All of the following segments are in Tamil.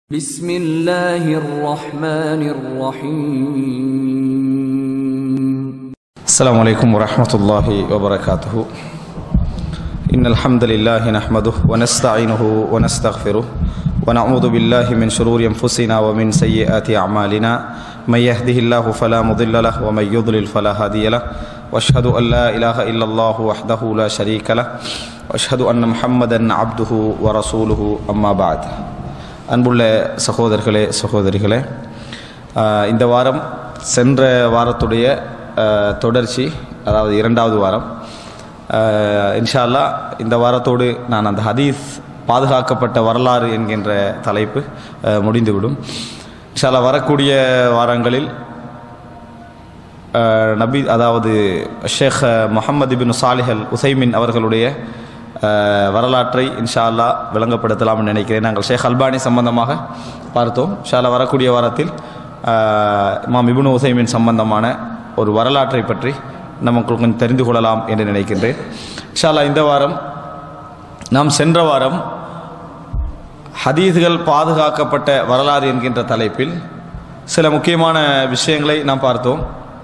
بسم الله الرحمن الرحيم السلام عليكم ورحمة الله وبركاته إن الحمد لله نحمده ونستعينه ونستغفره ونعوذ بالله من شرور أنفسنا ومن سيئات أعمالنا من يهده الله فلا مضل له ومن يضلل فلا هادي له وأشهد أن لا إله إلا الله وحده لا شريك له وأشهد أن محمدا عبده ورسوله أما بعد அன்புள்ள சகோதரர்களே சகோதரிகளே ஆஹ் இந்த வாரம் சென்ற வாரத்துடைய ஆஹ் தொடர்ச்சி அதாவது இரண்டாவது வாரம் ஆஹ் இன்ஷா அல்லாஹ் இந்த வாரத்தோடு நான் அந்த ஹதீஸ் பாதுகாக்கப்பட்ட வரலாறு என்கின்ற தலைப்பு ஆஹ் முடிந்துவிடும் இன்ஷா அல்லாஹ் வரக்கூடிய வாரங்களில் ஆஹ் நபி அதாவது Sheikh Muhammad ibn Salih al Uthaymeen அவர்களுடைய ஆஹ் வரலாற்றை இன்ஷா அல்லாஹ் விளங்கப்படுத்தலாம்னு நினைக்கிறேன் நாங்கள் ஷேக் அல்பானி சம்பந்தமாக பார்த்தோம் இன்ஷா அல்லாஹ் வரக்கூடிய வாரத்தில் ஆஹ் இமாம் இபுன் உசைமின் சம்பந்தமான ஒரு வரலாற்றை பற்றி நமக்கு கொஞ்சம் தெரிந்து கொள்ளலாம் என்று நினைக்கின்றேன் இன்ஷா அல்லாஹ் இந்த வாரம் நாம் சென்ற வாரம் ஹதீஸ்கள் பாதுகாக்கப்பட்ட வரலாறு என்கின்ற தலைப்பில் சில முக்கியமான விஷயங்களை நாம் பார்த்தோம்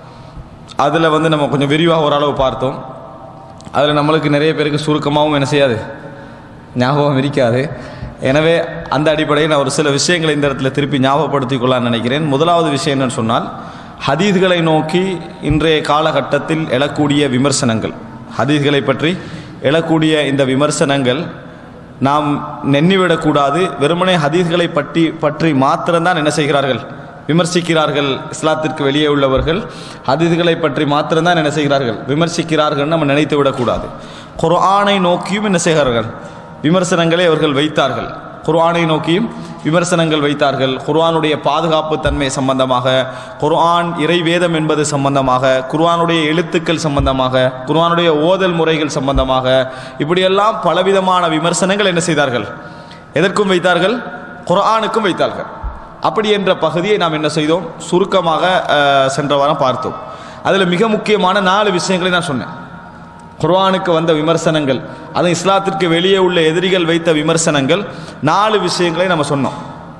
அதில் வந்து நம்ம கொஞ்சம் விரிவாக ஓரளவு பார்த்தோம் அதில் நம்மளுக்கு நிறைய பேருக்கு சுருக்கமாகவும் என்ன செய்யாது ஞாபகம் இருக்காது எனவே அந்த அடிப்படையில் நான் ஒரு சில விஷயங்களை இந்த இடத்துல திருப்பி ஞாபகப்படுத்திக் கொள்ளலாம்னு நினைக்கிறேன் முதலாவது விஷயம் என்னன்னு சொன்னால் ஹதீஸ்களை நோக்கி இன்றைய காலகட்டத்தில் எழக்கூடிய விமர்சனங்கள் ஹதீஸ்களை பற்றி எழக்கூடிய இந்த விமர்சனங்கள் நாம் நென்னிவிடக்கூடாது வெறுமனே ஹதீஸ்களை பற்றி பற்றி மாத்திரம்தான் என்ன செய்கிறார்கள் விமர்சிக்கிறார்கள் இஸ்லாத்திற்கு வெளியே உள்ளவர்கள் ஹதீஸ்களை பற்றி மாத்திரம்தான் என்ன செய்கிறார்கள் விமர்சிக்கிறார்கள் நம்ம நினைத்து விடக்கூடாது குர்ஆனை நோக்கியும் என்ன செய்கிறார்கள் விமர்சனங்களை அவர்கள் வைத்தார்கள் குர்ஆனை நோக்கியும் விமர்சனங்கள் வைத்தார்கள் குர்ஆனுடைய பாதுகாப்பு தன்மை சம்பந்தமாக குர்ஆன் இறைவேதம் என்பது சம்பந்தமாக குர்ஆனுடைய எழுத்துக்கள் சம்பந்தமாக குர்ஆனுடைய ஓதல் முறைகள் சம்பந்தமாக இப்படியெல்லாம் பலவிதமான விமர்சனங்கள் என்ன செய்தார்கள் எதற்கும் வைத்தார்கள் குர்ஆனுக்கும் வைத்தார்கள் அப்படி என்ற பகுதியை நாம் என்ன செய்தோம் சுருக்கமாக அஹ், சென்ற வாரம் பார்த்தோம் அதில் மிக முக்கியமான நாலு விஷயங்களை நான் சொன்னேன் குர்ஆனுக்கு வந்த விமர்சனங்கள் அது இஸ்லாத்திற்கு வெளியே உள்ள எதிரிகள் வைத்த விமர்சனங்கள் நாலு விஷயங்களை நம்ம சொன்னோம்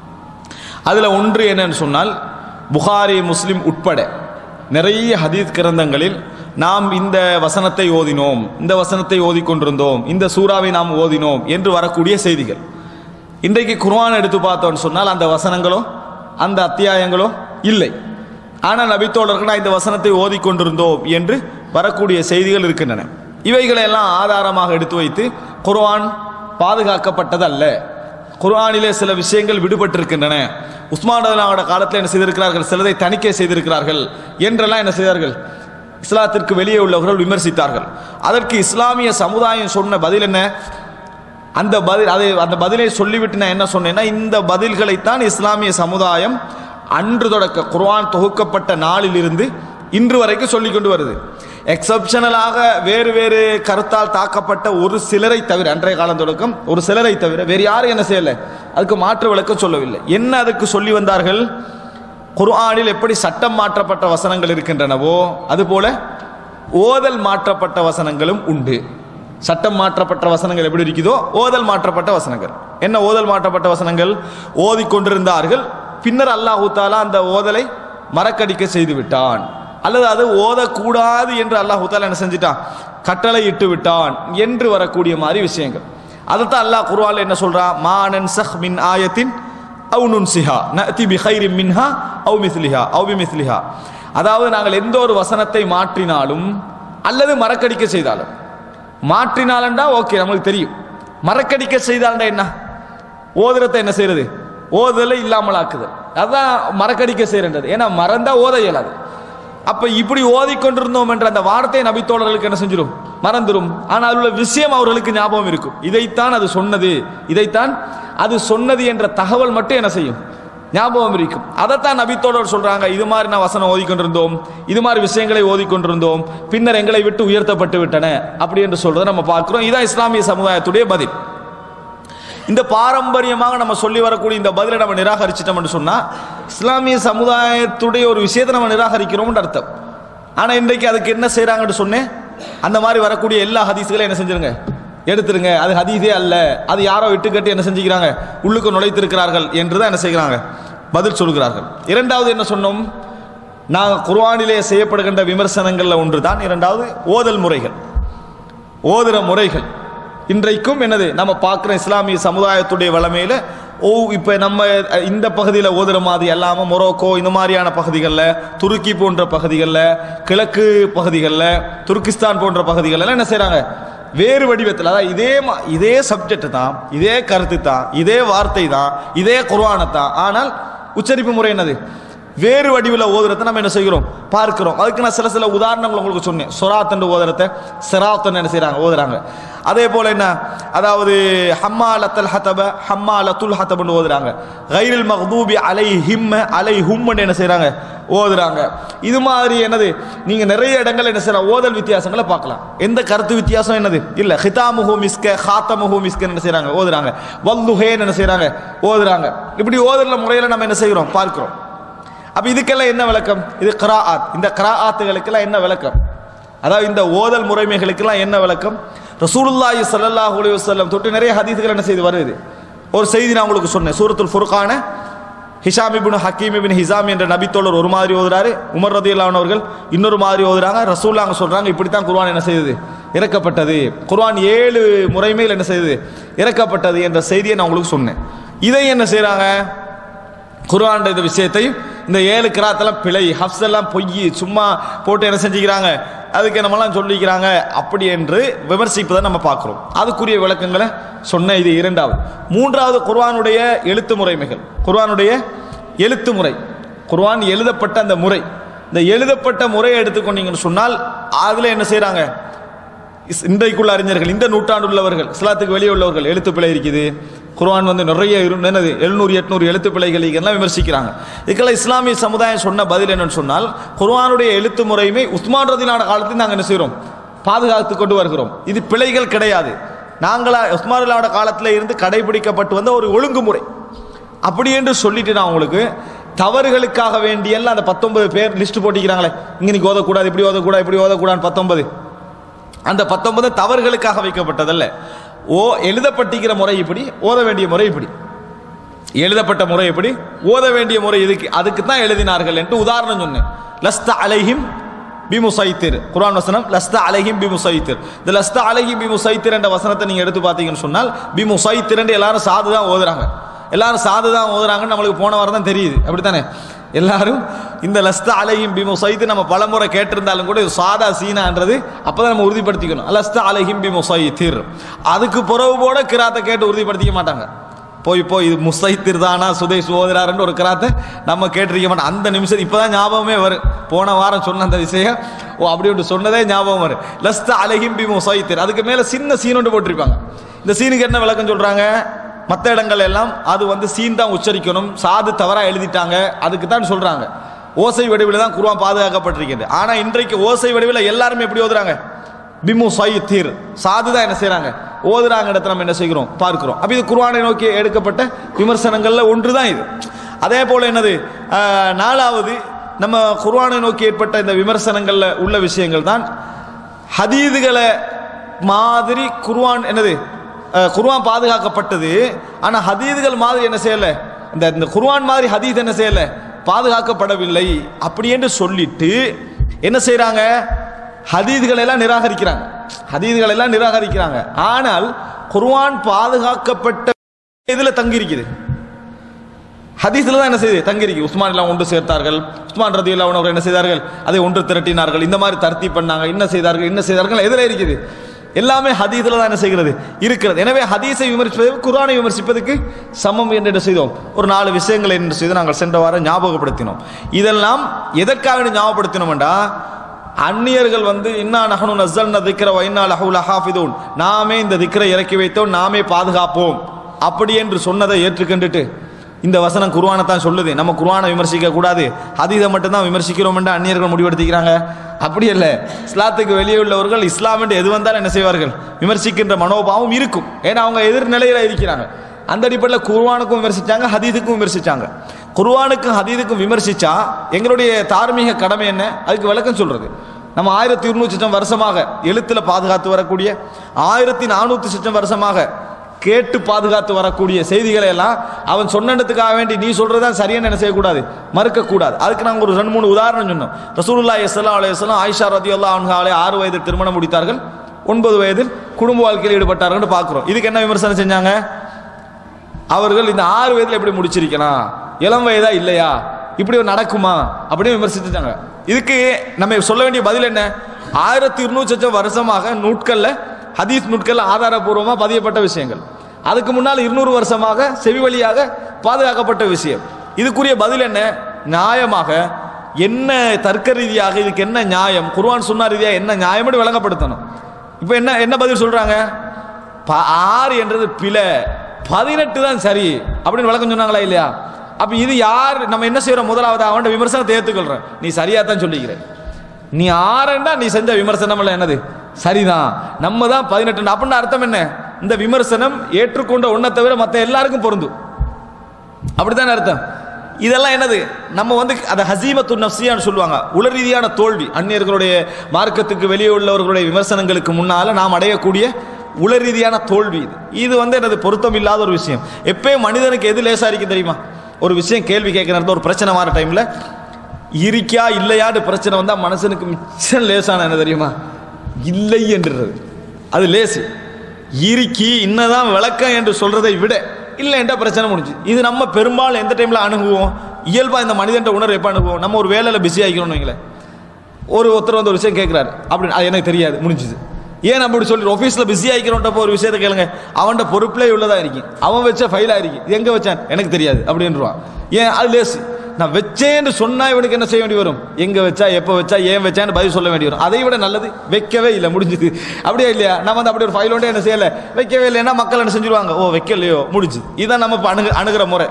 அதில் ஒன்று என்னன்னு சொன்னால் புகாரி முஸ்லிம் உட்பட நிறைய ஹதீஸ் கிரந்தங்களில் நாம் இந்த வசனத்தை ஓதினோம் இந்த வசனத்தை ஓதிக்கொண்டிருந்தோம் இந்த சூறாவை நாம் ஓதினோம் என்று வரக்கூடிய செய்திகள் இன்றைக்கு குர்ஆன் எடுத்து பார்த்தோம்னு சொன்னால் அந்த வசனங்களோ அந்த அத்தியாயங்களோ இல்லை ஆனால் நபித்தோழர்கள் நான் இந்த வசனத்தை ஓதிக்கொண்டிருந்தோம் என்று வரக்கூடிய செய்திகள் இருக்கின்றன இவைகளை எல்லாம் ஆதாரமாக எடுத்து வைத்து குர்ஆன் பாதுகாக்கப்பட்டதல்ல குர்ஆனிலே சில விஷயங்கள் விடுபட்டிருக்கின்றன உஸ்மான் ரலியல்லாஹு காலத்தில் என்ன செய்திருக்கிறார்கள் சிலதை தணிக்கை செய்திருக்கிறார்கள் என்றெல்லாம் என்ன செய்தார்கள் இஸ்லாத்திற்கு வெளியே உள்ளவர்கள் விமர்சித்தார்கள் அதற்கு இஸ்லாமிய சமுதாயம் சொன்ன பதில் என்ன அந்த பதில் அதை அந்த பதிலை சொல்லிவிட்டு நான் என்ன சொன்னேன்னா இந்த பதில்களைத்தான் இஸ்லாமிய சமுதாயம் அன்று தொடக்க குர்ஆன் தொகுக்கப்பட்ட நாளிலிருந்து இன்று வரைக்கும் சொல்லிக் கொண்டு வருது எக்ஸப்ஷனலாக வேறு வேறு கருத்தால் தாக்கப்பட்ட ஒரு சிலரை தவிர அன்றைய காலம் தொடக்கம் ஒரு சிலரை தவிர வேறு யாரும் என்ன செய்யல அதுக்கு மாற்று விளக்கம் சொல்லவில்லை என்ன அதுக்கு சொல்லி வந்தார்கள் குர்ஆனில் எப்படி சட்டம் மாற்றப்பட்ட வசனங்கள் இருக்கின்றனவோ அதுபோல ஓதல் மாற்றப்பட்ட வசனங்களும் உண்டு சட்டம் மாற்றப்பட்ட வசனங்கள் எப்படி இருக்குதோ ஓதல் மாற்றப்பட்ட வசனங்கள் என்ன ஓதல் மாற்றப்பட்ட வசனங்கள் ஓதிக்கொண்டிருந்தார்கள் பின்னர் அல்லாஹு தாலா அந்த ஓதலை மறக்கடிக்க செய்து விட்டான் அல்லது அது ஓதக்கூடாது என்று அல்லாஹு தாலா என்ன செஞ்சிட்டான் கட்டளை இட்டு விட்டான் என்று வரக்கூடிய மாதிரி விஷயங்கள் அதைத்தான் அல்லாஹ் குர்ஆன்ல என்ன சொல்றான் மானன் சஹ் மின் ஆயத்தின் அவு நுன்சிஹா நதி பி ஹைரின் மின்ஹா அவு மிஸ்லிஹா அவு பி மிஸ்லிஹா அதாவது நாங்கள் எந்த ஒரு வசனத்தை மாற்றினாலும் அல்லது மறக்கடிக்க செய்தாலும் மாற்றினாலண்டா ஓகே நமக்கு தெரியும் மறக்கடிக்க செய்தால்டா என்ன ஓதுறதை என்ன செய்யறது ஓதுதலை இல்லாமல் ஆக்குது அதான் மறக்கடிக்க செய்யறது ஏன்னா மறந்தா ஓத இயலாது அப்ப இப்படி ஓதிக்கொண்டிருந்தோம் என்ற அந்த வார்த்தை நபித்தோழர்களுக்கு என்ன செஞ்சிடும் மறந்துடும் ஆனால் அதில் உள்ள விஷயம் அவர்களுக்கு ஞாபகம் இருக்கும் இதைத்தான் அது சொன்னது இதைத்தான் அது சொன்னது என்ற தகவல் மட்டும் என்ன செய்யும் ஞாபகம் இருக்கும் அதைத்தான் நபித்தோழர் சொல்றாங்க இது மாதிரி நான் வசனம் ஓதிக்கொண்டிருந்தோம் இது மாதிரி விஷயங்களை ஓதிக்கொண்டிருந்தோம் பின்னர் எங்களை விட்டு உயர்த்தப்பட்டு விட்டன அப்படி என்று சொல்றதை நம்ம பார்க்கிறோம் இதான் இஸ்லாமிய சமுதாயத்துடைய பதில் இந்த பாரம்பரியமாக நம்ம சொல்லி வரக்கூடிய இந்த பதிலை நம்ம நிராகரிச்சிட்டோம்னு சொன்னா இஸ்லாமிய சமுதாயத்துடைய ஒரு விஷயத்தை நம்ம நிராகரிக்கிறோம்னு அர்த்தம் ஆனா இன்றைக்கு அதுக்கு என்ன செய்றாங்கன்னு சொன்னேன் அந்த மாதிரி வரக்கூடிய எல்லா ஹதீஸ்களையும் என்ன செஞ்சிருங்க எடுத்துருங்க அது ஹதீஸே அல்ல அது யாரோ இட்டுக்கட்டி என்ன செஞ்சுக்கிறாங்க உள்ளுக்கு நுழைத்திருக்கிறார்கள் என்று தான் என்ன செய்கிறாங்க பதில் சொல்கிறார்கள் இரண்டாவது என்ன சொன்னோம் நாங்கள் குர்ஆனிலே செய்யப்படுகின்ற விமர்சனங்களில் ஒன்று தான் இரண்டாவது ஓதல் முறைகள் ஓதுற முறைகள் இன்றைக்கும் என்னது நம்ம பார்க்குற இஸ்லாமிய சமுதாயத்துடைய வளமையில் ஓ இப்போ நம்ம அஹ், இந்த பகுதியில் ஓதுற மாதிரி அல்லாமல் மொரோக்கோ இந்த மாதிரியான பகுதிகளில் துருக்கி போன்ற பகுதிகளில் கிழக்கு பகுதிகளில் துருக்கிஸ்தான் போன்ற பகுதிகளில் என்ன செய்கிறாங்க வேறு வடிவத்தில் அதாவது இதே மா- இதே சப்ஜெக்ட் தான் இதே கருத்து தான் இதே வார்த்தை தான் இதே குர்ஆனை தான் ஆனால் உச்சரிப்பு முறை என்னது வேறு வடிவில் ஓதுறதை நம்ம என்ன செய்கிறோம் பார்க்கிறோம் அதுக்கு நான் சில சில உதாரணங்கள் உங்களுக்கு சொன்னேன் சொராத்தன் ஓதுறத சிராத்தன் என்ன செய்றாங்க ஓதுறாங்க அதே போல என்ன அதாவது ஹம்மா லத்தல் ஹத்தப ஹம்மா லத்துல் ஹத்தப்னு ஓதுறாங்க கைரில் மஹ்தூபி அலை ஹிம்ம அலை ஹும்னு என்ன செய்றாங்க ஓதுறாங்க இது மாதிரி என்னது நீங்க நிறைய இடங்கள் என்ன செய்யலாம் ஓதல் வித்தியாசங்களை பார்க்கலாம் எந்த கருத்து வித்தியாசம் என்னது இல்ல ஹிதாமுஹு மிஸ்க ஹாத்தமுஹு மிஸ்கன்னு என்ன செய்றாங்க ஓதுறாங்க வல்லுஹேன்னு என்ன செய்றாங்க ஓதுறாங்க இப்படி ஓதுற முறையில நம்ம என்ன செய்கிறோம் பார்க்கிறோம் அப்ப இதுக்கெல்லாம் என்ன விளக்கம் இது கிராஆத் இந்த கிராஆத்துகளுக்கெல்லாம் என்ன விளக்கம் அதாவது இந்த ஓதல் முறைமைகளுக்கெல்லாம் என்ன விளக்கம் ரசூலுல்லாஹி ஸல்லல்லாஹு அலைஹி வஸல்லம் தொட்டு நிறைய ஹதீஸ்கள் என்ன செய்து வருது ஒரு செய்தி நான் உங்களுக்கு சொன்னேன் சூரத்துல் ஃபுர்கான Hisham ibn Hakim ibn Hisham என்ற நபித்தோழர் ஒரு மாதிரி ஓதுறாரு உமர் ரதியல்லாஹு அவர்கள் இன்னொரு மாதிரி ஓதுறாங்க ரசூல்லாங்க சொல்றாங்க இப்படித்தான் குர்ஆன் என்ன செய்தது இறக்கப்பட்டது குர்ஆன் ஏழு முறைமையில் என்ன செய்தது இறக்கப்பட்டது என்ற செய்தியை நான் உங்களுக்கு சொன்னேன் இதை என்ன செய்றாங்க குர்ஆன் இந்த விஷயத்தையும் இந்த ஏழு கிராத்தெல்லாம் பிழை ஹப்ஸ் எல்லாம் பொய் சும்மா போட்டு என்ன செஞ்சுக்கிறாங்க அதுக்கு நம்மலாம் சொல்லிக்கிறாங்க அப்படி என்று விமர்சிப்பதை நம்ம பார்க்குறோம் அதுக்குரிய விளக்கங்களை சொன்ன இது இரண்டாவது மூன்றாவது குர்ஆனுடைய எழுத்து முறைமைகள் குர்ஆனுடைய எழுத்து முறை குர்ஆன் எழுதப்பட்ட அந்த முறை இந்த எழுதப்பட்ட முறையை எடுத்துக்கொண்டீங்கன்னு சொன்னால் அதில் என்ன செய்கிறாங்க இஸ்- இன்றைக்குள்ள அறிஞர்கள் இந்த நூற்றாண்டு உள்ளவர்கள் இஸ்லாத்துக்கு வெளியே உள்ளவர்கள் எழுத்து பிழை இருக்குது குர்ஆன் வந்து நிறைய இரு- என்னது எழுநூறு எட்நூறு எழுத்து பிழைகள் எல்லாம் விமர்சிக்கிறாங்க இதுக்கெல்லாம் இஸ்லாமிய சமுதாயம் சொன்ன பதில் என்னன்னு சொன்னால் குர்ஆனுடைய எழுத்து முறைமை உஸ்மான் ரதிலான காலத்தில் நாங்கள் என்ன செய்கிறோம் பாதுகாத்து கொண்டு வருகிறோம் இது பிழைகள் கிடையாது நாங்களா உஸ்மான் ரதிலான காலத்தில் இருந்து கடைபிடிக்கப்பட்டு வந்த ஒரு ஒழுங்குமுறை அப்படி என்று சொல்லிட்டு நான் உங்களுக்கு தவறுகளுக்காக வேண்டியெல்லாம் அந்த பத்தொன்பது பேர் லிஸ்ட் போட்டிக்கிறாங்களே இங்க நீ ஓதக்கூடாது இப்படி ஓதக்கூடாது இப்படி ஓதக்கூடாது பத்தொன்பது அந்த பத்தொன்பது தவறுகளுக்காக வைக்கப்பட்டதல்ல ஓ எழுதப்பட்டிருக்கிற முறை இப்படி ஓத வேண்டிய முறை இப்படி எழுதப்பட்ட முறை எப்படி ஓத வேண்டிய முறை இதுக்கு அதுக்கு தான் எழுதினார்கள் என்று உதாரணம் சொன்னேன் லஸ்த அலைஹிம் பிமுசைத்திர் குர்ஆன் வசனம் லஸ்த அலைஹிம் பிமுசைத்திர் இந்த லஸ்த அலைஹிம் பிமுசைத்திர் என்ற வசனத்தை நீங்க எடுத்து பார்த்தீங்கன்னு சொன்னால் பிமுசைத்திர் என்று எல்லாரும் சாது தான் ஓதுறாங்க எல்லாரும் சாது தான் ஓதுறாங்கன்னு நம்மளுக்கு போன வாரம் தான் தெரியுது அப்படித்தானே எல்லாரும் இந்த லஸ்த அலைஹிம் பிமுசைத்து நம்ம பலமுறை கேட்டிருந்தாலும் கூட இது சாதா சீனான்றது அப்பதான் நம்ம உறுதிப்படுத்திக்கணும் லஸ்த அலைஹிம் பிமுசைத்திர் அதுக்கு புறவு போட கிராத்தை கேட்டு உறுதிப்படுத்திக்க மாட்டாங்க போய் போய் இது முஸ்தைத்திர் தானா சுதை சோதராருன்னு ஒரு கிராத்தை நம்ம கேட்டிருக்க மாட்டோம் அந்த நிமிஷம் இப்போதான் ஞாபகமே வரும் போன வாரம் சொன்ன அந்த விஷயம் ஓ அப்படி ஒன்று சொன்னதே ஞாபகம் வரும் லஸ்த அலகிம் பி முசைத்திர் அதுக்கு மேலே சின்ன சீன் ஒன்று போட்டிருப்பாங்க இந்த சீனுக்கு என்ன விளக்கம் சொல்றாங்க மற்ற இடங்கள் எல்லாம் அது வந்து சீன் தான் உச்சரிக்கணும் சாது தவறாக எழுதிட்டாங்க அதுக்கு தான் சொல்றாங்க ஓசை வடிவில் தான் குருவான் பாதுகாக்கப்பட்டிருக்கிறது ஆனால் இன்றைக்கு ஓசை வடிவில் எல்லாருமே எப்படி ஓதுறாங்க பிமு சைத்தீர் சாது தான் என்ன செய்றாங்க ஓதுறாங்க இடத்துல நம்ம என்ன செய்கிறோம் பார்க்கிறோம் அப்ப இது குர்ஆனை நோக்கி எடுக்கப்பட்ட விமர்சனங்கள்ல ஒன்று தான் இது அதே போல என்னது ஆஹ், நாலாவது நம்ம குர்ஆனை நோக்கி ஏற்பட்ட இந்த விமர்சனங்கள்ல உள்ள விஷயங்கள் தான் ஹதீதுகளை மாதிரி குர்ஆன் என்னது அஹ், குர்ஆன் பாதுகாக்கப்பட்டது ஆனா ஹதீதுகள் மாதிரி என்ன செய்யல இந்த இந்த குர்ஆன் மாதிரி ஹதீஸ் என்ன செய்யல பாதுகாக்கப்படவில்லை அப்படி என்று சொல்லிட்டு என்ன செய்றாங்க ஹதீதுகளை எல்லாம் நிராகரிக்கிறாங்க ஹதீதுகளை எல்லாம் நிராகரிக்கிறாங்க ஆனால் குர்ஆன் பாதுகாக்கப்பட்ட இதுல தங்கி இருக்குது ஹதீஸ்ல தான் என்ன செய்யுது தங்கிருக்கு உஸ்மான் எல்லாம் ஒன்று சேர்த்தார்கள் உஸ்மான் ரதி அவர்கள் என்ன செய்தார்கள் அதை ஒன்று திரட்டினார்கள் இந்த மாதிரி தர்த்தி பண்ணாங்க என்ன செய்தார்கள் என்ன செய்தார்கள் எதுல இருக்குது எல்லாமே ஹதீஸ்ல தான் என்ன செய்கிறது இருக்கிறது எனவே ஹதீஸை விமர்சிப்பது குர்ஆனை விமர்சிப்பதற்கு சமம் என்று என்ன செய்தோம் ஒரு நாலு விஷயங்களை என்ன செய்து நாங்கள் சென்ற வாரம் ஞாபகப்படுத்தினோம் இதெல்லாம் எதற்காக வேண்டி ஞாபகப்படுத்தினோம்டா அந்நியர்கள் வந்து இன்னா நஹனு நஸ்ஸல்ன திக்ர வ இன்னா லஹு லஹாஃபிதூன் நாமே இந்த திக்ரை இறக்கி வைத்தோம் நாமே பாதுகாப்போம் அப்படி என்று சொன்னதை ஏற்றுக்கொண்டுட்டு இந்த வசனம் குர்ஆனை தான் சொல்லுது நம்ம குர்ஆனை விமர்சிக்க கூடாது ஹதீஸை மட்டும்தான் விமர்சிக்கிறோம் என்று அந்நியர்கள் முடிவெடுத்திக்கிறாங்க அப்படி அல்ல இஸ்லாத்துக்கு வெளியே உள்ளவர்கள் இஸ்லாம் என்று எது வந்தாலும் என்ன செய்வார்கள் விமர்சிக்கின்ற மனோபாவம் இருக்கும் ஏன்னா அவங்க எதிர்நிலையில இருக்கிறாங்க அந்த அடிப்படையில் குர்ஆனுக்கும் விமர்சிச்சாங்க ஹதீதுக்கும் விமர்சிச்சாங்க குர்ஆனுக்கும் ஹதீதுக்கும் விமர்சிச்சா எங்களுடைய தார்மீக கடமை என்ன அதுக்கு விளக்கம் சொல்றது நம்ம ஆயிரத்தி இருநூறு சச்சம் வருஷமாக எழுத்தில் பாதுகாத்து வரக்கூடிய ஆயிரத்தி நானூற்றி சச்சம் வருஷமாக கேட்டு பாதுகாத்து வரக்கூடிய செய்திகளை எல்லாம் அவன் சொன்னதுக்காக வேண்டி நீ சொல்றதுதான் சரியான என்ன செய்யக்கூடாது மறுக்கக்கூடாது அதுக்கு நாங்கள் ஒரு ரெண்டு மூணு உதாரணம் சொன்னோம் ரசூலுல்லா எஸ்லாம் அலையம் ஆயிஷா ரதி அல்லா அவங்களே ஆறு வயதில் திருமணம் முடித்தார்கள் ஒன்பது வயதில் குடும்ப வாழ்க்கையில் ஈடுபட்டார்கள் பார்க்குறோம் இதுக்கு என்ன விமர்சனம் செஞ்சாங்க அவர்கள் இந்த ஆறு வயதில் எப்படி முடிச்சிருக்கலாம் இளம் வயதா இல்லையா இப்படி நடக்குமா அப்படின்னு விமர்சிச்சுட்டாங்க இதுக்கு நம்ம சொல்ல வேண்டிய பதில் என்ன ஆயிரத்தி இருநூற்றி லட்சம் வருஷமாக நூட்கள்ல ஹதீஸ் நூட்கள்ல ஆதாரபூர்வமாக பதியப்பட்ட விஷயங்கள் அதுக்கு முன்னால் இருநூறு வருஷமாக செவி வழியாக பாதுகாக்கப்பட்ட விஷயம் இதுக்குரிய பதில் என்ன நியாயமாக என்ன தர்க்க ரீதியாக இதுக்கு என்ன நியாயம் குர்ஆன் சுன்னா ரீதியாக என்ன நியாயம் விளங்கப்படுத்தணும் இப்போ என்ன என்ன பதில் சொல்றாங்க ப- ஆறு என்றது பிழை பதினெட்டு தான் சரி அப்படின்னு விளக்கம் சொன்னாங்களா இல்லையா அப்ப இது யார் நம்ம என்ன செய்யறோம் முதலாவது அவன் விமர்சனத்தை ஏத்துக்கொள்றேன் நீ சரியா தான் சொல்லிக்கிற நீ ஆறுண்டா நீ செஞ்ச விமர்சனம் எல்லாம் என்னது சரிதான் நம்ம தான் பதினெட்டு அப்படின்னு அர்த்தம் என்ன இந்த விமர்சனம் ஏற்றுக்கொண்ட ஒன்றை தவிர மற்ற எல்லாருக்கும் பொருந்தும் அப்படித்தானே அர்த்தம் இதெல்லாம் என்னது நம்ம வந்து அதை ஹசீமத்து நப்சியான்னு சொல்லுவாங்க உள ரீதியான தோல்வி அந்நியர்களுடைய மார்க்கத்துக்கு வெளியே உள்ளவர்களுடைய விமர்சனங்களுக்கு முன்னால நாம் அடையக்கூடிய உள ரீதியான தோல்வி இது இது வந்து எனது பொருத்தம் இல்லாத ஒரு விஷயம் எப்பயும் மனிதனுக்கு எது லேசா இருக்கும் தெரியுமா ஒரு விஷயம் கேள்வி கேட்கிற நேரத்துல ஒரு பிரச்சனை வர டைம்ல இருக்கா இல்லையான்னு பிரச்சனை வந்தா மனுஷனுக்கு மிச்சம் லேசான என்ன தெரியுமா இல்லை என்றது அது லேசு இருக்கி இன்னதான் விளக்கம் என்று சொல்றதை விட இல்லை என்ற பிரச்சனை முடிஞ்சு இது நம்ம பெரும்பாலும் எந்த டைம்ல அணுகுவோம் இயல்பா இந்த மனிதன் உணர்வு எப்ப அணுகுவோம் நம்ம ஒரு வேலையில பிஸி ஆகிக்கணும்னு வைங்களேன் ஒரு ஒருத்தர் வந்து ஒரு விஷயம் கேட்குறாரு அப்படின்னு அது எனக்கு தெரியாது முடிஞ்சுது ஏன் அப்படி சொல்லி ஆஃபீஸில் பிஸி ஆகிக்கிறோன்றப்போ ஒரு விஷயத்தை கேளுங்க அவன்கிட்ட பொறுப்பிலே உள்ளதா இருக்கும் அவன் வச்ச ஃபைலாக இருக்கு இது எங்கே வச்சான் எனக்கு தெரியாது அப்படின்றான் ஏன் அது லேசு நான் வச்சேன்னு சொன்னா இவனுக்கு என்ன செய்ய வேண்டி வரும் எங்க வச்சா எப்போ வச்சா ஏன் வச்சான்னு பதில் சொல்ல வேண்டி வரும் அதை விட நல்லது வைக்கவே இல்லை முடிஞ்சுது அப்படியே இல்லையா நம்ம வந்து அப்படி ஒரு ஃபைல் ஒன்றே என்ன செய்யலை வைக்கவே இல்லைன்னா மக்கள் என்ன செஞ்சிருவாங்க ஓ வைக்கலையோ முடிஞ்சுது இதான் நம்ம இப்ப அணுகு அணுகிற முறை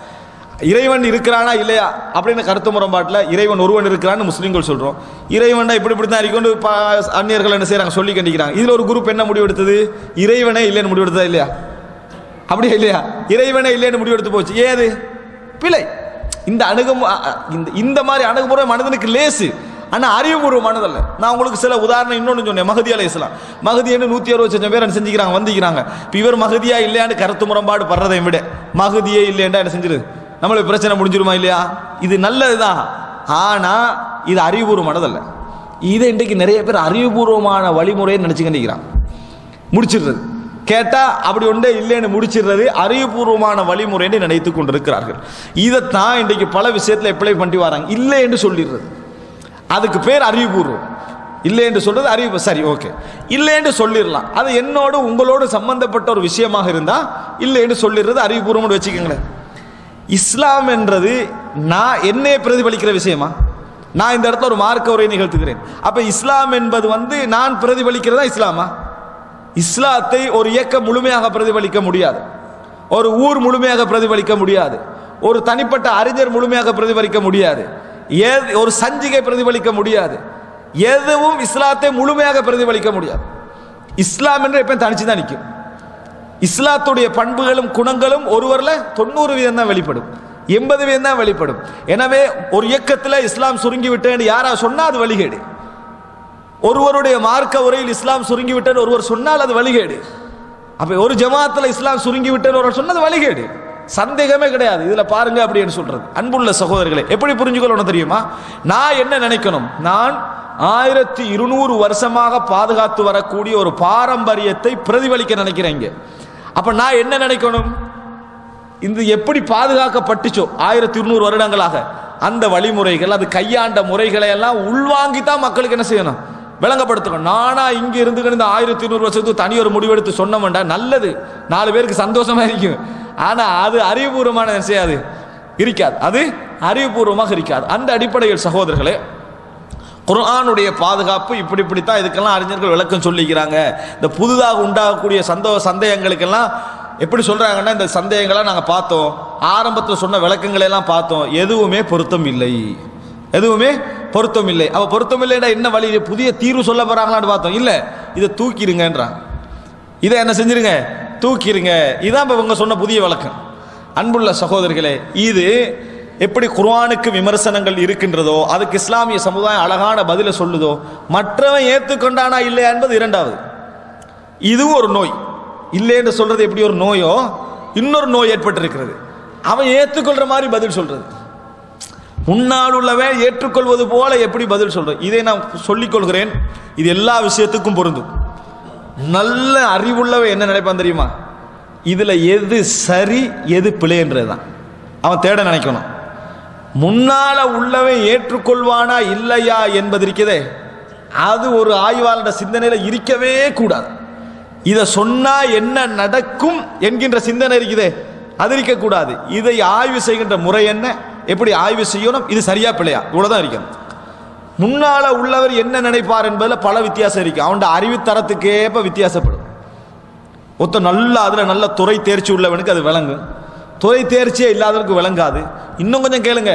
இறைவன் இருக்கிறானா இல்லையா அப்படின்னு கருத்து முரண்பாட்டில் இறைவன் ஒருவன் இருக்கிறான்னு முஸ்லீம்கள் சொல்றோம் இறைவன் இப்படி இப்படி தான் இருக்கொண்டு ப- அந்நியர்கள் என்ன செய்றாங்க சொல்லி கண்டிக்கிறாங்க இதுல ஒரு குரூப் என்ன முடிவெடுத்தது இறைவனே இல்லைன்னு முடிவெடுத்ததா இல்லையா அப்படியே இல்லையா இறைவனே இல்லைன்னு முடிவெடுத்து போச்சு ஏது பிழை இந்த அணுகும் அ- அ- இந்த இந்த மாதிரி அணுகுமுறை மனிதனுக்கு லேசு ஆனா அறிவுபூர்வமானதல்ல நான் உங்களுக்கு சில உதாரணம் இன்னொன்று சொன்னேன் மகதி அலை இஸ்லாம் மகதின்னு நூத்தி அறுபது லட்சம் பேர் என்ன செஞ்சுக்கிறாங்க வந்திக்கிறாங்க இப்போ இவர் மகதியா இல்லையான்னு கருத்து முரண்பாடு படுறதை விட மகதியே இல்லையாண்டா என்ன செஞ்சிருது நம்மளுக்கு பிரச்சனை முடிஞ்சிருமா இல்லையா இது நல்லதுதான் ஆனா இது அறிவுபூர்வமானதல்ல இதை இன்றைக்கு நிறைய பேர் அறிவுபூர்வமான வழிமுறையை நினைச்சுக்கிட்டு இருக்கிறாங்க முடிச்சிடுறது கேட்டா அப்படி ஒன்றே இல்லைன்னு முடிச்சிடுறது அறிவுபூர்வமான வழிமுறைன்னு நினைத்து கொண்டிருக்கிறார்கள் இதைத்தான் இன்றைக்கு பல விஷயத்துல அப்ளை பண்ணி வராங்க இல்லை என்று சொல்லிடுறது அதுக்கு பேர் அறிவுபூர்வம் இல்லை என்று சொல்றது அறிவு சரி ஓகே இல்லை என்று சொல்லிடலாம் அது என்னோடு உங்களோடு சம்பந்தப்பட்ட ஒரு விஷயமாக இருந்தா இல்லை என்று சொல்லிடுறது அறிவுபூர்வம்னு வச்சுக்கோங்களேன் இஸ்லாம் என்றது நான் என்னைய பிரதிபலிக்கிற விஷயமா நான் இந்த இடத்துல ஒரு மார்க்க உரை நிகழ்த்துகிறேன் அப்ப இஸ்லாம் என்பது வந்து நான் பிரதிபலிக்கிறதா இஸ்லாமா இஸ்லாத்தை ஒரு இயக்கம் முழுமையாக பிரதிபலிக்க முடியாது ஒரு ஊர் முழுமையாக பிரதிபலிக்க முடியாது ஒரு தனிப்பட்ட அறிஞர் முழுமையாக பிரதிபலிக்க முடியாது ஏது ஒரு சஞ்சிகை பிரதிபலிக்க முடியாது எதுவும் இஸ்லாத்தை முழுமையாக பிரதிபலிக்க முடியாது இஸ்லாம் என்று எப்பயும் தனிச்சு தான் நிற்கும் இஸ்லாத்துடைய பண்புகளும் குணங்களும் ஒருவர்ல தொண்ணூறு வீதம் தான் வெளிப்படும் எண்பது வீதம் தான் வெளிப்படும் எனவே ஒரு இயக்கத்துல இஸ்லாம் சுருங்கி விட்டேன்னு யாரா சொன்னா அது வழிகேடு ஒருவருடைய மார்க்க உரையில் இஸ்லாம் சுருங்கி விட்டேன்னு ஒருவர் சொன்னால் அது வழிகேடு அப்ப ஒரு ஜமாத்துல இஸ்லாம் சுருங்கி விட்டேன்னு ஒருவர் சொன்னது வழிகேடு சந்தேகமே கிடையாது இதுல பாருங்க அப்படின்னு சொல்றது அன்புள்ள சகோதரர்களே எப்படி புரிஞ்சுக்கணும் தெரியுமா நான் என்ன நினைக்கணும் நான் ஆயிரத்தி இருநூறு வருஷமாக பாதுகாத்து வரக்கூடிய ஒரு பாரம்பரியத்தை பிரதிபலிக்க நினைக்கிறேன் இங்க அப்ப நான் என்ன நினைக்கணும் இது எப்படி பாதுகாக்கப்பட்டுச்சோ ஆயிரத்தி இருநூறு வருடங்களாக அந்த வழிமுறைகள் அது கையாண்ட முறைகளை எல்லாம் உள்வாங்கி தான் மக்களுக்கு என்ன செய்யணும் விளங்கப்படுத்தணும் நானா இங்க இருந்து இந்த ஆயிரத்தி இருநூறு வருஷத்துக்கு தனி ஒரு முடிவெடுத்து சொன்னோம்டா நல்லது நாலு பேருக்கு சந்தோஷமா இருக்கும் ஆனா அது அறிவுபூர்வமான என்ன செய்யாது இருக்காது அது அறிவுபூர்வமாக இருக்காது அந்த அடிப்படையில் சகோதரர்களே குர்ஆனுடைய பாதுகாப்பு இப்படி இப்படித்தான் இதுக்கெல்லாம் அறிஞர்கள் விளக்கம் சொல்லிக்கிறாங்க இந்த புதிதாக உண்டாகக்கூடிய சந்தோ சந்தேகங்களுக்கெல்லாம் எப்படி சொல்றாங்கன்னா இந்த சந்தேகங்களை நாங்கள் பார்த்தோம் ஆரம்பத்தில் சொன்ன விளக்கங்களை எல்லாம் பார்த்தோம் எதுவுமே பொருத்தம் இல்லை எதுவுமே பொருத்தம் இல்லை அவ பொருத்தம் இல்லைன்னா என்ன வழி இது புதிய தீர்வு சொல்ல போறாங்களான்னு பார்த்தோம் இல்லை இதை தூக்கிடுங்கன்றாங்க இதை என்ன செஞ்சிருங்க தூக்கிடுங்க இதான் இப்போ இவங்க சொன்ன புதிய விளக்கம் அன்புள்ள சகோதரர்களே இது எப்படி குர்ஆனுக்கு விமர்சனங்கள் இருக்கின்றதோ அதுக்கு இஸ்லாமிய சமுதாயம் அழகான பதிலை சொல்லுதோ மற்றவன் ஏற்றுக்கொண்டானா இல்லையா என்பது இரண்டாவது இதுவும் ஒரு நோய் இல்லை என்று சொல்றது எப்படி ஒரு நோயோ இன்னொரு நோய் ஏற்பட்டிருக்கிறது அவன் ஏற்றுக்கொள்ற மாதிரி பதில் சொல்றது முன்னால் உள்ளவன் ஏற்றுக்கொள்வது போல எப்படி பதில் சொல்றது இதை நான் சொல்லிக் கொள்கிறேன் இது எல்லா விஷயத்துக்கும் பொருந்தும் நல்ல அறிவுள்ளவன் என்ன நினைப்பான் தெரியுமா இதுல எது சரி எது பிழைன்றது தான் அவன் தேட நினைக்கணும் முன்னால உள்ளவன் ஏற்றுக்கொள்வானா இல்லையா என்பது இருக்குதே அது ஒரு ஆய்வாளர் சிந்தனையில இருக்கவே கூடாது இதை சொன்னா என்ன நடக்கும் என்கின்ற சிந்தனை இருக்குதே அது இருக்கக்கூடாது இதை ஆய்வு செய்கின்ற முறை என்ன எப்படி ஆய்வு செய்யணும் இது சரியா பிழையா இவ்வளவுதான் இருக்கணும் முன்னால உள்ளவர் என்ன நினைப்பார் என்பதில் பல வித்தியாசம் இருக்கு அவனோட அறிவுத்தரத்துக்கேற்ப வித்தியாசப்படும் ஒருத்த நல்ல அதுல நல்ல துறை தேர்ச்சி உள்ளவனுக்கு அது விளங்கும் துறை தேர்ச்சியே இல்லாதவனுக்கு விளங்காது இன்னும் கொஞ்சம் கேளுங்க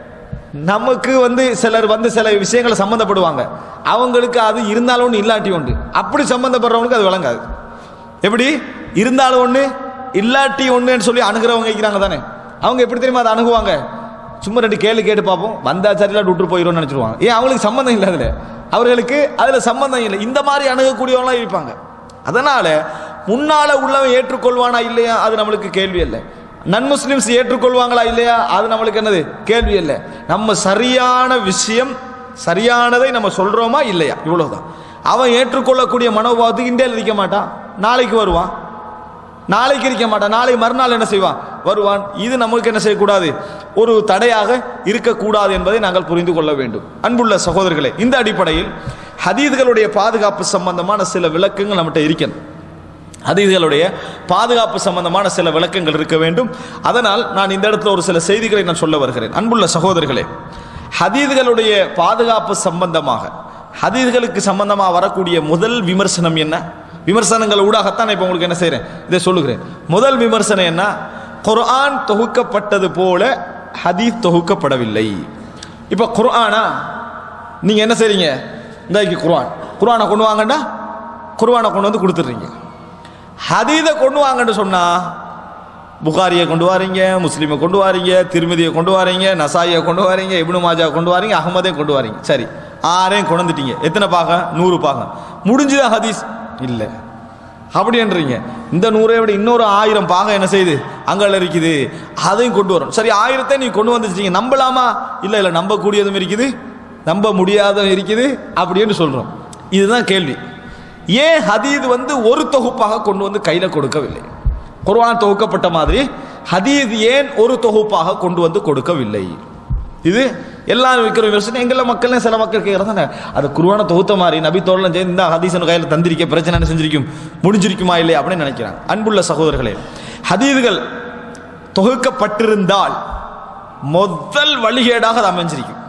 நமக்கு வந்து சிலர் வந்து சில விஷயங்களை சம்மந்தப்படுவாங்க அவங்களுக்கு அது இருந்தாலும் ஒன்று இல்லாட்டி உண்டு அப்படி சம்மந்தப்படுறவனுக்கு அது விளங்காது எப்படி இருந்தாலும் ஒன்று இல்லாட்டி ஒன்றுன்னு சொல்லி அணுகிறவங்க இருக்கிறாங்க தானே அவங்க எப்படி தெரியுமா அதை அணுகுவாங்க சும்மா ரெண்டு கேள்வி கேட்டு பார்ப்போம் வந்தா சரியில்லா விட்டு போயிடும்னு நினச்சிருவாங்க ஏன் அவங்களுக்கு சம்மந்தம் இல்லை அதில் அவர்களுக்கு அதில் சம்மந்தம் இல்லை இந்த மாதிரி அணுகக்கூடியவங்களாம் இருப்பாங்க அதனால முன்னால உள்ளவன் ஏற்றுக்கொள்வானா இல்லையா அது நம்மளுக்கு கேள்வி இல்லை நன் முஸ்லிம்ஸ் ஏற்றுக்கொள்வாங்களா இல்லையா அது நம்மளுக்கு என்னது கேள்வி இல்லை நம்ம சரியான விஷயம் சரியானதை நம்ம சொல்றோமா இல்லையா இவ்வளவுதான் அவன் ஏற்றுக்கொள்ளக்கூடிய மனோபாவத்துக்கு இந்தியாவில் இருக்க மாட்டான் நாளைக்கு வருவான் நாளைக்கு இருக்க மாட்டான் நாளை மறுநாள் என்ன செய்வான் வருவான் இது நம்மளுக்கு என்ன செய்யக்கூடாது ஒரு தடையாக இருக்கக்கூடாது என்பதை நாங்கள் புரிந்து கொள்ள வேண்டும் அன்புள்ள சகோதரர்களே இந்த அடிப்படையில் ஹதீதுகளுடைய பாதுகாப்பு சம்பந்தமான சில விளக்கங்கள் நம்மகிட்ட இருக்கணும் ஹதீதுகளுடைய பாதுகாப்பு சம்பந்தமான சில விளக்கங்கள் இருக்க வேண்டும் அதனால் நான் இந்த இடத்துல ஒரு சில செய்திகளை நான் சொல்ல வருகிறேன் அன்புள்ள சகோதரர்களே ஹதீதுகளுடைய பாதுகாப்பு சம்பந்தமாக ஹதீதுகளுக்கு சம்பந்தமாக வரக்கூடிய முதல் விமர்சனம் என்ன விமர்சனங்கள் ஊடாகத்தான் நான் இப்போ உங்களுக்கு என்ன செய்கிறேன் இதை சொல்லுகிறேன் முதல் விமர்சனம் என்ன குர்ஆன் தொகுக்கப்பட்டது போல ஹதீஸ் தொகுக்கப்படவில்லை இப்போ குர்ஆனா நீங்கள் என்ன செய்றீங்க இந்த குர்ஆன் குர்ஆனை கொண்டு வாங்கண்டா குர்ஆனை கொண்டு வந்து கொடுத்துட்றீங்க ஹதீதை கொண்டு வாங்கன்னு சொன்னா புகாரியை கொண்டு வாரீங்க முஸ்லீமை கொண்டு வாரீங்க திருமதியை கொண்டு வாரீங்க நசாயை கொண்டு வாரீங்க இப்னு மாஜா கொண்டு வாரீங்க அகமதையும் கொண்டு வாரீங்க சரி ஆறையும் கொண்டு வந்துட்டீங்க எத்தனை பாகம் நூறு பாகம் முடிஞ்சுதா ஹதீஸ் இல்லை அப்படின்றீங்க இந்த நூறை விட இன்னொரு ஆயிரம் பாகம் என்ன செய்யுது அங்கே இருக்குது அதையும் கொண்டு வரும் சரி ஆயிரத்தை நீ கொண்டு வந்துட்டீங்க நம்பலாமா இல்லை இல்லை நம்பக்கூடியதும் இருக்குது நம்ப முடியாததும் இருக்குது அப்படின்னு சொல்கிறோம் இதுதான் கேள்வி ஏன் ஹதீது வந்து ஒரு தொகுப்பாக கொண்டு வந்து கையில் கொடுக்கவில்லை குர்ஆன் தொகுக்கப்பட்ட மாதிரி ஹதீத் ஏன் ஒரு தொகுப்பாக கொண்டு வந்து கொடுக்கவில்லை இது எல்லாரும் வைக்கிற விமர்சனம் எங்கள மக்கள் சில மக்கள் கேட்கறது தானே அது குருவான தொகுத்த மாதிரி நபி தோழன் சேர்ந்து இந்த ஹதீசன் கையில் தந்திருக்க பிரச்சனை என்ன செஞ்சிருக்கும் முடிஞ்சிருக்குமா இல்லை அப்படின்னு நினைக்கிறாங்க அன்புள்ள சகோதரர்களே ஹதீதுகள் தொகுக்கப்பட்டிருந்தால் முதல் வழிகேடாக அது அமைஞ்சிருக்கும்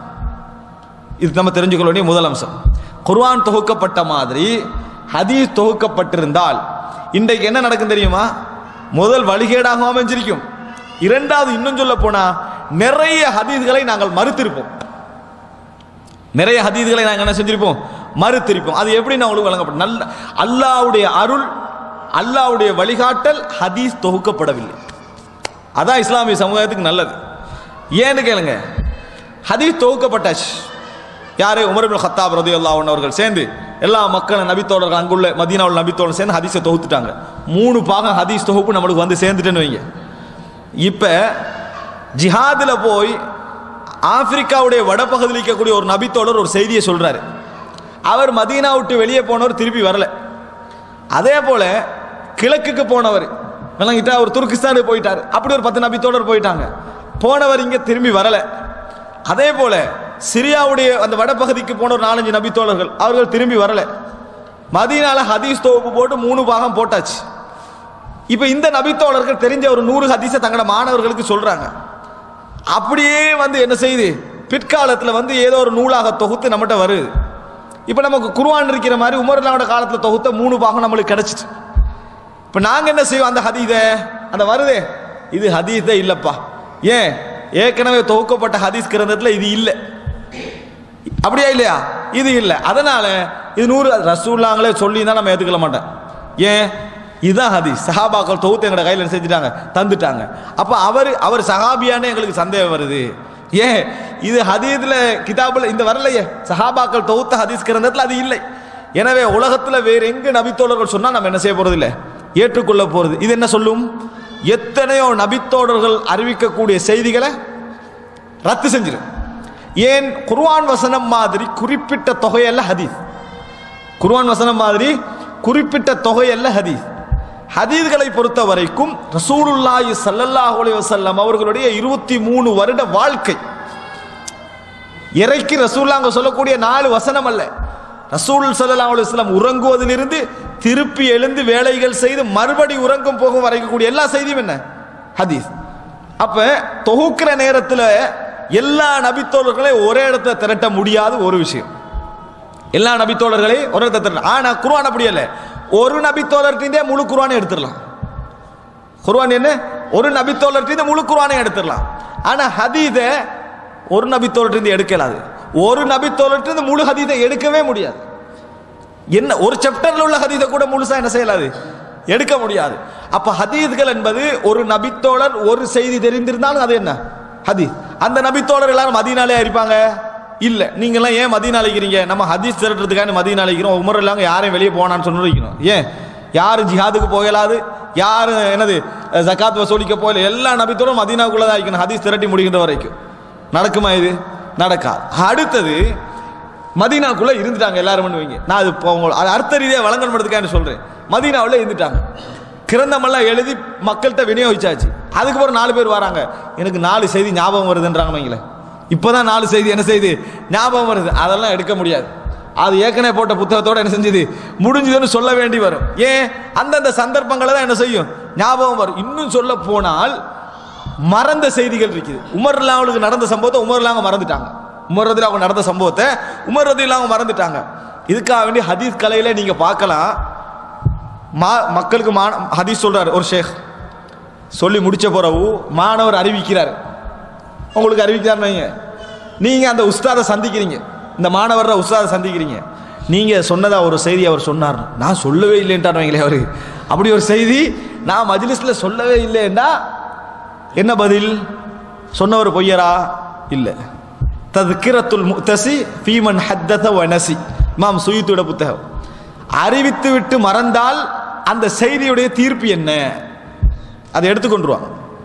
இது நம்ம தெரிஞ்சுக்கொள்ள வேண்டிய முதல் அம்சம் குர்ஆன் தொகுக்கப்பட்ட மாதிரி ஹதீஸ் தொகுக்கப்பட்டிருந்தால் இன்றைக்கு என்ன நடக்கும் தெரியுமா முதல் வழிகேடாக அமைஞ்சிருக்கும் இரண்டாவது இன்னும் சொல்ல போனா நிறைய ஹதீஸ்களை நாங்கள் மறுத்திருப்போம் நிறைய ஹதீஸ்களை நாங்கள் என்ன செஞ்சிருப்போம் மறுத்திருப்போம் அது எப்படி நான் உங்களுக்கு வழங்கப்படும் நல்ல அல்லாவுடைய அருள் அல்லாவுடைய வழிகாட்டல் ஹதீஸ் தொகுக்கப்படவில்லை அதான் இஸ்லாமிய சமுதாயத்துக்கு நல்லது ஏன்னு கேளுங்க ஹதீஸ் தொகுக்கப்பட்டாச்சு யாரு உமர் இப்னு ஹத்தாப் ரதியல்லாஹு அன்ஹு அவர்கள் சேர்ந்து எல்லா மக்களும் நபித்தோழர்கள் அங்குள்ள மதீனாவுள்ள நபித்தோழர் சேர்ந்து ஹதீஸை தொகுத்துட்டாங்க மூணு பாகம் ஹதீஸ் தொகுப்பு நம்மளுக்கு வந்து சேர்ந்துட்டேன்னு வைங்க இப்போ ஜிஹாதில் போய் ஆப்பிரிக்காவுடைய வடபகுதியில் இருக்கக்கூடிய ஒரு நபித்தோழர் ஒரு செய்தியை சொல்றாரு அவர் மதீனா விட்டு வெளியே போனவர் திருப்பி வரல அதே போல கிழக்குக்கு போனவர் விளங்கிட்டா அவர் துருக்கிஸ்தானுக்கு போயிட்டார் அப்படி ஒரு பத்து நபித்தோழர் போயிட்டாங்க போனவர் இங்க திரும்பி வரல அதே போல சிரியாவுடைய அந்த வடபகுதிக்கு போன ஒரு நாலஞ்சு நபித்தோழர்கள் அவர்கள் திரும்பி வரல மதீனால ஹதீஸ் தொகுப்பு போட்டு மூணு பாகம் போட்டாச்சு இப்ப இந்த நபித்தோழர்கள் தெரிஞ்ச ஒரு நூறு ஹதீஸை தங்களோட மாணவர்களுக்கு சொல்றாங்க அப்படியே வந்து என்ன செய்யுது பிற்காலத்தில் வந்து ஏதோ ஒரு நூலாக தொகுத்து நம்மகிட்ட வருது இப்போ நமக்கு குர்ஆன் இருக்கிற மாதிரி உமர்லாவோட காலத்தில் தொகுத்த மூணு பாகம் நம்மளுக்கு கிடைச்சிட்டு இப்போ நாங்கள் என்ன செய்வோம் அந்த ஹதீஸை அந்த வருதே இது ஹதீஸே இல்லைப்பா ஏன் ஏற்கனவே தொகுக்கப்பட்ட ஹதீஸ் கிரந்தத்தில் இது இல்லை அப்படியா இல்லையா இது இல்லை அதனால இது நூறு ரசூல்லாங்களே சொல்லி தான் நம்ம ஏற்றுக்கல மாட்டேன் ஏன் இதுதான் ஹதீஸ் சஹாபாக்கள் தொகுத்து எங்களோட கையில் என்ன செஞ்சுட்டாங்க தந்துட்டாங்க அப்போ அவர் அவர் சஹாபியானே எங்களுக்கு சந்தேகம் வருது ஏன் இது ஹதீஸ்ல கிதாபுல இந்த வரலையே சஹாபாக்கள் தொகுத்த ஹதீஸ் கிரந்தத்தில் அது இல்லை எனவே உலகத்தில் வேற எங்க நபித்தோழர்கள் சொன்னா நம்ம என்ன செய்ய போறது இல்லை ஏற்றுக்கொள்ள போறது இது என்ன சொல்லும் எத்தனையோ நபித்தோழர்கள் அறிவிக்கக்கூடிய செய்திகளை ரத்து செஞ்சிடும் ஏன் குர்ஆன் வசனம் மாதிரி குறிப்பிட்ட தொகையல்ல ஹதீஸ் குர்ஆன் வசனம் மாதிரி குறிப்பிட்ட தொகையல்ல ஹதீஸ் ஹதீஸ்களை பொறுத்த வரைக்கும் ரசூலுல்லாஹி ஸல்லல்லாஹு அலைஹி வஸல்லம் அவர்களுடைய இருபத்தி மூணு வருட வாழ்க்கை இறைக்கு ரசூல்லாங்க சொல்லக்கூடிய நாலு வசனம் அல்ல ரசூல் ஸல்லல்லாஹு அலைஹி வஸல்லம் உறங்குவதிலிருந்து திருப்பி எழுந்து வேலைகள் செய்து மறுபடி உறங்கும் போகும் வரைக்கும் கூடிய எல்லா செய்தியும் என்ன ஹதீஸ் அப்ப தொகுக்கிற நேரத்தில் எல்லா நபித்தோழர்களையும் ஒரே இடத்துல திரட்ட முடியாத ஒரு விஷயம் எல்லா நபித்தோழர்களையும் ஒரே இடத்துல திரட்ட ஆனா குர்ஆன் அப்படி அல்ல ஒரு நபித்தோழர்கிட்டே முழு குர்ஆனை எடுத்துடலாம் குர்ஆன் என்ன ஒரு நபித்தோழர்கிட்ட முழு குர்ஆனை எடுத்துடலாம் ஆனா ஹதீதை ஒரு நபித்தோழர்கிட்ட எடுக்கலாது ஒரு நபித்தோழர்கிட்ட முழு ஹதீதை எடுக்கவே முடியாது என்ன ஒரு சாப்டர்ல உள்ள ஹதீதை கூட முழுசா என்ன செய்யலாது எடுக்க முடியாது அப்ப ஹதீஸ்கள் என்பது ஒரு நபித்தோழர் ஒரு செய்தி தெரிந்திருந்தாலும் அது என்ன ஹதீஸ் அந்த நபித்தோழர் எல்லாரும் மதீனாலே இருப்பாங்க இல்ல நீங்க எல்லாம் ஏன் மதீனா அழைக்கிறீங்க நம்ம ஹதீஸ் திரட்டுறதுக்காக மதீனா அழைக்கிறோம் உமர் எல்லாம் யாரையும் வெளியே போனான்னு சொல்லி வைக்கணும் ஏன் யாரும் ஜிஹாதுக்கு போகலாது யாரும் என்னது ஜகாத் வசூலிக்க போகல எல்லா நபித்தோடும் மதீனாக்குள்ள தான் இருக்கணும் ஹதீஸ் திரட்டி முடிக்கின்ற வரைக்கும் நடக்குமா இது நடக்காது அடுத்தது மதீனாக்குள்ள இருந்துட்டாங்க எல்லாரும் பண்ணுவீங்க நான் அது இப்போ உங்க- அது அர்த்த ரீதியாக வழங்கணுன்றதுக்காக சொல்றேன் மதீனாவுல இருந்துட்டாங்க கிரந்தமெல்லாம் எழுதி மக்கள்கிட்ட விநியோகிச்சாச்சு அதுக்கப்புறம் நாலு பேர் வராங்க எனக்கு நாலு செய்தி ஞாபகம் வருதுன்றாங்க வைங்களேன் இப்போதான் நாலு செய்தி என்ன செய்யுது ஞாபகம் வருது அதெல்லாம் எடுக்க முடியாது அது ஏற்கனவே போட்ட புத்தகத்தோட என்ன செஞ்சது முடிஞ்சதுன்னு சொல்ல வேண்டி வரும் ஏன் அந்தந்த சந்தர்ப்பங்களை தான் என்ன செய்யும் ஞாபகம் வரும் இன்னும் சொல்ல போனால் மறந்த செய்திகள் இருக்குது உமர்ல அவளுக்கு நடந்த சம்பவத்தை உமர்ல அவங்க மறந்துட்டாங்க உமர் ரதில் அவங்க நடந்த சம்பவத்தை உமர் ரதில் அவங்க மறந்துட்டாங்க இதுக்காக வேண்டி ஹதீஸ் கலையில நீங்க பார்க்கலாம் மா மக்களுக்கு மா ஹதீஸ் சொல்றாரு ஒரு ஷேக் சொல்லி முடிச்ச பிறகு மாணவர் அறிவிக்கிறார் உங்களுக்கு அறிவிக்கிறார் வைங்க நீங்க அந்த உஸ்தாதை சந்திக்கிறீங்க இந்த மாணவரை உஸ்தாதை சந்திக்கிறீங்க நீங்க சொன்னதா ஒரு செய்தி அவர் சொன்னார் நான் சொல்லவே இல்லைன்ட்டார் வைங்களே அவரு அப்படி ஒரு செய்தி நான் மஜ்லிஸ்ல சொல்லவே இல்லைன்னா என்ன பதில் சொன்னவர் பொய்யரா இல்லை தத்கிரத்துல் முத்தசி ஃபீமன் ஹத்தத வனசி இமாம் சுயித்துட புத்தகம் அறிவித்து விட்டு மறந்தால் அந்த செய்தியுடைய தீர்ப்பு என்ன அதை எடுத்துக்கொண்டுருவாங்க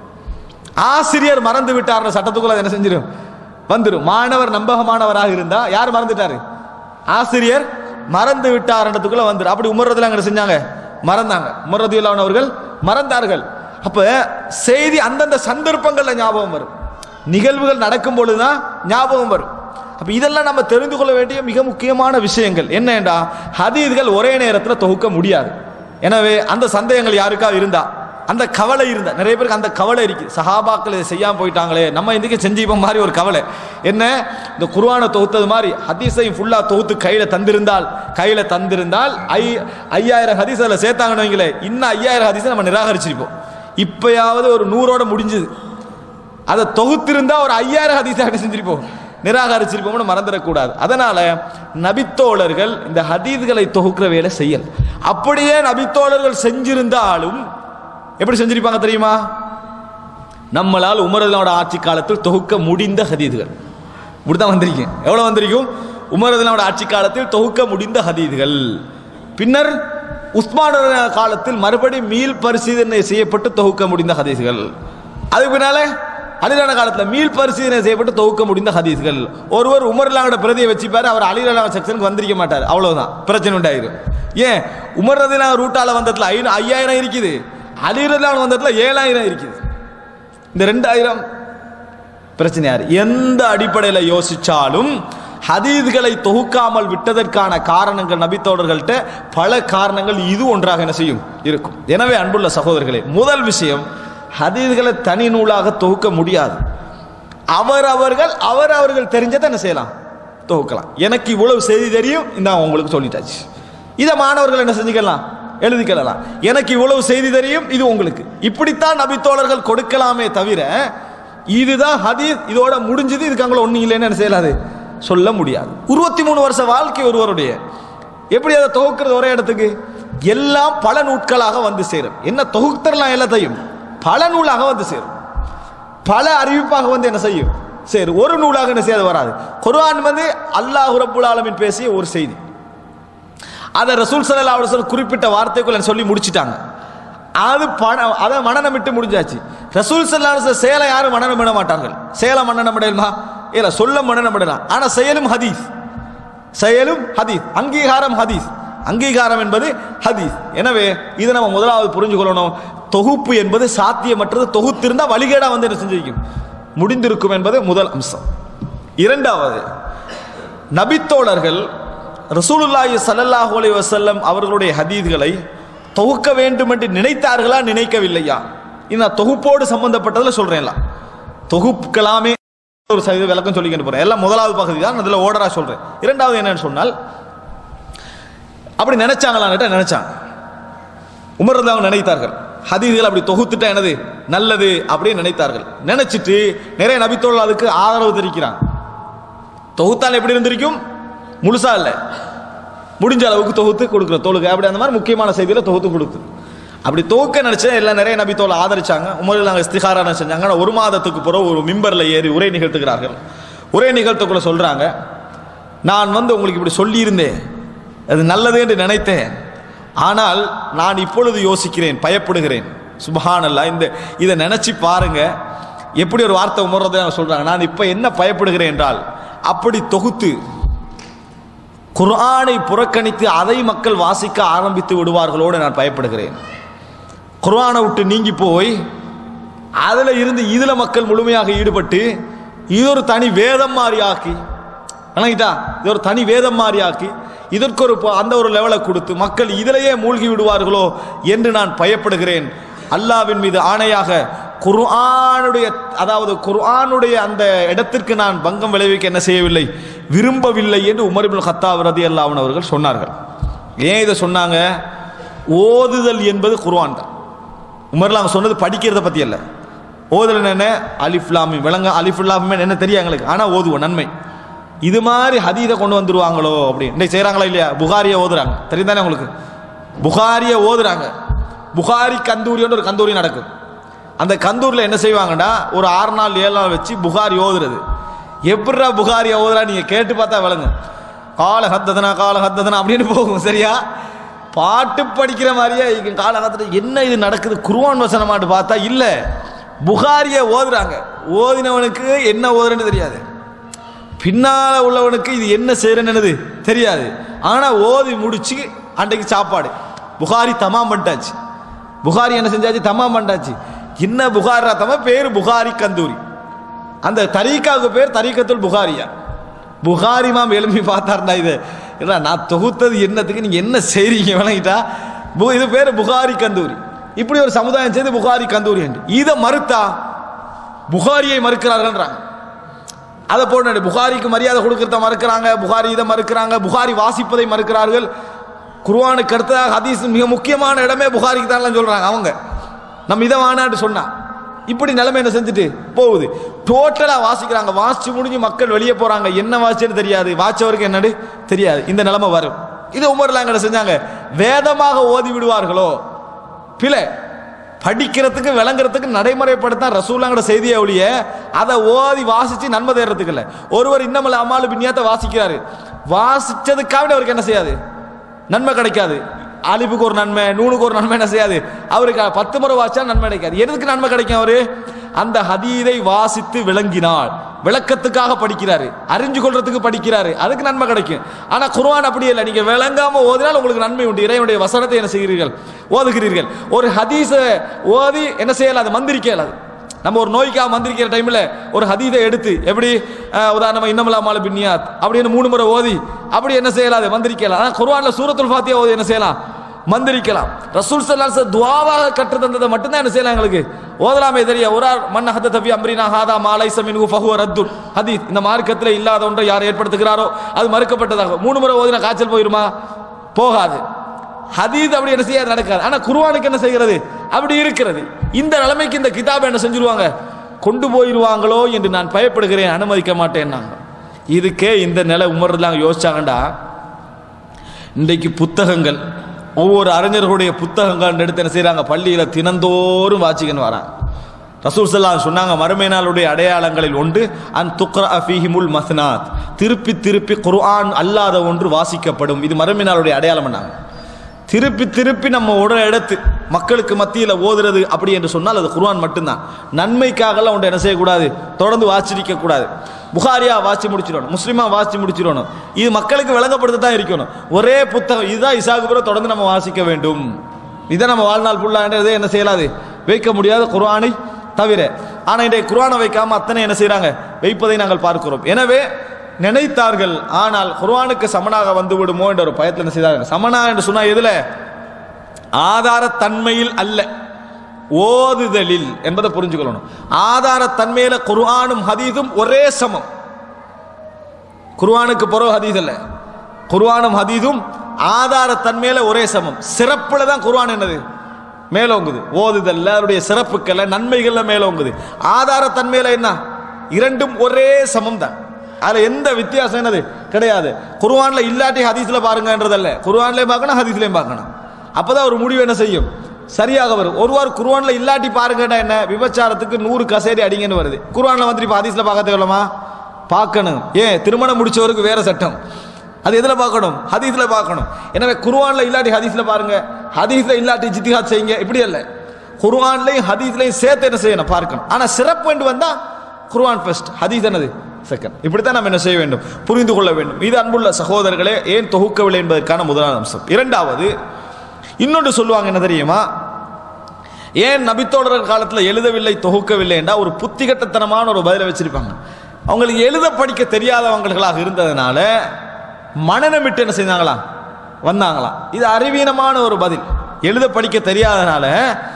ஆசிரியர் மறந்து விட்டார்ன்ற சட்டத்துக்குள்ள அது என்ன செஞ்சிடும் வந்துடும் மாணவர் நம்பகமானவராக இருந்தா யார் மறந்துட்டாரு ஆசிரியர் மறந்து விட்டார்ன்றதுக்குள்ள வந்துடும் அப்படி உமர்றதுல அங்க செஞ்சாங்க மறந்தாங்க உமர்றதுல்லான் அவர்கள் மறந்தார்கள் அப்ப செய்தி அந்தந்த சந்தர்ப்பங்கள்ல ஞாபகம் வரும் நிகழ்வுகள் நடக்கும் பொழுதுதான் ஞாபகம் வரும் அப்ப இதெல்லாம் நம்ம தெரிந்து கொள்ள வேண்டிய மிக முக்கியமான விஷயங்கள் என்னண்டா ஹதீஸ்கள் ஒரே நேரத்தில் தொகுக்க முடியாது எனவே அந்த சந்தேகங்கள் யாருக்கா இருந்தா அந்த கவலை இருந்தா நிறைய பேருக்கு அந்த கவலை இருக்கு சஹாபாக்கள் இதை செய்யாம போயிட்டாங்களே நம்ம இதுக்கு செஞ்சுப்போம் மாதிரி ஒரு கவலை என்ன இந்த குர்ஆனை தொகுத்தது மாதிரி ஹதீஸையும் ஃபுல்லா தொகுத்து கையில தந்திருந்தால் கையில தந்திருந்தால் ஐ ஐயாயிரம் ஹதீஸ் அதில் சேர்த்தாங்கன்னு வைங்களேன் இன்னும் ஐயாயிரம் ஹதீஸை நம்ம நிராகரிச்சிருப்போம் இப்பயாவது ஒரு நூறோட முடிஞ்சுது அதை தொகுத்திருந்தா ஒரு ஐயாயிரம் ஹதீஸை அப்படி செஞ்சிருப்போம் நிராகரிச்சிருப்போம்னு மறந்துடக்கூடாது அதனால நபித்தோழர்கள் இந்த ஹதீஸ்களை தொகுக்கிற வேலை செய்யல் அப்படியே நபித்தோழர்கள் செஞ்சிருந்தாலும் எப்படி செஞ்சிருப்பாங்க தெரியுமா நம்மளால் உமரதனோட ஆட்சி காலத்தில் தொகுக்க முடிந்த ஹதீதுகள் இப்படிதான் வந்திருக்கேன் எவ்வளவு வந்திருக்கும் உமரதனோட ஆட்சி காலத்தில் தொகுக்க முடிந்த ஹதீதுகள் பின்னர் உஸ்மான் காலத்தில் மறுபடி மீள் பரிசீலனை செய்யப்பட்டு தொகுக்க முடிந்த ஹதீஸ்கள் அதுக்கு பின்னால அலிலான காலத்தில் மீள் பரிசீலனை செய்யப்பட்டு தொகுக்க முடிந்த ஹதீஸ்கள் ஒருவர் உமர்லாவோட பிரதியை வச்சுப்பாரு அவர் அலிலான செக்ஷனுக்கு வந்திருக்க மாட்டார் அவ்வளவுதான் பிரச்சனை உண்டாயிரும் ஏன் உமர் ரதிலா ரூட்டால வந்ததுல ஐ ஐயாயிரம் இருக்குது அலிரலான் வந்ததுல ஏழாயிரம் இருக்குது இந்த ரெண்டாயிரம் பிரச்சனை யாரு எந்த அடிப்படையில் யோசிச்சாலும் ஹதீதுகளை தொகுக்காமல் விட்டதற்கான காரணங்கள் நபித்தோழர்கள்ட்ட பல காரணங்கள் இது ஒன்றாக என்ன செய்யும் இருக்கும் எனவே அன்புள்ள சகோதரர்களே முதல் விஷயம் ஹதீதுகளை தனி நூலாக தொகுக்க முடியாது அவர் அவர்கள் அவர் அவர்கள் தெரிஞ்சதை என்ன செய்யலாம் தொகுக்கலாம் எனக்கு இவ்வளவு செய்தி தெரியும் இந்த உங்களுக்கு சொல்லிட்டாச்சு இதை மாணவர்கள் என்ன செஞ்சுக்கலாம் எழுதிக்கலாம் எனக்கு இவ்வளவு செய்தி தெரியும் இது உங்களுக்கு இப்படித்தான் நபித்தோழர்கள் கொடுக்கலாமே தவிர இதுதான் ஹதீஸ் இதோட முடிஞ்சது இதுக்கு அங்கே ஒன்றும் இல்லைன்னு என்ன செய்யலாது சொல்ல முடியாது இருபத்தி மூணு வருஷ வாழ்க்கை ஒருவருடைய எப்படி அதை துவக்கிறது ஒரே இடத்துக்கு எல்லாம் பல நூட்களாக வந்து சேரும் என்ன தொகுத்தரலாம் எல்லாத்தையும் பல நூலாக வந்து சேரும் பல அறிவிப்பாக வந்து என்ன செய்யும் சரி ஒரு நூலாக என்ன செய்யாது வராது குர்ஆன் வந்து அல்லாஹ் ரப்புல் ஆலமீன் பேசிய ஒரு செய்தி அதை ரசூல் ஸல்லல்லாஹு அலைஹி வஸல்லம் குறிப்பிட்ட வார்த்தைக்குள்ள சொல்லி முடிச்சிட்டாங்க அது பண அதை மனநம் விட்டு முடிஞ்சாச்சு ரசூல் ஸல்லல்லாஹு அலைஹி வஸல்லம் செயலை யாரும் மனநம் விட மாட்டார்கள் செயலை மனநம் விடலாமா இல்ல சொல்ல மனநம் விடலாம் ஆனா செயலும் ஹதீஸ் செயலும் ஹதீஸ் அங்கீகாரம் ஹதீஸ் அங்கீகாரம் என்பது ஹதீஸ் எனவே இதை நம்ம முதலாவது புரிஞ்சு கொள்ளணும் தொகுப்பு என்பது சாத்தியமற்றது தொகுத்திருந்தா வழிகேடா வந்து என்ன செஞ்சிருக்கும் முடிந்திருக்கும் என்பது முதல் அம்சம் இரண்டாவது நபித்தோழர்கள் ரசூலுல்லாஹி ஸல்லல்லாஹு அலைஹி வஸல்லம் அவர்களுடைய ஹதீஸ்களை தொகுக்க வேண்டும் என்று நினைத்தார்களா நினைக்கவில்லையா இந்த தொகுப்போடு சம்பந்தப்பட்டதுல சொல்றேன்ல தொகுப்புக்கலாமே ஒரு சதவீத விளக்கம் சொல்லிக்கிட்டு போறேன் எல்லாம் முதலாவது பகுதி தான் அதுல ஓடரா சொல்றேன் இரண்டாவது என்னன்னு சொன்னால் அப்படி நினைச்சாங்களான்னு நினைச்சாங்க உமர் ரலியல்லாஹு அன்ஹு நினைத்தார்கள் ஹதீஸ்கள் அப்படி தொகுத்துட்டா என்னது நல்லது அப்படின்னு நினைத்தார்கள் நினைச்சிட்டு நிறைய நபித்தோழர்கள் அதுக்கு ஆதரவு தெரிவிக்கிறாங்க தொகுத்தால் எப்படி இருந்திருக்கும் முழுசா இல்லை முடிஞ்ச அளவுக்கு தொகுத்து கொடுக்குற தொழுகை அப்படி அந்த மாதிரி முக்கியமான செய்தியில தொகுத்து கொடுக்குது அப்படி தொகுக்க நினைச்சா எல்லாம் நிறைய நபி தோலை ஆதரிச்சாங்க உமரில் நாங்கள் இஸ்திகாரா செஞ்சாங்க ஆனா ஒரு மாதத்துக்கு பிறகு ஒரு மிம்பர்ல ஏறி உரை நிகழ்த்துகிறார்கள் உரை நிகழ்த்துக்குள்ள சொல்றாங்க நான் வந்து உங்களுக்கு இப்படி சொல்லியிருந்தேன் அது நல்லது என்று நினைத்தேன் ஆனால் நான் இப்பொழுது யோசிக்கிறேன் பயப்படுகிறேன் சுபஹானல்லா இந்த இதை நினைச்சு பாருங்க எப்படி ஒரு வார்த்தை உமர்றதை சொல்றாங்க நான் இப்ப என்ன பயப்படுகிறேன் என்றால் அப்படி தொகுத்து குர்ஆனை புறக்கணித்து அதை மக்கள் வாசிக்க ஆரம்பித்து விடுவார்களோடு நான் பயப்படுகிறேன் குர்ஆனை விட்டு நீங்கி போய் அதுல இருந்து இதுல மக்கள் முழுமையாக ஈடுபட்டு இது ஒரு தனி வேதம் மாதிரி ஆக்கி வணங்கிட்டா இது ஒரு தனி வேதம் மாதிரி ஆக்கி இதற்கு ஒரு ப- அந்த ஒரு லெவலை கொடுத்து மக்கள் இதிலேயே மூழ்கி விடுவார்களோ என்று நான் பயப்படுகிறேன் அல்லாவின் மீது ஆணையாக குர்ஆனுடைய அதாவது குர்ஆனுடைய அந்த இடத்திற்கு நான் பங்கம் விளைவிக்க என்ன செய்யவில்லை விரும்பவில்லை என்று உமர் இப்னு கத்தாப் ரதியல்லாஹு அவர்கள் சொன்னார்கள் ஏன் இதை சொன்னாங்க ஓதுதல் என்பது குர்ஆன் தான் உமர்ல அவங்க சொன்னது படிக்கிறத பத்தி அல்ல ஓதுதல் என்ன அலிஃப்லாமி விளங்க அலிஃபுல்லாமி என்ன தெரியும் எங்களுக்கு ஆனா ஓதுவோம் நன்மை இது மாதிரி ஹதீதை கொண்டு வந்துருவாங்களோ அப்படி இன்னைக்கு செய்றாங்களா இல்லையா புகாரியை ஓதுறாங்க தெரியுதானே உங்களுக்கு புகாரியை ஓதுறாங்க புகாரி கந்தூரின்னு ஒரு கந்தூரி நடக்கும் அந்த கந்தூரில் என்ன செய்வாங்கடா ஒரு ஆறு நாள் ஏழு நாள் வச்சு புகாரி ஓதுறது எப்படிடா புகாரியை ஓதுறா நீங்க கேட்டு பார்த்தா விளங்கு கால ஹத்ததனா கால ஹத்ததனா அப்படின்னு போகும் சரியா பாட்டு படிக்கிற மாதிரியே இங்க காலகட்டத்தில் என்ன இது நடக்குது குருவான் வசனமாட்டு பார்த்தா இல்ல புகாரிய ஓதுறாங்க ஓதினவனுக்கு என்ன ஓதுறன்னு தெரியாது பின்னால உள்ளவனுக்கு இது என்ன செய்யறன்னு தெரியாது ஆனா ஓதி முடிச்சு அன்றைக்கு சாப்பாடு புகாரி தமாம் பண்ணிட்டாச்சு புகாரி என்ன செஞ்சாச்சு தமாம் பண்ணிட்டாச்சு என்ன புகாரா தமா பேரு புகாரி கந்தூரி அந்த தரீக்காவுக்கு பேர் தரீக்கத்துல் புகாரியா புகாரி மாம் எழுப்பி பார்த்தாருடா இது இல்லை நான் தொகுத்தது என்னத்துக்கு நீங்க என்ன செய்றீங்க விளங்கிட்டா பு- இது பேர் புகாரி கந்தூரி இப்படி ஒரு சமுதாயம் செய்து புகாரி கந்தூரி என்று இதை மறுத்தா புகாரியை மறுக்கிறார்கள்ன்றாங்க அதை போட்டு புகாரிக்கு மரியாதை கொடுக்கறத மறுக்கிறாங்க புகாரி இதை மறுக்கிறாங்க புகாரி வாசிப்பதை மறுக்கிறார்கள் குர்ஆனுக்கு அடுத்ததாக ஹதீஸ் மிக முக்கியமான இடமே புகாரிக்கு தான் சொல்றாங்க அவங்க நம்ம இதை வானாட்டு சொன்னா இப்படி நிலைமை என்ன செஞ்சுட்டு போகுது டோட்டலா வாசிக்கிறாங்க வாசிச்சு முடிஞ்சு மக்கள் வெளியே போறாங்க என்ன வாசிச்சுன்னு தெரியாது வாச்சவருக்கு என்னடு தெரியாது இந்த நிலைமை வரும் இது உமர்லாம் என்ன செஞ்சாங்க வேதமாக ஓதி விடுவார்களோ பிழை படிக்கிறதுக்கு விளங்குறதுக்கு நடைமுறைப்படுத்த ரசூலாங்கிற செய்தியை ஒழிய அதை ஓதி வாசிச்சு நன்மை தேடுறதுக்கு இல்லை ஒருவர் இன்னமல்ல அம்மாளு பின்னியாத்த வாசிக்கிறாரு வாசிச்சதுக்காக அவருக்கு என்ன செய்யாது நன்மை கிடைக்காது அலிப்புக்கு ஒரு நன்மை நூனுக்கு ஒரு நன்மை என்ன செய்யாது அவருக்கு பத்து முறை வாசிச்சா நன்மை கிடைக்காது எதுக்கு நன்மை கிடைக்கும் அவரு அந்த ஹதீதை வாசித்து விளங்கினாள் விளக்கத்துக்காக படிக்கிறாரு அறிஞ்சு கொள்றதுக்கு படிக்கிறாரு அதுக்கு நன்மை கிடைக்கும் ஆனா குர்ஆன் அப்படி இல்லை நீங்க விளங்காம ஓதினால் உங்களுக்கு நன்மை உண்டு இறைவனுடைய வசனத்தை என்ன செய்கிறீர்கள் ஓதுகிறீர்கள் ஒரு ஹதீஸை ஓதி என்ன செய்யலாம் அது மந்திரிக்க இயலாது நம்ம ஒரு நோய்க்காக மந்திரிக்கிற டைம்ல ஒரு ஹதீதை எடுத்து எப்படி அஹ், உதாரணமா இன்னமலா மால பின்னியாத் அப்படின்னு மூணு முறை ஓதி அப்படி என்ன செய்யலாம் மந்திரிக்கலாம் ஆனா குர்ஆன்ல சூரத்துல் ஃபாத்தியா ஓதி என்ன செய்யலாம் மந்திரிக்கலாம் ரசூல் ஸல்லல்லாஹு அலைஹி துவாவாக கற்று தந்ததை மட்டும்தான் என்ன செய்யலாம் எங்களுக்கு ஓதலாமே தெரிய ஒரு ஆள் மன் ஹத தபி அம்ரினா ஹாதா மாலை சமின்ஹு ஃபஹுவ ரத்துன் ஹதீஸ் இந்த மார்க்கத்தில் இல்லாத ஒன்றை யார் ஏற்படுத்துகிறாரோ அது மறுக்கப்பட்டதாக மூணு முறை ஓதினா காய்ச்சல் போயிருமா போகாது ஹதீஸ் அப்படி என்ன செய்யாது நடக்காது ஆனா குர்ஆனுக்கு என்ன செய்கிறது அப்படி இருக்கிறது இந்த நிலைமைக்கு இந்த கிதாப் என்ன செஞ்சிருவாங்க கொண்டு போயிருவாங்களோ என்று நான் பயப்படுகிறேன் அனுமதிக்க மாட்டேன்னாங்க இதுக்கே இந்த நிலை உமர்லாங்க யோசிச்சாங்கண்டா இன்றைக்கு புத்தகங்கள் ஒவ்வொரு அறிஞர்களுடைய புத்தகங்கள் எடுத்து என்ன செய்றாங்க பள்ளியில தினந்தோறும் வாசிக்கன்னு வராங்க ரசூல் ஸல்லல்லாஹு சொன்னாங்க மறுமை நாளுடைய அடையாளங்களில் ஒன்று அன் துக்ரா ஃபீஹிமுல் மஸ்னாத் திருப்பி திருப்பி குர்ஆன் அல்லாத ஒன்று வாசிக்கப்படும் இது மறுமை நாளுடைய அடையாளம் பண்ணாங்க திருப்பி திருப்பி நம்ம உடனே எடுத்து மக்களுக்கு மத்தியில் ஓதுறது அப்படி என்று சொன்னால் அது குர்ஆன் மட்டும்தான் நன்மைக்காகலாம் ஒன்று என்ன செய்யக்கூடாது தொடர்ந்து வாசிக்க கூடாது புகாரியா வாசி முடிச்சிடணும் முஸ்லிமா வாசி முடிச்சிடணும் இது மக்களுக்கு விளங்கப்படுத்த தான் இருக்கணும் ஒரே புத்தகம் இதுதான் இசாகுபுர தொடர்ந்து நம்ம வாசிக்க வேண்டும் இதை நம்ம வாழ்நாள் ஃபுல்லான்றதே என்ன செய்யலாது வைக்க முடியாத குர்ஆனை தவிர ஆனால் இன்றைய குர்ஆனை வைக்காம அத்தனை என்ன செய்றாங்க வைப்பதை நாங்கள் பார்க்கிறோம் எனவே நினைத்தார்கள் ஆனால் குர்ஆனுக்கு சமனாக வந்து விடுமோ என்ற ஒரு பயத்தில் என்ன செய்தார்கள் சமனா என்று சொன்னா எதுல ஆதாரத்தன்மையில் அல்ல ஓதுதலில் என்பதை புரிஞ்சுக்கொள்ளணும் ஆதாரத்தன்மையில குர்ஆனும் ஹதீஸும் ஒரே சமம் குர்ஆனுக்கு பிறகு ஹதீஸ் அல்ல குர்ஆனும் ஹதீஸும் ஆதாரத்தன்மையில ஒரே சமம் சிறப்புல தான் குர்ஆன் என்னது மேலோங்குது ஓதுதல்ல அவருடைய சிறப்புக்கள்ல நன்மைகள்ல மேலோங்குது ஆதாரத்தன்மையில என்ன இரண்டும் ஒரே சமம் தான் அதுல எந்த வித்தியாசம் என்னது கிடையாது குர்ஆன்ல இல்லாட்டி ஹதீஸ்ல பாருங்கன்றதல்ல குர்ஆன்லயும் பார்க்கணும் ஹதீஸ்லயும் பார்க்கணும் அப்பதான் ஒரு முடிவு என்ன செய்யும் சரியாக வரும் ஒருவார் குர்ஆன்ல இல்லாட்டி பாருங்கன்னா என்ன விபச்சாரத்துக்கு நூறு கசேரி அடிங்கன்னு வருது குர்ஆன்ல வந்து இப்ப ஹதீஸ்ல பார்க்க தேவையில்லமா பார்க்கணும் ஏன் திருமணம் முடிச்சவருக்கு வேற சட்டம் அது எதுல பார்க்கணும் ஹதீஸ்ல பார்க்கணும் எனவே குர்ஆன்ல இல்லாட்டி ஹதீஸ்ல பாருங்க ஹதீஸ்ல இல்லாட்டி ஜித்திஹாத் செய்யுங்க இப்படி அல்ல குர்ஆன்லையும் ஹதீஸ்லையும் சேர்த்து என்ன செய்யணும் பார்க்கணும் ஆனா சிறப்பு என்று வந்தா குர்ஆன் ஃபர்ஸ்ட் ஹதீஸ் என்னது செகண்ட் இப்படித்தான் நம்ம என்ன செய்ய வேண்டும் புரிந்து கொள்ள வேண்டும் இது அன்புள்ள சகோதரர்களே ஏன் தொகுக்கவில்லை என்பதற்கான முதலாவது அம்சம் இரண்டாவது இன்னொன்று சொல்லுவாங்க என்ன தெரியுமா ஏன் நபித்தோழர் காலத்தில் எழுதவில்லை தொகுக்கவில்லை என்றால் ஒரு புத்திகட்டத்தனமான ஒரு பதிலை வச்சிருப்பாங்க அவங்களுக்கு எழுத படிக்க தெரியாதவங்களாக இருந்ததுனால மனநமிட்டு என்ன செஞ்சாங்களாம் வந்தாங்களாம் இது அறிவீனமான ஒரு பதில் எழுத படிக்க தெரியாதனால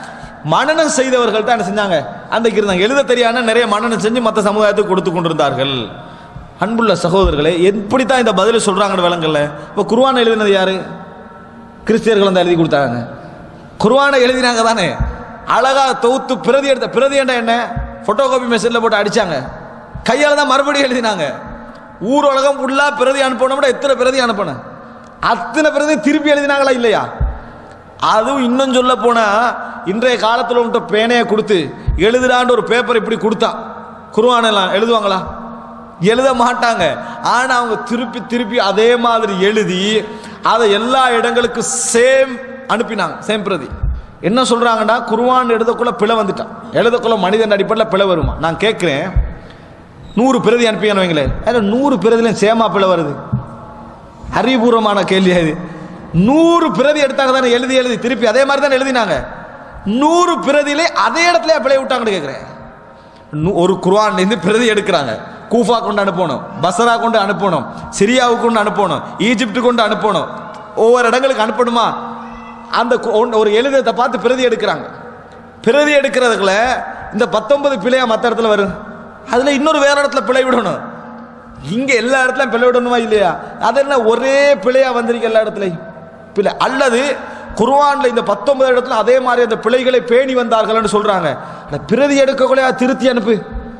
மனனம் செய்தவர்கள் தான் என்ன செஞ்சாங்க அன்றைக்கு இருந்தாங்க எழுத தெரியாத நிறைய மனனம் செஞ்சு மற்ற சமுதாயத்துக்கு கொடுத்து கொண்டிருந்தார்கள் அன்புள்ள சகோதரர்களே எப்படி தான் இந்த பதில் சொல்றாங்கன்னு விளங்கல இப்போ குர்ஆன் எழுதினது யாரு கிறிஸ்தியர்கள் வந்து எழுதி கொடுத்தாங்க குர்ஆனை எழுதினாங்க தானே அழகா தொகுத்து பிரதி எடுத்த பிரதி என்ன என்ன போட்டோ காப்பி மெஷினில் போட்டு அடிச்சாங்க கையால் தான் மறுபடியும் எழுதினாங்க ஊர் உலகம் ஃபுல்லா பிரதி அனுப்பணும் எத்தனை பிரதி அனுப்பணும் அத்தனை பிரதி திருப்பி எழுதினாங்களா இல்லையா அதுவும் இன்னும் சொல்ல போனா இன்றைய காலத்தில் உன்ட்ட பேனையை கொடுத்து எழுதுறான்ற ஒரு பேப்பர் இப்படி கொடுத்தா குருவானெல்லாம் எழுதுவாங்களா எழுத மாட்டாங்க ஆனா அவங்க திருப்பி திருப்பி அதே மாதிரி எழுதி அதை எல்லா இடங்களுக்கும் சேம் அனுப்பினாங்க சேம் பிரதி என்ன சொல்றாங்கன்னா குருவான் எழுதக்குள்ள பிழை வந்துட்டான் எழுதக்குள்ள மனிதன் அடிப்படையில் பிழை வருமா நான் கேட்கிறேன் நூறு பிரதி அனுப்பிங்கன்னு வைங்களேன் அதில் நூறு பிரதிலையும் சேமா பிழை வருது அறிவுபூர்வமான கேள்வி அது நூறு பிரதி எடுத்தாங்க தானே எழுதி எழுதி திருப்பி அதே மாதிரி தானே எழுதினாங்க நூறு பிரதியிலே அதே இடத்துல பிழை விட்டாங்கன்னு கேட்குறேன் நூ- ஒரு குர்ஆன்லேருந்து பிரதி எடுக்கிறாங்க கூஃபா கொண்டு அனுப்பணும் பசரா கொண்டு அனுப்பணும் சிரியாவுக்கு கொண்டு அனுப்பணும் ஈஜிப்டு கொண்டு அனுப்பணும் ஒவ்வொரு இடங்களுக்கு அனுப்பணுமா அந்த கு- ஒன்- ஒரு எழுதத்தை பார்த்து பிரதி எடுக்கிறாங்க பிரதி எடுக்கிறதுக்குள்ள இந்த பத்தொன்பது பிழையா மற்ற இடத்துல வரும் அதுல இன்னொரு வேற இடத்துல பிழை விடணும் இங்க எல்லா இடத்துலயும் பிழை விடணுமா இல்லையா அதெல்லாம் ஒரே பிழையா வந்திருக்கு எல்லா இடத்துலயும் பிழை அல்லது குர்ஆன்ல இந்த பத்தொன்பது இடத்துல அதே மாதிரி அந்த பிழைகளை பேணி வந்தார்கள்னு சொல்றாங்க அந்த பிரதி எடுக்கக்குள்ளே திருத்தி அனுப்பு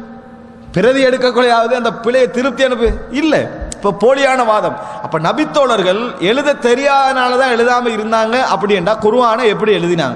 பிரதி எடுக்கக்குள்ளையாவது அந்த பிழையை திருத்தி அனுப்பு இல்ல இப்ப போலியான வாதம் அப்ப நபித்தோழர்கள் எழுத தெரியாதனால தான் எழுதாம இருந்தாங்க அப்படி என்றா குர்ஆனை எப்படி எழுதினாங்க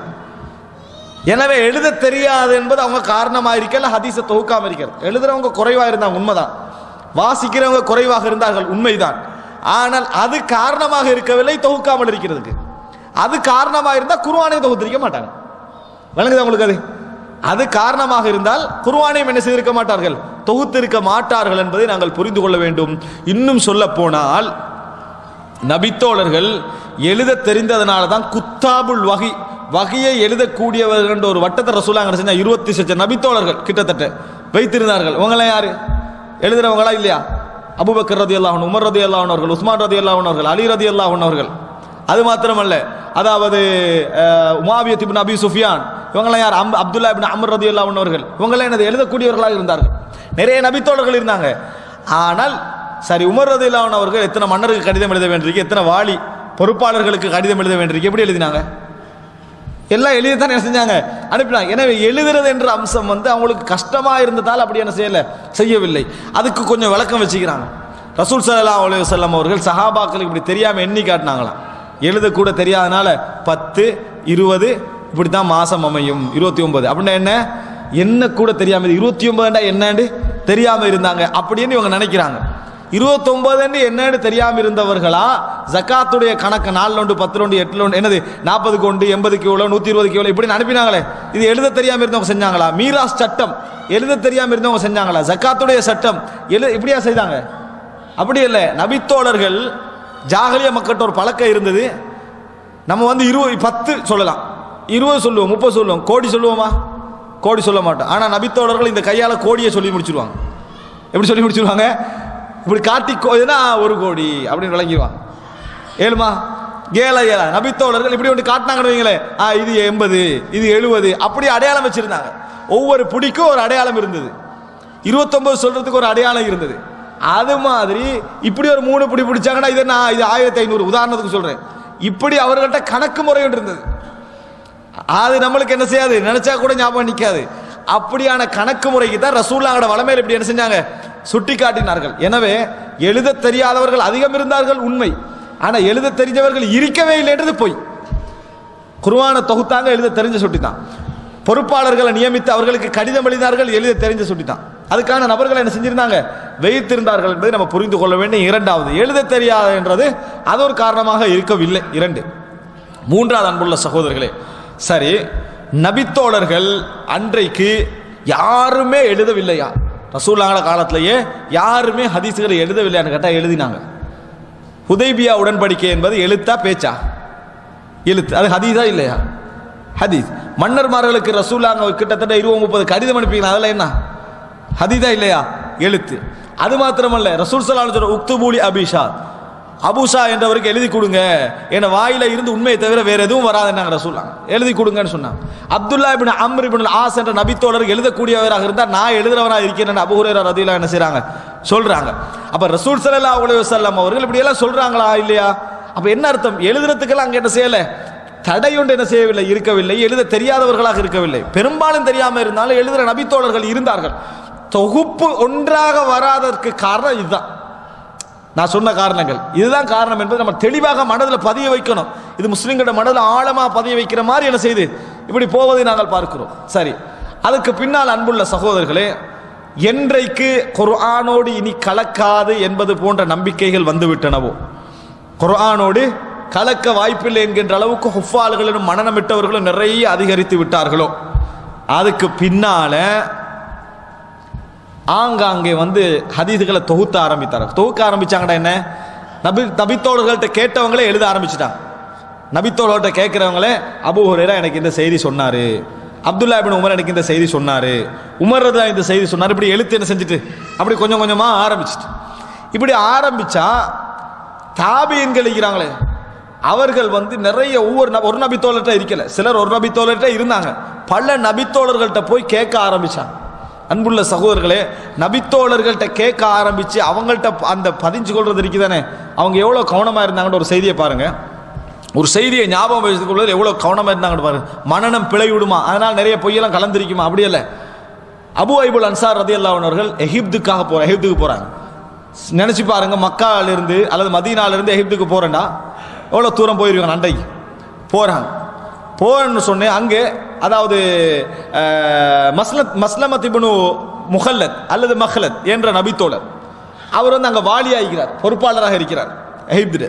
எனவே எழுத தெரியாது என்பது அவங்க காரணமா இருக்கல ஹதீஸை தொகுக்காம இருக்கிறது எழுதுறவங்க குறைவா இருந்தாங்க உண்மைதான் வாசிக்கிறவங்க குறைவாக இருந்தார்கள் உண்மைதான் ஆனால் அது காரணமாக இருக்கவில்லை தொகுக்காமல் இருக்கிறதுக்கு அது காரணமாக இருந்தால் குர்ஆனை தொகுத்திருக்க மாட்டாங்க விளங்குதா உங்களுக்கு அது அது காரணமாக இருந்தால் குர்ஆனையும் என்ன செய்திருக்க மாட்டார்கள் தொகுத்திருக்க மாட்டார்கள் என்பதை நாங்கள் புரிந்து கொள்ள வேண்டும் இன்னும் சொல்ல போனால் நபித்தோழர்கள் எழுத தெரிந்ததனால தான் குத்தாபுல் வகை வகையை எழுதக்கூடியவர்கள் என்ற ஒரு வட்டத்தை ரசூலாங்க செஞ்சா இருபத்தி சச்ச நபித்தோழர்கள் கிட்டத்தட்ட வைத்திருந்தார்கள் உங்களை யாரு எழுதுறவங்களா இல்லையா அபுபக்கர் ரதி அல்லாஹன் உமர் ரதி அல்லாஹன் உஸ்மான் ரதி அல்லாஹன் அவர்கள் அலி ரதி அல்லாஹன் அவர்கள் அது மாத்திரமல்ல அதாவது அஹ், உமாவியத் இப்னு அபி சுஃபியான் இவங்களாம் யார் அம் அப்துல்லா இப்னு அமர் ரதி அல்லாஹன் அவர்கள் இவங்களாம் என்னது எழுதக்கூடியவர்களாக இருந்தார்கள் நிறைய நபித்தோழர்கள் இருந்தாங்க ஆனால் சரி உமர் ரதி அல்லாஹன் அவர்கள் எத்தனை மன்னருக்கு கடிதம் எழுத வேண்டியிருக்கு எத்தனை வாளி பொறுப்பாளர்களுக்கு கடிதம் எழுத வேண்டியிருக்கு எப்படி எழுதினாங்க எல்லாம் எழுதி தான் என்ன செஞ்சாங்க அனுப்பினாங்க எனவே எழுதுறது என்ற அம்சம் வந்து அவங்களுக்கு கஷ்டமா இருந்ததால் அப்படி என்ன செய்யல செய்யவில்லை அதுக்கு கொஞ்சம் விளக்கம் வச்சுக்கிறாங்க ரசூல் ஸல்லல்லாஹு அலைஹி வஸல்லம் அவர்கள் சஹாபாக்களுக்கு இப்படி தெரியாம எண்ணி காட்டினாங்களாம் எழுதக்கூட தெரியாதனால பத்து இருபது இப்படி தான் மாதம் அமையும் இருபத்தி ஒன்பது அப்படின்னா என்ன என்ன கூட தெரியாம இருபத்தி ஒன்பதுண்டா என்னன்னு தெரியாம இருந்தாங்க அப்படின்னு இவங்க நினைக்கிறாங்க இருபத்தொன்பதுன்னு என்னன்னு தெரியாம இருந்தவர்களா ஜக்காத்துடைய கணக்கு நாலு ஒன்று பத்து ஒன்று எட்டுல ஒன்று என்னது நாற்பதுக்கு ஒன்று எண்பதுக்கு எவ்வளோ நூற்றி இருபதுக்கு எவ்வளோ இப்படி அனுப்பினாங்களே இது எழுத தெரியாம இருந்தவங்க செஞ்சாங்களா மீராஸ் சட்டம் எழுத தெரியாம இருந்தவங்க செஞ்சாங்களா ஜக்காத்துடைய சட்டம் எழு இப்படியா செய்தாங்க அப்படி இல்லை நபித்தோழர்கள் ஜாகலிய மக்கள்கிட்ட ஒரு பழக்கம் இருந்தது நம்ம வந்து இருபது பத்து சொல்லலாம் இருபது சொல்லுவோம் முப்பது சொல்லுவோம் கோடி சொல்லுவோமா கோடி சொல்ல மாட்டோம் ஆனால் நபித்தோழர்கள் இந்த கையால் கோடியை சொல்லி முடிச்சிருவாங்க எப்படி சொல்லி முடிச்சிருவாங்க இப்படி காட்டி கோதுனா ஒரு கோடி அப்படின்னு விளங்கிடுவாங்க ஏழுமா ஏழா ஏழா நபித்தோழர்கள் இப்படி ஒன்று காட்டினாங்கன்னு வைங்களேன் ஆ இது எண்பது இது எழுபது அப்படி அடையாளம் வச்சிருந்தாங்க ஒவ்வொரு புடிக்கும் ஒரு அடையாளம் இருந்தது இருபத்தொன்பது சொல்றதுக்கு ஒரு அடையாளம் இருந்தது அது மாதிரி இப்படி ஒரு மூணு பிடி பிடிச்சாங்கன்னா இது நான் இது ஆயிரத்தி ஐநூறு உதாரணத்துக்கு சொல்றேன் இப்படி அவர்கள்ட்ட கணக்கு முறை ஒன்று இருந்தது அது நம்மளுக்கு என்ன செய்யாது நினைச்சா கூட ஞாபகம் நிற்காது அப்படியான கணக்கு முறைக்கு தான் ரசூல்லாவோட வளமையில் இப்படி என்ன செஞ்சாங்க சுட்டி காட்டினார்கள் எனவே எழுத தெரியாதவர்கள் அதிகம் இருந்தார்கள் உண்மை ஆனா எழுத தெரிஞ்சவர்கள் இருக்கவே இல்லைன்றது பொய் குர்ஆனை தொகுத்தாங்க எழுத தெரிஞ்ச சுட்டித்தான் பொறுப்பாளர்களை நியமித்து அவர்களுக்கு கடிதம் எழுதினார்கள் எழுத தெரிஞ்ச சுட்டித்தான் அதுக்கான நபர்கள் என்ன செஞ்சிருந்தாங்க வைத்திருந்தார்கள் என்பதை நம்ம புரிந்து கொள்ள வேண்டிய இரண்டாவது எழுத தெரியாது என்றது அது ஒரு காரணமாக இருக்கவில்லை இரண்டு மூன்றாவது அன்புள்ள சகோதரர்களே சரி நபித்தோழர்கள் அன்றைக்கு யாருமே எழுதவில்லையா ரசூல்லாங்கள காலத்திலேயே யாருமே ஹதீஸுகளை எழுதவில்லையான்னு கேட்டால் எழுதினாங்க ஹுதைபியா உடன்படிக்கை என்பது எழுத்தா பேச்சா எழுத்து அது ஹதீஸா இல்லையா ஹதீஸ் மன்னர்மார்களுக்கு ரசூலாங்க கிட்டத்தட்ட இருபது முப்பது கடிதம் அனுப்பிங்களா அதெல்லாம் என்ன ஹதீதா இல்லையா எழுத்து அது மாத்திரமல்ல ரசூல் சலாஹ் சொல்ற உக்துபூலி அபிஷா அபுஷா என்றவருக்கு எழுதி கொடுங்க என வாயில இருந்து உண்மையை தவிர வேற எதுவும் வராதுன்னாங்க ரசூலாங்க எழுதி கொடுங்கன்னு சொன்னாங்க Abdullah ibn Amr ibn As என்ற நபித்தோழருக்கு எழுதக்கூடியவராக இருந்தால் நான் எழுதுறவராக இருக்கிறேன் அபுஹுரேரா ரதிலா என்ன செய்றாங்க சொல்றாங்க அப்ப ரசூல் ஸல்லல்லாஹு அலைஹி வஸல்லம் அவர்கள் இப்படி எல்லாம் சொல்றாங்களா இல்லையா அப்ப என்ன அர்த்தம் எழுதுறதுக்கெல்லாம் அங்க என்ன செய்யல தடையுண்டு என்ன செய்யவில்லை இருக்கவில்லை எழுத தெரியாதவர்களாக இருக்கவில்லை பெரும்பாலும் தெரியாம இருந்தாலும் எழுதுற நபித்தோழர்கள் இருந்தார்கள் தொகுப்பு ஒன்றாக வராததற்கு காரணம் இதுதான் நான் சொன்ன காரணங்கள் இதுதான் காரணம் என்பதை நம்ம தெளிவாக மனதில் பதிய வைக்கணும் இது முஸ்லிம்களோட மனதில் ஆழமா பதிய வைக்கிற மாதிரி என்ன செய்து இப்படி போவதை நாங்கள் பார்க்கிறோம் சரி அதுக்கு பின்னால் அன்புள்ள சகோதரர்களே என்றைக்கு குர்ஆனோடு இனி கலக்காது என்பது போன்ற நம்பிக்கைகள் வந்துவிட்டனவோ குர்ஆனோடு கலக்க வாய்ப்பில்லை என்கின்ற அளவுக்கு ஹுஃபால்களும் மனநமிட்டவர்களும் நிறைய அதிகரித்து விட்டார்களோ அதுக்கு பின்னால ஆங்காங்கே வந்து ஹதீதுகளை தொகுத்த ஆரம்பித்தார் தொகுக்க ஆரம்பிச்சாங்கடா என்ன நபி நபித்தோழர்கள்ட்ட கேட்டவங்களே எழுத ஆரம்பிச்சிட்டாங்க நபித்தோழர்கள்ட்ட கேட்குறவங்களே அபு ஹுரைரா எனக்கு இந்த செய்தி சொன்னாரு அப்துல்லா இபின் உமர் எனக்கு இந்த செய்தி சொன்னாரு உமர் ரதா இந்த செய்தி சொன்னார் இப்படி எழுத்து என்ன செஞ்சுட்டு அப்படி கொஞ்சம் கொஞ்சமா ஆரம்பிச்சிட்டு இப்படி ஆரம்பிச்சா தாபியன்கள் இருக்கிறாங்களே அவர்கள் வந்து நிறைய ஒவ்வொரு நப- ஒரு நபித்தோழர்கிட்ட இருக்கல சிலர் ஒரு நபித்தோழர்கிட்ட இருந்தாங்க பல நபித்தோழர்கள்ட்ட போய் கேட்க ஆரம்பிச்சாங்க அன்புள்ள சகோதரர்களே நபித்தோழர்கள்ட்ட கேட்க ஆரம்பிச்சு அவங்கள்ட்ட ப- அந்த பதிஞ்சு கொள்றது இருக்குதானே அவங்க எவ்வளவு கவனமா இருந்தாங்கன்னு ஒரு செய்தியை பாருங்க ஒரு செய்தியை ஞாபகம் வச்சுக் கொள்வதில் எவ்வளவு கவனமா இருந்தாங்கன்னு பாருங்க மனநம் பிழை விடுமா அதனால் நிறைய பொய்யெல்லாம் கலந்திருக்குமா அப்படி இல்லை அபு ஐபுல் அன்சார் ரதி அவர்கள் எகிப்துக்காக போற எகிப்துக்கு போறாங்க நினைச்சு பாருங்க மக்கால இருந்து அல்லது மதீனால இருந்து எகிப்துக்கு போறேன்டா எவ்வளவு தூரம் போயிருக்காங்க அண்டைக்கு போறாங்க போறேன்னு சொன்னேன் அங்கே அதாவது அஹ், மஸ்லத் மஸ்லமத் இப்னு முஹல்லத் அல்லது மஹ்லத் என்ற நபித்தோழர் அவர் வந்து அங்க வாலியாகிறார் பொறுப்பாளராக இருக்கிறார் எகிப்து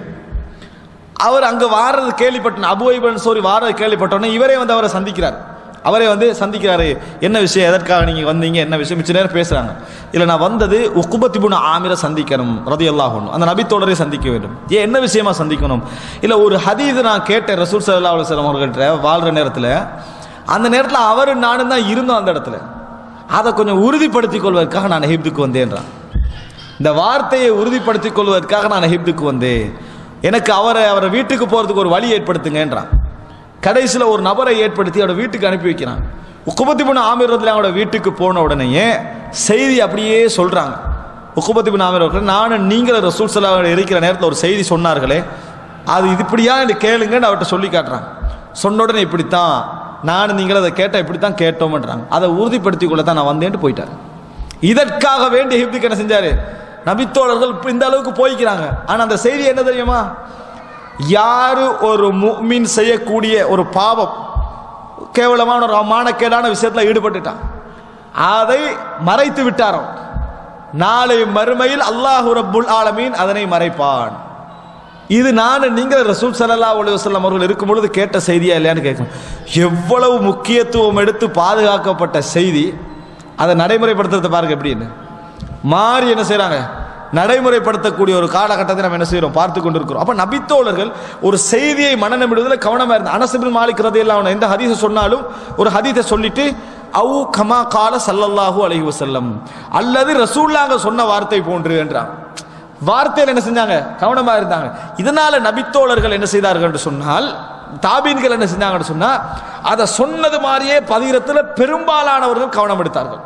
அவர் அங்க வாரது கேள்விப்பட்ட அபு ஐபன் சோரி வாரது கேள்விப்பட்டோன்னே இவரே வந்து அவரை சந்திக்கிறார் அவரே வந்து சந்திக்கிறாரு என்ன விஷயம் எதற்காக நீங்க வந்தீங்க என்ன விஷயம் மிச்ச நேரம் பேசுறாங்க இல்ல நான் வந்தது உக்குபத்திபுன ஆமிர சந்திக்கணும் ரதி அல்லாஹ் அந்த நபித்தோழரை சந்திக்க வேண்டும் ஏன் என்ன விஷயமா சந்திக்கணும் இல்ல ஒரு ஹதீது நான் கேட்டேன் ரசூல் சல்லா அலுவலம் அவர்கள்ட்ட வாழ்ற நேரத்துல அந்த நேரத்துல அவரு நானும் தான் இருந்தோம் அந்த இடத்துல அதை கொஞ்சம் உறுதிப்படுத்திக் கொள்வதற்காக நான் எகிப்துக்கு வந்தேன்றான் இந்த வார்த்தையை உறுதிப்படுத்திக் கொள்வதற்காக நான் எகிப்துக்கு வந்தேன் எனக்கு அவரை அவரை வீட்டுக்கு போறதுக்கு ஒரு வழி ஏற்படுத்துங்கன்றான் கடைசியில் ஒரு நபரை ஏற்படுத்தி அவரோட வீட்டுக்கு அனுப்பி வைக்கிறான் உக்குபத்தி பின் ஆமீர் ரதில் அவரோட வீட்டுக்கு போன உடனேயே செய்தி அப்படியே சொல்றாங்க உக்குபத்தி பின் ஆமீர் அவர்கள் நானும் நீங்களும் ரசூல் சல்லா இருக்கிற நேரத்தில் ஒரு செய்தி சொன்னார்களே அது இது இப்படியா என்று கேளுங்கன்னு அவர்கிட்ட சொல்லி காட்டுறாங்க சொன்ன உடனே இப்படித்தான் நானும் நீங்களும் அதை கேட்டால் இப்படித்தான் கேட்டோம்ன்றாங்க அதை உறுதிப்படுத்திக் கொள்ள தான் நான் வந்தேன்ட்டு போயிட்டார் இதற்காக வேண்டி எகிப்துக்கு என்ன செஞ்சாரு நபித்தோழர்கள் இப்ப இந்த அளவுக்கு போய்க்கிறாங்க ஆனா அந்த செய்தி என்ன தெரியுமா யாரு ஒரு முஃமின் செய்யக்கூடிய ஒரு பாவம் கேவலமான ஒரு மானக்கேடான விஷயத்தில் ஈடுபட்டுட்டான் அதை மறைத்து விட்டாரோ நாளை மறுமையில் அல்லாஹு ரப்புல் ஆலமீன் அதனை மறைப்பான் இது நான் நீங்கள் ரசூல் ஸல்லல்லாஹு அலைஹி வஸல்லம் அவர்கள் இருக்கும் பொழுது கேட்ட செய்தியா இல்லையான்னு கேட்கணும் எவ்வளவு முக்கியத்துவம் எடுத்து பாதுகாக்கப்பட்ட செய்தி அதை நடைமுறைப்படுத்துறதை பாருங்க எப்படின்னு மாறி என்ன செய்றாங்க நடைமுறைப்படுத்தக்கூடிய ஒரு காலகட்டத்தை நம்ம என்ன செய்றோம் பார்த்து கொண்டிருக்கிறோம் அப்ப நபித்தோழர்கள் ஒரு செய்தியை மனநம்பிடுவதில் கவனமா இருந்த அனசபின் மாலிக் ரதையெல்லாம் அவன் எந்த ஹதீஸை சொன்னாலும் ஒரு ஹதீஸை சொல்லிட்டு அவு கமா கால சல்லல்லாஹு அலைஹி வஸல்லம் அல்லது ரசூல்லாங்க சொன்ன வார்த்தை போன்று என்றான் வார்த்தையில் என்ன செஞ்சாங்க கவனமா இருந்தாங்க இதனால நபித்தோழர்கள் என்ன செய்தார்கள் என்று சொன்னால் தாபீன்கள் என்ன செஞ்சாங்கன்னு சொன்னா அதை சொன்னது மாதிரியே பதிகிறத்துல பெரும்பாலானவர்கள் கவனம் எடுத்தார்கள்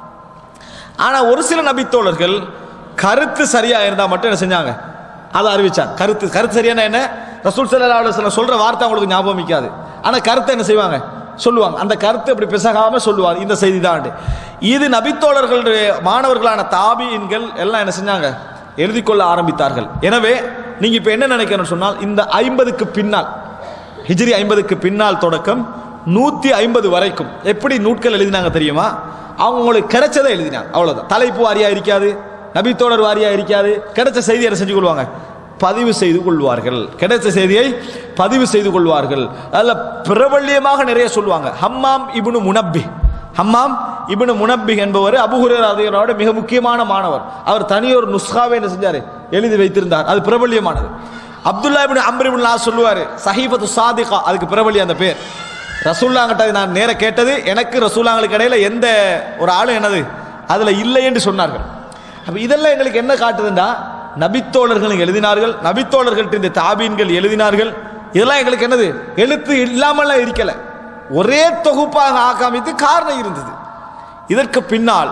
ஆனா ஒரு சில நபித்தோழர்கள் கருத்து சரியா இருந்தா மட்டும் என்ன செஞ்சாங்க அதை அறிவிச்சாங்க கருத்து கருத்து சரியான என்ன ரசூல் ஸல்லல்லாஹு அலைஹி வஸல்லம் சொல்ற வார்த்தை அவங்களுக்கு ஞாபகம் இருக்காது ஆனா கருத்தை என்ன செய்வாங்க சொல்லுவாங்க அந்த கருத்து அப்படி பிசகாம சொல்லுவாங்க இந்த செய்தி தான் இது நபித்தோழர்கள் மாணவர்களான தாபீன்கள் எல்லாம் என்ன செஞ்சாங்க எழுதி கொள்ள ஆரம்பித்தார்கள் எனவே நீங்க இப்ப என்ன நினைக்கணும்னு சொன்னால் இந்த ஐம்பதுக்கு பின்னால் ஹிஜ்ரி ஐம்பதுக்கு பின்னால் தொடக்கம் நூத்தி ஐம்பது வரைக்கும் எப்படி நூட்கள் எழுதினாங்க தெரியுமா அவங்க உங்களுக்கு கிடைச்சதை எழுதினாங்க அவ்வளவுதான் தலைப்பு வாரியா இருக்காது நபித்தோழர் வாரியா இருக்காது கிடைச்ச செய்தி என்ன செஞ்சு கொள்வாங்க பதிவு செய்து கொள்வார்கள் கிடைச்ச செய்தியை பதிவு செய்து கொள்வார்கள் அதில் பிரபல்யமாக நிறைய சொல்லுவாங்க ஹம்மாம் இப்னு முனப்பி ஹம்மாம் இப்னு முனப்பி என்பவர் அபுஹுரோட மிக முக்கியமான மாணவர் அவர் தனியொரு நுஸ்காவை என்ன செஞ்சாரு எழுதி வைத்திருந்தார் அது பிரபல்யமானது அப்துல்லா இப்னு அம்ர் இப்னு லா சொல்லுவாரு சஹீபத்து சாதிகா அதுக்கு பிரபல்யம் அந்த பேர் ரசூல்லாங்கிட்ட நான் நேர கேட்டது எனக்கு ரசூல்லாங்களுக்கு இடையில எந்த ஒரு ஆளும் என்னது அதுல இல்லை என்று சொன்னார்கள் அப்ப இதெல்லாம் எங்களுக்கு என்ன காட்டுதுண்டா நபித்தோழர்கள் எழுதினார்கள் நபித்தோழர்கள்ட்ட இந்த தாபீன்கள் எழுதினார்கள் இதெல்லாம் எங்களுக்கு என்னது எழுத்து இல்லாமலாம் இருக்கல ஒரே தொகுப்பாக ஆக்காமித்து காரணம் இருந்தது இதற்கு பின்னால்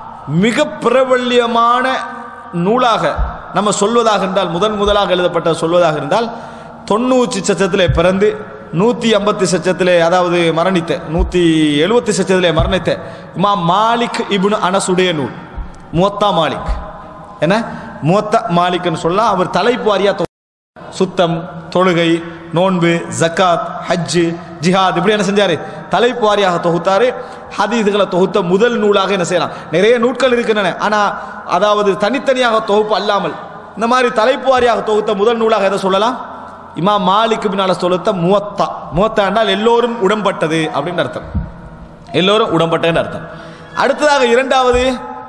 மிக பிரபல்யமான நூலாக நம்ம சொல்வதாக இருந்தால் முதன் முதலாக எழுதப்பட்ட சொல்வதாக இருந்தால் தொண்ணூற்றி சச்சத்திலே பிறந்து நூற்றி ஐம்பத்தி சச்சத்திலே அதாவது மரணித்த நூற்றி எழுபத்தி சச்சத்திலே மரணித்த இமாம் மாலிக் இப்னு அனசுடைய நூல் முவத்தா மாலிக் என்ன முவத்தா மாலிக்னு சொல்ல அவர் தலைப்பு வாரியா தொ- சுத்தம் தொழுகை நோன்பு ஜக்காத் ஹஜ்ஜு ஜிஹாத் இப்படி என்ன செஞ்சாரு தலைப்பு வாரியாக தொகுத்தாரு ஹதீதுகளை தொகுத்த முதல் நூலாக என்ன செய்யலாம் நிறைய நூட்கள் இருக்கின்றன ஆனா அதாவது தனித்தனியாக தொகுப்பு அல்லாமல் இந்த மாதிரி தலைப்பு வாரியாக தொகுத்த முதல் நூலாக எதை சொல்லலாம் இமாம் மாலிக் பின்னால தொகுத்த முவத்தா முவத்தா என்றால் எல்லோரும் உடம்பட்டது அப்படின்னு அர்த்தம் எல்லோரும் உடம்பட்டதுன்னு அர்த்தம் அடுத்ததாக இரண்டாவது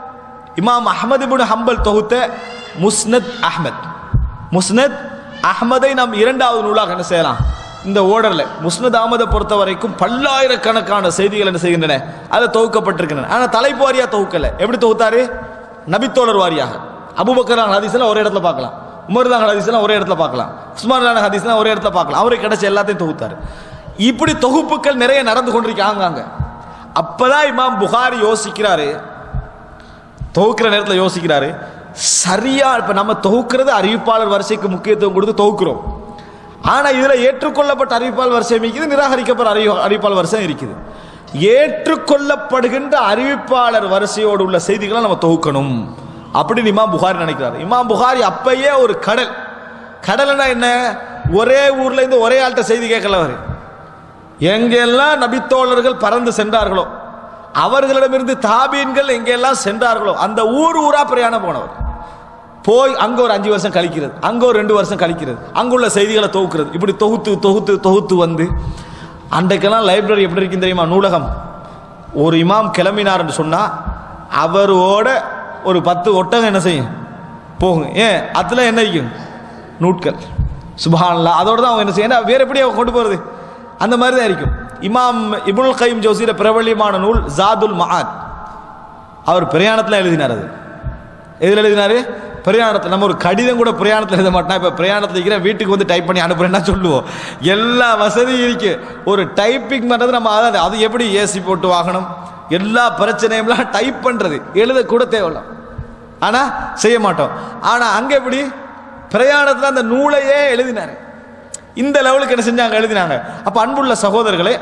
இமாம் அஹ்மது இப்னு ஹம்பல் தொகுத்த முஸ்னத் அஹ்மத் முஸ்னத் அஹ்மதை நாம் இரண்டாவது நூலாக என்ன செய்யலாம் இந்த ஓர்டர்ல முஸ்னத் அஹமதை பொறுத்த வரைக்கும் பல்லாயிரக்கணக்கான செய்திகள் என்ன செய்கின்றன அது தொகுக்கப்பட்டிருக்கின்றன ஆனா தலைப்பு வாரியா தொகுக்கல எப்படி தொகுத்தாரு நபித்தோழர் வாரியாக அபுபக்கர் ஹதீஸ்லாம் ஒரே இடத்துல பார்க்கலாம் உமர் தான் ஹதீஸ்லாம் ஒரே இடத்துல பார்க்கலாம் உஸ்மான் தான் ஹதீஸ்லாம் ஒரே இடத்துல பார்க்கலாம் அவரே கிடைச்ச எல்லாத்தையும் தொகுத்தாரு இப்படி தொகுப்புகள் நிறைய நடந்து கொண்டிருக்காங்க அங்க அப்பதான் இமாம் புகாரி யோசிக்கிறாரு தொகுக்கிற நேரத்தில் யோசிக்கிறாரு சரியா இப்ப நம்ம தொகுக்கிறது அறிவிப்பாளர் வரிசைக்கு முக்கியத்துவம் கொடுத்து தொகுக்கிறோம் ஆனா இதுல ஏற்றுக்கொள்ளப்பட்ட அறிவிப்பாளர் வரிசை இருக்குது நிராகரிக்கப்பட்ட அறிவி அறிவிப்பாளர் வரிசை இருக்குது ஏற்றுக்கொள்ளப்படுகின்ற அறிவிப்பாளர் வரிசையோடு உள்ள செய்திகளை நம்ம தொகுக்கணும் அப்படின்னு இமாம் புகாரி நினைக்கிறார் இமாம் புகாரி அப்பயே ஒரு கடல் கடல்னா என்ன ஒரே ஊர்ல இருந்து ஒரே ஆள்கிட்ட செய்தி கேட்கல அவரு எங்கெல்லாம் நபித்தோழர்கள் பறந்து சென்றார்களோ அவர்களிடமிருந்து தாபீன்கள் எங்கெல்லாம் சென்றார்களோ அந்த ஊர் ஊரா பிரயாணம் போனவர் போய் அங்க ஒரு அஞ்சு வருஷம் கழிக்கிறது அங்க ஒரு ரெண்டு வருஷம் கழிக்கிறது அங்குள்ள செய்திகளை தொகுக்கிறது இப்படி தொகுத்து தொகுத்து தொகுத்து வந்து அன்றைக்கெல்லாம் லைப்ரரி எப்படி இருக்கும் தெரியுமா நூலகம் ஒரு இமாம் கிளம்பினார்னு சொன்னா அவரோட ஒரு பத்து ஒட்டகம் என்ன செய்யும் போகும் ஏன் அதுல என்ன இருக்கும் நூட்கள் சுபஹானல்லாஹ் அதோட தான் அவங்க என்ன செய்யும் ஏன்னா வேற எப்படி அவங்க கொண்டு போறது அந்த மாதிரி தான் இருக்கும் இமாம் இபுல் கைம் ஜோசியில பிரபல்யமான நூல் ஜாதுல் மஆத் அவர் பிரயாணத்தில் எழுதினார் அது எதில் எழுதினாரு பிரயாணத்தில் நம்ம ஒரு கடிதம் கூட பிரயாணத்தில் எழுத மாட்டோம் இப்போ பிரயாணத்தில் இருக்கிற வீட்டுக்கு வந்து டைப் பண்ணி அனுப்புறேன்னா சொல்லுவோம் எல்லா வசதியும் இருக்கு ஒரு டைப்பிங் பண்ணுறது நம்ம அதாவது அது எப்படி ஏசி போட்டு வாங்கணும் எல்லா பிரச்சனையும்லாம் டைப் பண்ணுறது எழுத கூட தேவையில்ல ஆனால் செய்ய மாட்டோம் ஆனால் அங்கே எப்படி பிரயாணத்தில் அந்த நூலையே எழுதினாரு இந்த லெவலுக்கு என்ன செஞ்சாங்க எழுதினாங்க அப்போ அன்புள்ள சகோதரர்களே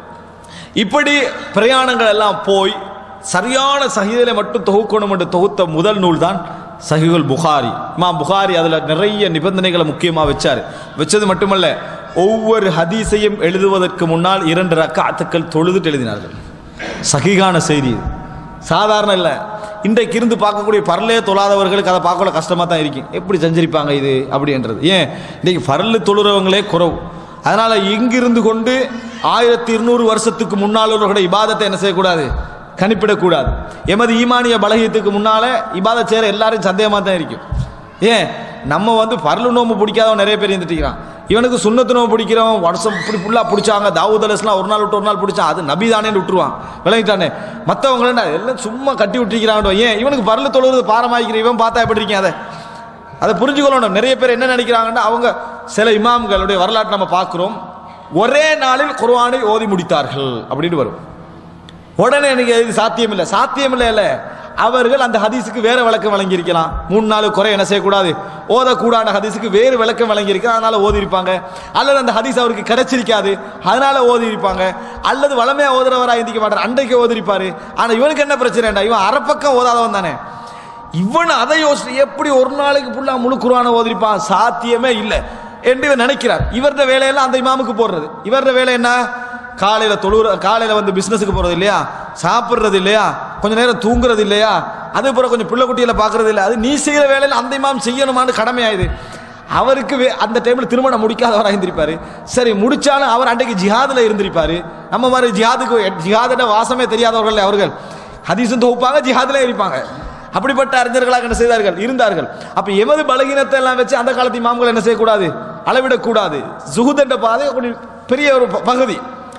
இப்படி பிரயாணங்கள் எல்லாம் போய் சரியான சகிதலை மட்டும் தொகுக்கணும் என்று தொகுத்த முதல் நூல் தான் சஹிகுல் புகாரி இமாம் புகாரி அதில் நிறைய நிபந்தனைகளை முக்கியமாக வச்சார் வச்சது மட்டுமல்ல ஒவ்வொரு ஹதீஸையும் எழுதுவதற்கு முன்னால் இரண்டு ரக்காத்துக்கள் தொழுதுட்டு எழுதினார்கள் சகிகான செய்தி இது. சாதாரண இல்லை இன்றைக்கு இருந்து பார்க்கக்கூடிய பரலே தொழாதவர்களுக்கு அதை பார்க்கல கஷ்டமாக தான் இருக்கும் எப்படி செஞ்சிருப்பாங்க இது அப்படின்றது ஏன் இன்னைக்கு பரல் தொழுறவங்களே குறவு அதனால் இங்கிருந்து கொண்டு ஆயிரத்தி இருநூறு வருஷத்துக்கு முன்னால் உள்ளவர்களுடைய இபாதத்தை என்ன செய்யக்கூடாது கணிப்பிடக்கூடாது எமது ஈமானிய பலகீயத்துக்கு முன்னால இபாதத் செய்கிற எல்லாரும் சந்தேகமாக தான் இருக்கும் ஏன் நம்ம வந்து பரலு நோம்பு பிடிக்காதவன் நிறைய பேர் இருந்துட்டுக்கிறான் இவனுக்கு சுண்ணத்து நோம்பு பிடிக்கிறவன் வருஷம் இப்படி ஃபுல்லாக பிடிச்சாங்க தாவூத் அலஸ்லாம் ஒரு நாள் விட்டு ஒரு நாள் பிடிச்சான் அது நபி தானேன்னு விட்டுருவான் விளங்கிட்டானே மற்றவங்கள எல்லாம் சும்மா கட்டி விட்டுருக்கிறான் ஏன் இவனுக்கு பரலு தொழுவது பாரமாகிக்கிற இவன் பார்த்தா எப்படி இருக்கேன் அதை அதை புரிஞ்சுக்கொள்ளணும் நிறைய பேர் என்ன நினைக்கிறாங்கன்னா அவங்க சில இமாம்களுடைய வரலாற்றை நம்ம பார்க்குறோம் ஒரே நாளில் குர்ஆனை ஓதி முடித்தார்கள் அப்படின்னு வரும் உடனே எனக்கு இது சாத்தியம் இல்லை சாத்தியம் இல்லை இல்லை அவர்கள் அந்த ஹதீஸுக்கு வேற விளக்கம் வழங்கியிருக்கலாம் மூணு நாள் குறை என்ன செய்யக்கூடாது ஓதக்கூடாத ஹதீஸுக்கு வேறு விளக்கம் வழங்கியிருக்கலாம் அதனால ஓதி இருப்பாங்க அல்லது அந்த ஹதீஸ் அவருக்கு கிடைச்சிருக்காது அதனால ஓதி இருப்பாங்க அல்லது வளமையா ஓதுறவராக இருந்திக்க மாட்டார் அன்றைக்கு ஓதிருப்பாரு ஆனா இவனுக்கு என்ன பிரச்சனைடா இவன் அரைப்பக்கம் ஓதாதவன் தானே இவன் அதை யோசிச்சு எப்படி ஒரு நாளைக்கு ஃபுல்லா முழு குர்ஆனை ஓதிருப்பான் சாத்தியமே இல்லை என்று இவர் நினைக்கிறார் இவரது வேலையெல்லாம் அந்த இமாமுக்கு போடுறது இவரது வேலை என்ன காலையில தொழுற காலையில வந்து பிசினஸுக்கு போறது இல்லையா சாப்பிடுறது இல்லையா கொஞ்ச நேரம் தூங்குறது இல்லையா அது பிறகு கொஞ்சம் பிள்ளை குட்டியில பாக்குறது இல்லை அது நீ செய்யற வேலையில அந்த இமாம் செய்யணுமான்னு கடமையாயுது அவருக்கு வே- அந்த டைம்ல திருமணம் முடிக்காதவராக இருந்திருப்பாரு சரி முடிச்சாலும் அவர் அன்றைக்கு ஜிஹாதுல இருந்திருப்பாரு நம்ம மாதிரி ஜிஹாதுக்கு ஜிஹாதோட வாசமே தெரியாதவர்கள் அவர்கள் ஹதீஸும் தொகுப்பாங்க ஜிஹாதுல இருப்பாங்க அப்படிப்பட்ட அறிஞர்களாக என்ன செய்தார்கள் இருந்தார்கள் அப்ப எமது பலகீனத்தை எல்லாம் வச்சு அந்த காலத்து இமாம்கள் என்ன செய்யக்கூடாது அளவிடக்கூடாது ஜுகுத் என்ற பாதை கொஞ்சம் பெரிய ஒரு ப- பகுதி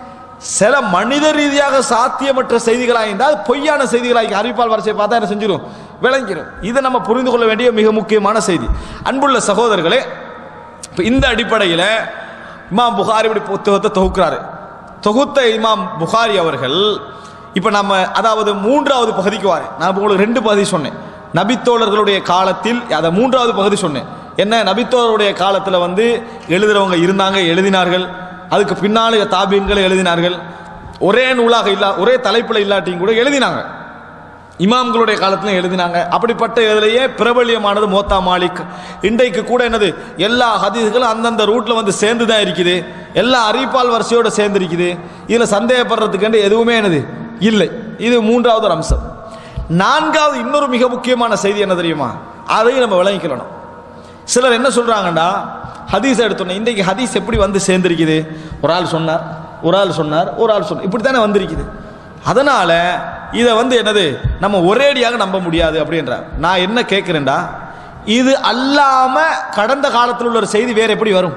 சில மனித ரீதியாக சாத்தியமற்ற செய்திகளாக இருந்தால் பொய்யான செய்திகளாக அறிவிப்பால் வரிசையை பார்த்தா என்ன செஞ்சிடும் விளங்கிடும் இதை நம்ம புரிந்து கொள்ள வேண்டிய மிக முக்கியமான செய்தி அன்புள்ள சகோதரர்களே இப்ப இந்த அடிப்படையில் இமாம் புகாரி இப்படி புத்தகத்தை தொகுக்கிறாரு தொகுத்த இமாம் புகாரி அவர்கள் இப்ப நம்ம அதாவது மூன்றாவது பகுதிக்கு வரேன் நான் இப்ப உங்களுக்கு ரெண்டு பகுதி சொன்னேன் நபித்தோழர்களுடைய காலத்தில் அதை மூன்றாவது பகுதி சொன்னேன் என்ன நபித்தோழருடைய காலத்தில் வந்து எழுதுறவங்க இருந்தாங்க எழுதினார்கள் அதுக்கு பின்னாலே தாபீன்களை எழுதினார்கள் ஒரே நூலாக இல்லா ஒரே தலைப்பில் இல்லாட்டியும் கூட எழுதினாங்க இமாம்களுடைய காலத்துல எழுதினாங்க அப்படிப்பட்ட இதிலேயே பிரபல்யமானது மோத்தா மாலிக் இன்றைக்கு கூட என்னது எல்லா ஹதீஸ்களும் அந்தந்த ரூட்ல வந்து சேர்ந்து தான் இருக்குது எல்லா அறிவிப்பால் வரிசையோட சேர்ந்து இருக்குது இதுல சந்தேகப்படுறதுக்கு எதுவுமே என்னது இல்லை இது மூன்றாவது ஒரு அம்சம் நான்காவது இன்னொரு மிக முக்கியமான செய்தி என்ன தெரியுமா அதையும் நம்ம விளங்கிக்கணும் சிலர் என்ன சொல்றாங்கன்னா ஹதீஸ் எடுத்தோன்னே இன்றைக்கு ஹதீஸ் எப்படி வந்து சேர்ந்திருக்குது ஒரு ஆள் சொன்னார் ஒரு ஆள் சொன்னார் ஒரு ஆள் சொன்னார் இப்படி தானே வந்திருக்குது அதனால இதை வந்து என்னது நம்ம ஒரேடியாக நம்ப முடியாது அப்படின்றார் நான் என்ன கேட்கிறேன்டா இது அல்லாம கடந்த காலத்தில் உள்ள ஒரு செய்தி வேற எப்படி வரும்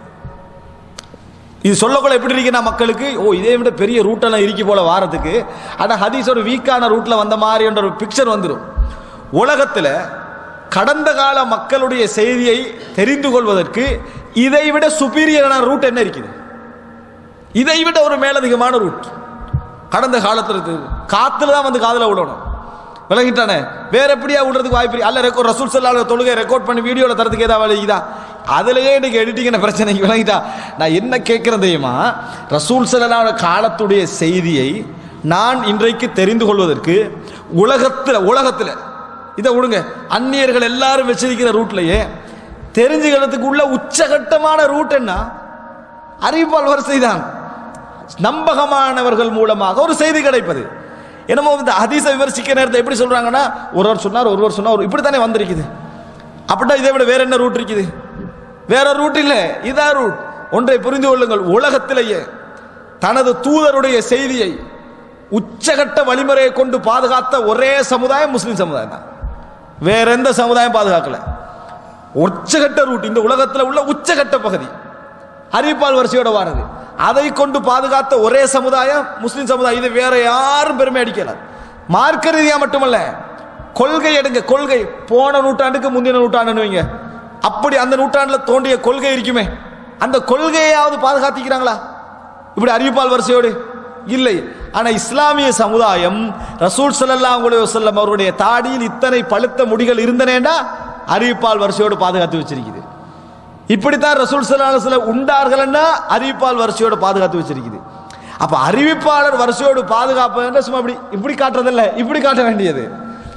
இது சொல்லக்குள்ள எப்படி இருக்குன்னா மக்களுக்கு ஓ இதே விட பெரிய ரூட்டெல்லாம் இருக்கு போல வாரத்துக்கு ஆனால் ஹதீஸ் ஒரு வீக்கான ரூட்ல வந்த மாதிரி என்ற ஒரு பிக்சர் வந்துடும் உலகத்தில் கடந்த கால மக்களுடைய செய்தியை தெரிந்து கொள்வதற்கு இதை விட சுப்பீரியரான ரூட் என்ன இருக்குது இதை விட ஒரு மேலதிகமான ரூட் கடந்த காலத்தில் இருக்குது காத்துல தான் வந்து காதுல விடணும் விளங்கிட்டானே வேற எப்படியா விடுறதுக்கு வாய்ப்பு இருக்கு? அல்ல ரெக்கார்ட் ரசூல் சல்லாஹ் தொழுகை ரெக்கார்ட் பண்ணி வீடியோல தரதுக்கு ஏதாவது வழிக்குதா அதுலயே இன்னைக்கு எடிட்டிங் பிரச்சனை விளங்கிட்டா நான் என்ன கேட்கிறேன் தெரியுமா ரசூல் சல்லாஹ் காலத்துடைய செய்தியை நான் இன்றைக்கு தெரிந்து கொள்வதற்கு உலகத்துல உலகத்துல இதை விடுங்க அந்நியர்கள் எல்லாரும் வச்சிருக்கிற ரூட்லயே தெரிஞ்சுக்கிறதுக்கு உள்ள உச்சகட்டமான ரூட் என்ன அறிவிப்பால் வரிசை தான் நம்பகமானவர்கள் மூலமாக ஒரு செய்தி கிடைப்பது என்னமோ இந்த ஹதீஸை விமர்சிக்க நேரத்தை எப்படி சொல்றாங்கன்னா ஒருவர் சொன்னார் ஒருவர் சொன்னார் இப்படி தானே வந்திருக்குது அப்படின்னா இதை விட வேற என்ன ரூட் இருக்குது வேற ரூட் இல்லை இதா ரூட் ஒன்றை புரிந்து கொள்ளுங்கள் உலகத்திலேயே தனது தூதருடைய செய்தியை உச்சகட்ட வழிமுறையை கொண்டு பாதுகாத்த ஒரே சமுதாயம் முஸ்லிம் சமுதாயம் தான் வேற எந்த சமுதாயம் பாதுகாக்கல உச்சகட்ட ரூட் இந்த உலகத்தில் உள்ள உச்சகட்ட பகுதி அறிவிப்பால் வரிசையோட வாரது அதை கொண்டு பாதுகாத்த ஒரே சமுதாயம் முஸ்லிம் சமுதாயம் இது வேற யாரும் பெருமை அடிக்கல மார்க்க ரீதியா மட்டுமல்ல கொள்கை எடுங்க கொள்கை போன நூற்றாண்டுக்கு முந்தின நூற்றாண்டுன்னு வைங்க அப்படி அந்த நூற்றாண்டுல தோண்டிய கொள்கை இருக்குமே அந்த கொள்கையாவது பாதுகாத்திக்கிறாங்களா இப்படி அறிவிப்பால் வரிசையோடு இல்லை ஆனா இஸ்லாமிய சமுதாயம் ரசூல் ஸல்லல்லாஹு அலைஹி வஸல்லம் அவருடைய தாடியில் இத்தனை பழுத்த முடிகள் இருந்தனேண்டா அறிவிப்பால் வரிசையோடு பாதுகாத்து வச்சிருக்குது இப்படித்தான் ரசூல் ஸல்லல்லாஹு அலைஹி வஸல்லம் உண்டார்கள்னா அறிவிப்பால் வரிசையோடு பாதுகாத்து வச்சிருக்குது அப்ப அறிவிப்பாளர் வரிசையோடு பாதுகாப்பு சும்மா இப்படி இப்படி காட்டுறதில்ல இப்படி காட்ட வேண்டியது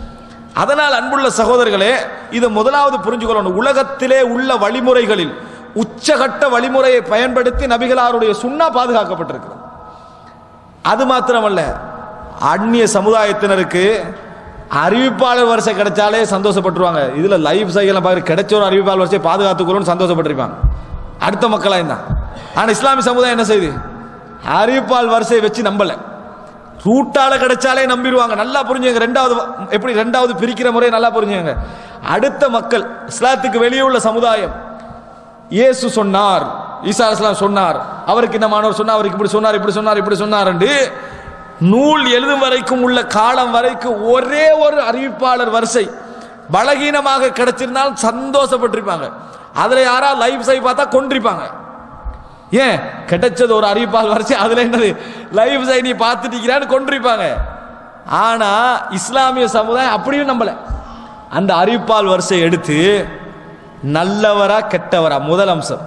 அதனால் அன்புள்ள சகோதரர்களே இது முதலாவது புரிஞ்சுக்கொள்ளணும் உலகத்திலே உள்ள வழிமுறைகளில் உச்சகட்ட வழிமுறையை பயன்படுத்தி நபிகளாருடைய சுண்ணா பாதுகாக்கப்பட்டிருக்கிறது அது மாத்திரமல்ல அந்நிய சமுதாயத்தினருக்கு அறிவிப்பாளர் வரிசை கிடைச்சாலே சந்தோஷப்பட்டுருவாங்க இதுல லைவ் சைக்கிள் பார்க்குற கிடைச்ச ஒரு அறிவிப்பாளர் வரிசை பாதுகாத்துக்கணும்னு சந்தோஷப்பட்டிருப்பாங்க அடுத்த மக்களாக இருந்தான் ஆனா இஸ்லாமிய சமுதாயம் என்ன செய்யுது அறிவிப்பால் வரிசையை வச்சு நம்பல ரூட்டால கிடைச்சாலே நம்பிடுவாங்க நல்லா புரிஞ்சுங்க ரெண்டாவது எப்படி ரெண்டாவது பிரிக்கிற முறையை நல்லா புரிஞ்சுங்க அடுத்த மக்கள் இஸ்லாத்துக்கு வெளியே உள்ள சமுதாயம் இயேசு சொன்னார் ஈசா அலைஹிஸ்ஸலாம் சொன்னார் அவருக்கு இந்த மாணவர் சொன்னார் அவருக்கு இப்படி சொன்னார் இப்படி சொன்னார் இப்படி சொன்னார் என்று நூல் எழுதும் வரைக்கும் உள்ள காலம் வரைக்கும் ஒரே ஒரு அறிவிப்பாளர் வரிசை பலகீனமாக கிடைச்சிருந்தால் சந்தோஷப்பட்டிருப்பாங்க அதுல யாரா லைவ் சை பார்த்தா கொண்டிருப்பாங்க ஏன் கிடைச்சது ஒரு அறிவிப்பால் வரிசை அதுல என்னது லைவ் சை நீ பார்த்துட்டீங்களான்னு கொண்டிருப்பாங்க ஆனா இஸ்லாமிய சமுதாயம் அப்படியும் நம்பல அந்த அறிவிப்பால் வரிசை எடுத்து நல்லவரா கெட்டவரா முதல் அம்சம்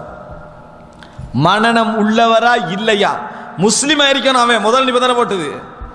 மனநம் உள்ளவரா இல்லையா முஸ்லிமா இருக்கணும் அவன் முதல் நிபந்தனை போட்டது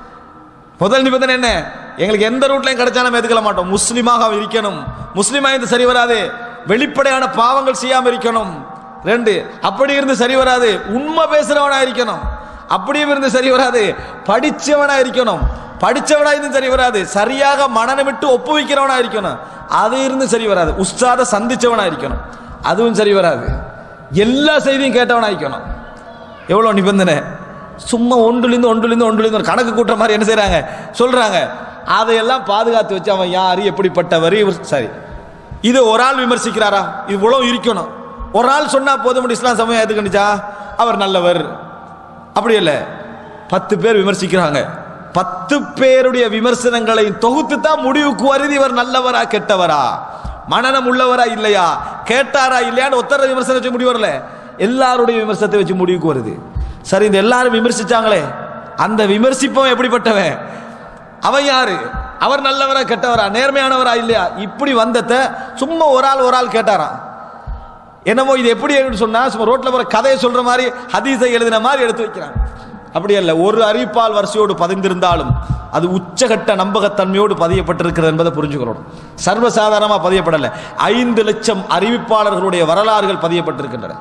முதல் நிபந்தனை என்ன எங்களுக்கு எந்த ரூட்லையும் கிடைச்சாலும் எதுக்கல மாட்டோம் முஸ்லிமாக அவன் இருக்கணும் முஸ்லிமா இருந்து சரி வராது வெளிப்படையான பாவங்கள் செய்யாம இருக்கணும் ரெண்டு அப்படி இருந்து சரி வராது உண்மை பேசுறவனா இருக்கணும் அப்படியும் இருந்து சரி வராது படிச்சவனா இருக்கணும் படிச்சவனா இருந்து சரி வராது சரியாக மனநம் விட்டு ஒப்புவிக்கிறவனா இருக்கணும் அது இருந்து சரி வராது உஸ்தாத சந்திச்சவனா இருக்கணும் அதுவும் சரி வராது எல்லா செய்தியும் கேட்டவனா இருக்கணும் எவ்வளோ நிபந்தனை சும்மா ஒன்றுலேருந்து ஒன்றுலேருந்து ஒன்றுலேருந்து ஒரு கணக்கு கூட்டுற மாதிரி என்ன செய்கிறாங்க சொல்கிறாங்க அதையெல்லாம் பாதுகாத்து வச்சு அவன் யார் எப்படிப்பட்டவர் இவர் சரி இது ஒரு ஆள் விமர்சிக்கிறாரா இவ்வளோ இருக்கணும் ஒரு ஆள் சொன்னா போதும் இஸ்லாம் சமயம் எது கண்டிச்சா அவர் நல்லவர் அப்படி இல்லை பத்து பேர் விமர்சிக்கிறாங்க பத்து பேருடைய விமர்சனங்களை தொகுத்து தான் முடிவுக்கு வருது இவர் நல்லவரா கெட்டவரா மனநம் உள்ளவரா இல்லையா கேட்டாரா இல்லையான்னு ஒத்தர விமர்சனம் வச்சு முடிவு வரல எல்லாருடைய விமர்சனத்தை வச்சு முடிவுக்கு வருது சரி இந்த எல்லாரும் விமர்சிச்சாங்களே அந்த விமர்சிப்பவன் எப்படிப்பட்டவன் அவன் யாரு அவர் நல்லவரா கெட்டவரா நேர்மையானவரா இல்லையா இப்படி வந்தத சும்மா ஒரு ஆள் ஒரு ஆள் கேட்டாராம் என்னமோ இது எப்படி என்று சொன்னா சும்மா ரோட்ல போற கதையை சொல்ற மாதிரி ஹதீஸை எழுதின மாதிரி எடுத்து வைக்கிறாங்க அப்படி அல்ல ஒரு அறிவிப்பால் வரிசையோடு பதிந்திருந்தாலும் அது உச்சகட்ட நம்பகத்தன்மையோடு பதியப்பட்டிருக்கிறது என்பதை புரிஞ்சுக்கிறோம் சர்வசாதாரணமாக பதியப்படலை ஐந்து லட்சம் அறிவிப்பாளர்களுடைய வரலாறுகள் பதியப்பட்டிருக்கின்றன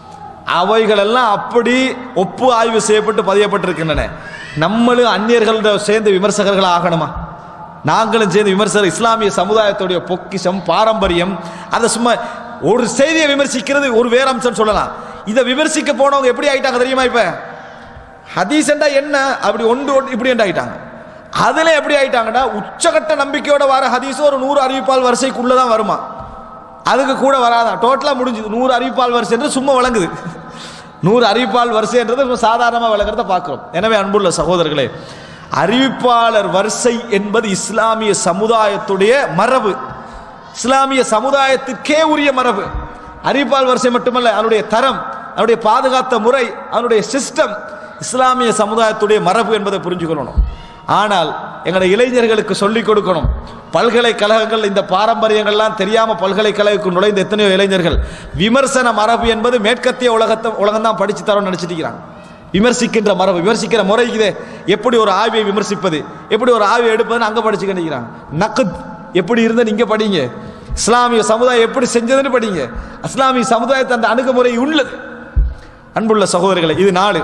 அவைகள் எல்லாம் அப்படி ஒப்பு ஆய்வு செய்யப்பட்டு பதியப்பட்டிருக்கின்றன நம்மளும் அந்நியர்களோட சேர்ந்து விமர்சகர்கள் ஆகணுமா நாங்களும் சேர்ந்து விமர்சகர் இஸ்லாமிய சமுதாயத்துடைய பொக்கிஷம் பாரம்பரியம் அதை சும்மா ஒரு செய்தியை விமர்சிக்கிறது ஒரு வேற அம்சம் சொல்லலாம் இதை விமர்சிக்க போனவங்க எப்படி ஆயிட்டாங்க தெரியுமா இப்ப ஹதீஸ்ண்டா என்ன அப்படி ஒன்று ஒன்று இப்படி என்ன ஆயிட்டாங்க அதுல எப்படி ஆயிட்டாங்கன்னா உச்சகட்ட நம்பிக்கையோட வர ஹதீஸ் ஒரு நூறு அறிவிப்பால் வரிசைக்குள்ள தான் வருமா அதுக்கு கூட வராதான் டோட்டலா முடிஞ்சுது நூறு அறிவிப்பால் வரிசை என்று சும்மா வழங்குது நூறு அறிவிப்பால் வரிசைன்றது சும்மா சாதாரணமாக விளங்குறத பார்க்கிறோம் எனவே அன்புள்ள சகோதரர்களே அறிவிப்பாளர் வரிசை என்பது இஸ்லாமிய சமுதாயத்துடைய மரபு இஸ்லாமிய சமுதாயத்துக்கே உரிய மரபு அறிவிப்பால் வரிசை மட்டுமல்ல அதனுடைய தரம் அதனுடைய பாதுகாத்த முறை அதனுடைய சிஸ்டம் இஸ்லாமிய சமுதாயத்துடைய மரபு என்பதை புரிஞ்சுக்கொள்ளணும் ஆனால் எங்களுடைய இளைஞர்களுக்கு சொல்லிக் கொடுக்கணும் பல்கலைக்கழகங்கள் இந்த பாரம்பரியங்கள்லாம் தெரியாம பல்கலைக்கழகத்துக்கு நுழைந்த எத்தனையோ இளைஞர்கள் விமர்சன மரபு என்பது மேற்கத்திய உலகத்தை உலகம் தான் படிச்சு தரோம்னு நினைச்சிட்டு இருக்கிறாங்க விமர்சிக்கின்ற மரபு விமர்சிக்கிற முறை இதே எப்படி ஒரு ஆய்வை விமர்சிப்பது எப்படி ஒரு ஆய்வை எடுப்பதுன்னு அங்க படிச்சு கண்டிக்கிறாங்க நக்குத் எப்படி இருந்த நீங்க படிங்க இஸ்லாமிய சமுதாயம் எப்படி செஞ்சதுன்னு படிங்க இஸ்லாமிய சமுதாயத்தை அந்த அணுகுமுறை உள்ளது அன்புள்ள சகோதரர்களை இது நாலு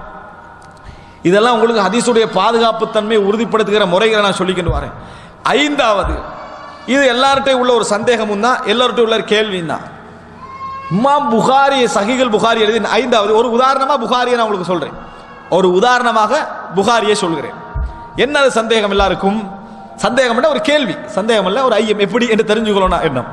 இதெல்லாம் உங்களுக்கு ஹதீஸுடைய பாதுகாப்பு தன்மையை உறுதிப்படுத்துகிற முறைகளை நான் சொல்லிக்கிட்டு வரேன் ஐந்தாவது இது எல்லார்ட்டையும் உள்ள ஒரு சந்தேகமும் தான் எல்லார்ட்டையும் உள்ள ஒரு கேள்வியும் தான் இமாம் புகாரி சஹிகள் புகாரி எழுதி ஐந்தாவது ஒரு உதாரணமா புகாரியை நான் உங்களுக்கு சொல்றேன் ஒரு உதாரணமாக புகாரியை சொல்கிறேன் என்ன அது சந்தேகம் எல்லாருக்கும் சந்தேகம் ஒரு கேள்வி சந்தேகம் இல்ல ஒரு ஐயம் எப்படி என்று தெரிஞ்சுக்கணும் எண்ணம்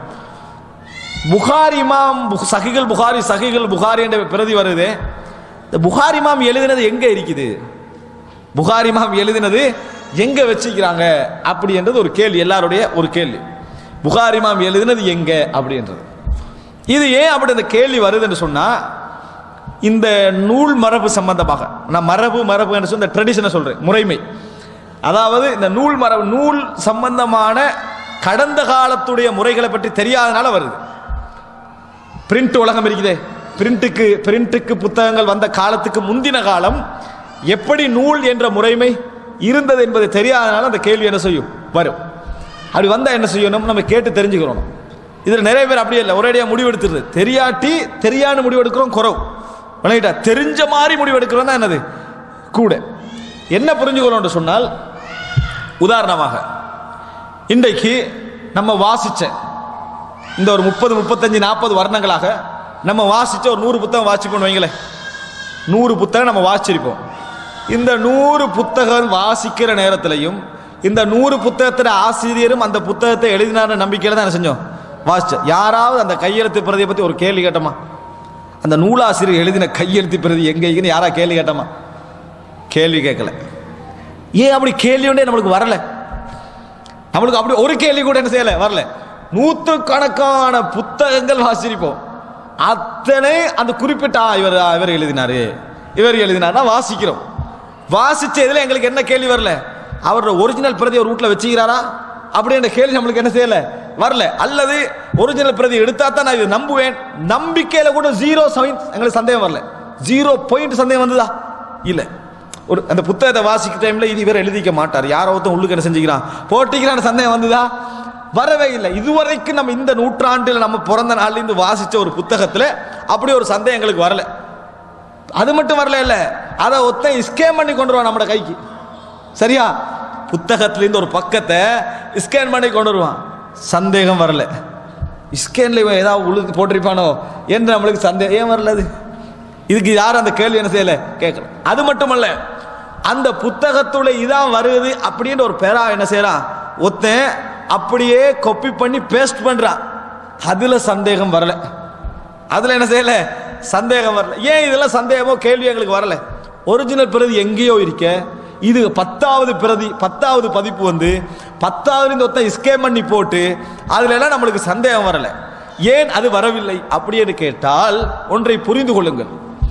புகாரி இமாம் பு- சஹிகள் புகாரி சஹிகள் புகாரி என்ற பிரதி வருது இந்த புகாரி இமாம் எழுதினது எங்க இருக்குது புகாரி இமாம் எழுதினது எங்க வச்சுக்கிறாங்க அப்படி என்றது ஒரு கேள்வி எல்லாருடைய ஒரு கேள்வி புகாரி இமாம் எழுதினது எங்க அப்படின்றது இது ஏன் அப்படி இந்த கேள்வி வருது என்று சொன்னா இந்த நூல் மரபு சம்பந்தமாக நான் மரபு மரபு என்று சொல்லி இந்த ட்ரெடிஷனை சொல்றேன் முறைமை அதாவது இந்த நூல் மரபு நூல் சம்பந்தமான கடந்த காலத்துடைய முறைகளை பற்றி தெரியாதனால வருது பிரிண்ட் உலகம் இருக்குதே பிரிண்ட்டுக்கு பிரிண்ட்டுக்கு புத்தகங்கள் வந்த காலத்துக்கு முந்தின காலம் எப்படி நூல் என்ற முறைமை இருந்தது என்பது தெரியாதனால அந்த கேள்வி என்ன செய்யும் வரும் அப்படி வந்தால் என்ன செய்யணும் நம்ம கேட்டு தெரிஞ்சுக்கிறோம் இதில் நிறைய பேர் அப்படியே இல்லை ஒரேடியாக முடிவு எடுத்துருது தெரியாட்டி தெரியாத முடிவு எடுக்கிறோம் குறவு விளங்கிட்டா தெரிஞ்ச மாதிரி முடிவு எடுக்கிறோம் தான் என்னது கூட என்ன புரிஞ்சுக்கிறோம் சொன்னால் உதாரணமாக இன்றைக்கு நம்ம வாசிச்ச இந்த ஒரு முப்பது முப்பத்தஞ்சு நாற்பது வருடங்களாக நம்ம வாசிச்ச ஒரு நூறு புத்தகம் வாசிப்போம் வைங்களேன் நூறு புத்தகம் நம்ம வாசிச்சிருப்போம் இந்த நூறு புத்தகம் வாசிக்கிற நேரத்திலையும் இந்த நூறு புத்தகத்தில் ஆசிரியரும் அந்த புத்தகத்தை எழுதினார நம்பிக்கையில் தான் என்ன செஞ்சோம் வாசிச்சோம் யாராவது அந்த கையெழுத்து பிரதியை பற்றி ஒரு கேள்வி கேட்டோமா அந்த நூலாசிரியர் எழுதின கையெழுத்து பிரதி எங்க இருக்குன்னு யாரா கேள்வி கேட்டோமா கேள்வி கேட்கல ஏன் அப்படி கேள்வி ஒன்றே நம்மளுக்கு வரல நம்மளுக்கு அப்படி ஒரு கேள்வி கூட என்ன செய்யல வரல நூற்றுக்கணக்கான புத்தகங்கள் வாசிப்போம் அத்தனை அந்த குறிப்பிட்ட ஆ, இவர் ஆ, இவர் எழுதினாரு இவர் எழுதினார்னா வாசிக்கிறோம் வாசிச்ச இதுல எங்களுக்கு என்ன கேள்வி வரல அவரோட ஒரிஜினல் பிரதி ஒரு வீட்டில் வச்சுக்கிறாரா அப்படின்ற கேள்வி நம்மளுக்கு என்ன செய்யல வரல அல்லது ஒரிஜினல் பிரதி எடுத்தா தான் நான் இதை நம்புவேன் நம்பிக்கையில கூட ஜீரோ சைன் எங்களுக்கு சந்தேகம் வரல ஜீரோ பாயிண்ட் சந்தேகம் வந்ததா இல்லை ஒரு அந்த புத்தகத்தை வாசிக்கிற டைம்ல இது இவர் எழுதிக்க மாட்டார் யாரோ ஒருத்தன் உள்ளுக்கு என்ன செஞ்சுக்கிறான் போட்டிக்கிறான் சந்தேகம் வந்ததா வரவே இல்லை இதுவரைக்கும் நம்ம இந்த நூற்றாண்டில் நம்ம பிறந்த நாள்ல இருந்து வாசிச்ச ஒரு புத்தகத்துல அப்படி ஒரு சந்தேகம் எங்களுக்கு வரல அது மட்டும் வரல இல்ல அதை ஒருத்தன் ஸ்கேன் பண்ணி கொண்டு வருவான் நம்ம கைக்கு சரியா புத்தகத்திலேருந்து ஒரு பக்கத்தை ஸ்கேன் பண்ணி கொண்டு வருவான் சந்தேகம் வரல ஸ்கேன்ல இவன் ஏதாவது உழுது போட்டிருப்பானோ என்று நம்மளுக்கு சந்தேகம் ஏன் வரல அது இதுக்கு யாரும் அந்த கேள்வி என்ன செய்யல கேட்கல அது மட்டுமல்ல அந்த புத்தகத்துல இதான் வருது அப்படின்ற ஒரு பேரா என்ன செய்யறான் ஒருத்தன் அப்படியே கொப்பி பண்ணி பேஸ்ட் பண்றான் அதுல சந்தேகம் வரல அதுல என்ன செய்யல சந்தேகம் வரல ஏன் இதெல்லாம் சந்தேகமோ கேள்வி எங்களுக்கு வரல ஒரிஜினல் பிரதி எங்கேயோ இருக்க இது பத்தாவது பிரதி பத்தாவது பதிப்பு வந்து பத்தாவது இந்த ஒருத்தன் ஸ்கேம் பண்ணி போட்டு அதுல எல்லாம் நம்மளுக்கு சந்தேகம் வரல ஏன் அது வரவில்லை அப்படி என்று கேட்டால் ஒன்றை புரிந்து கொள்ளுங்கள்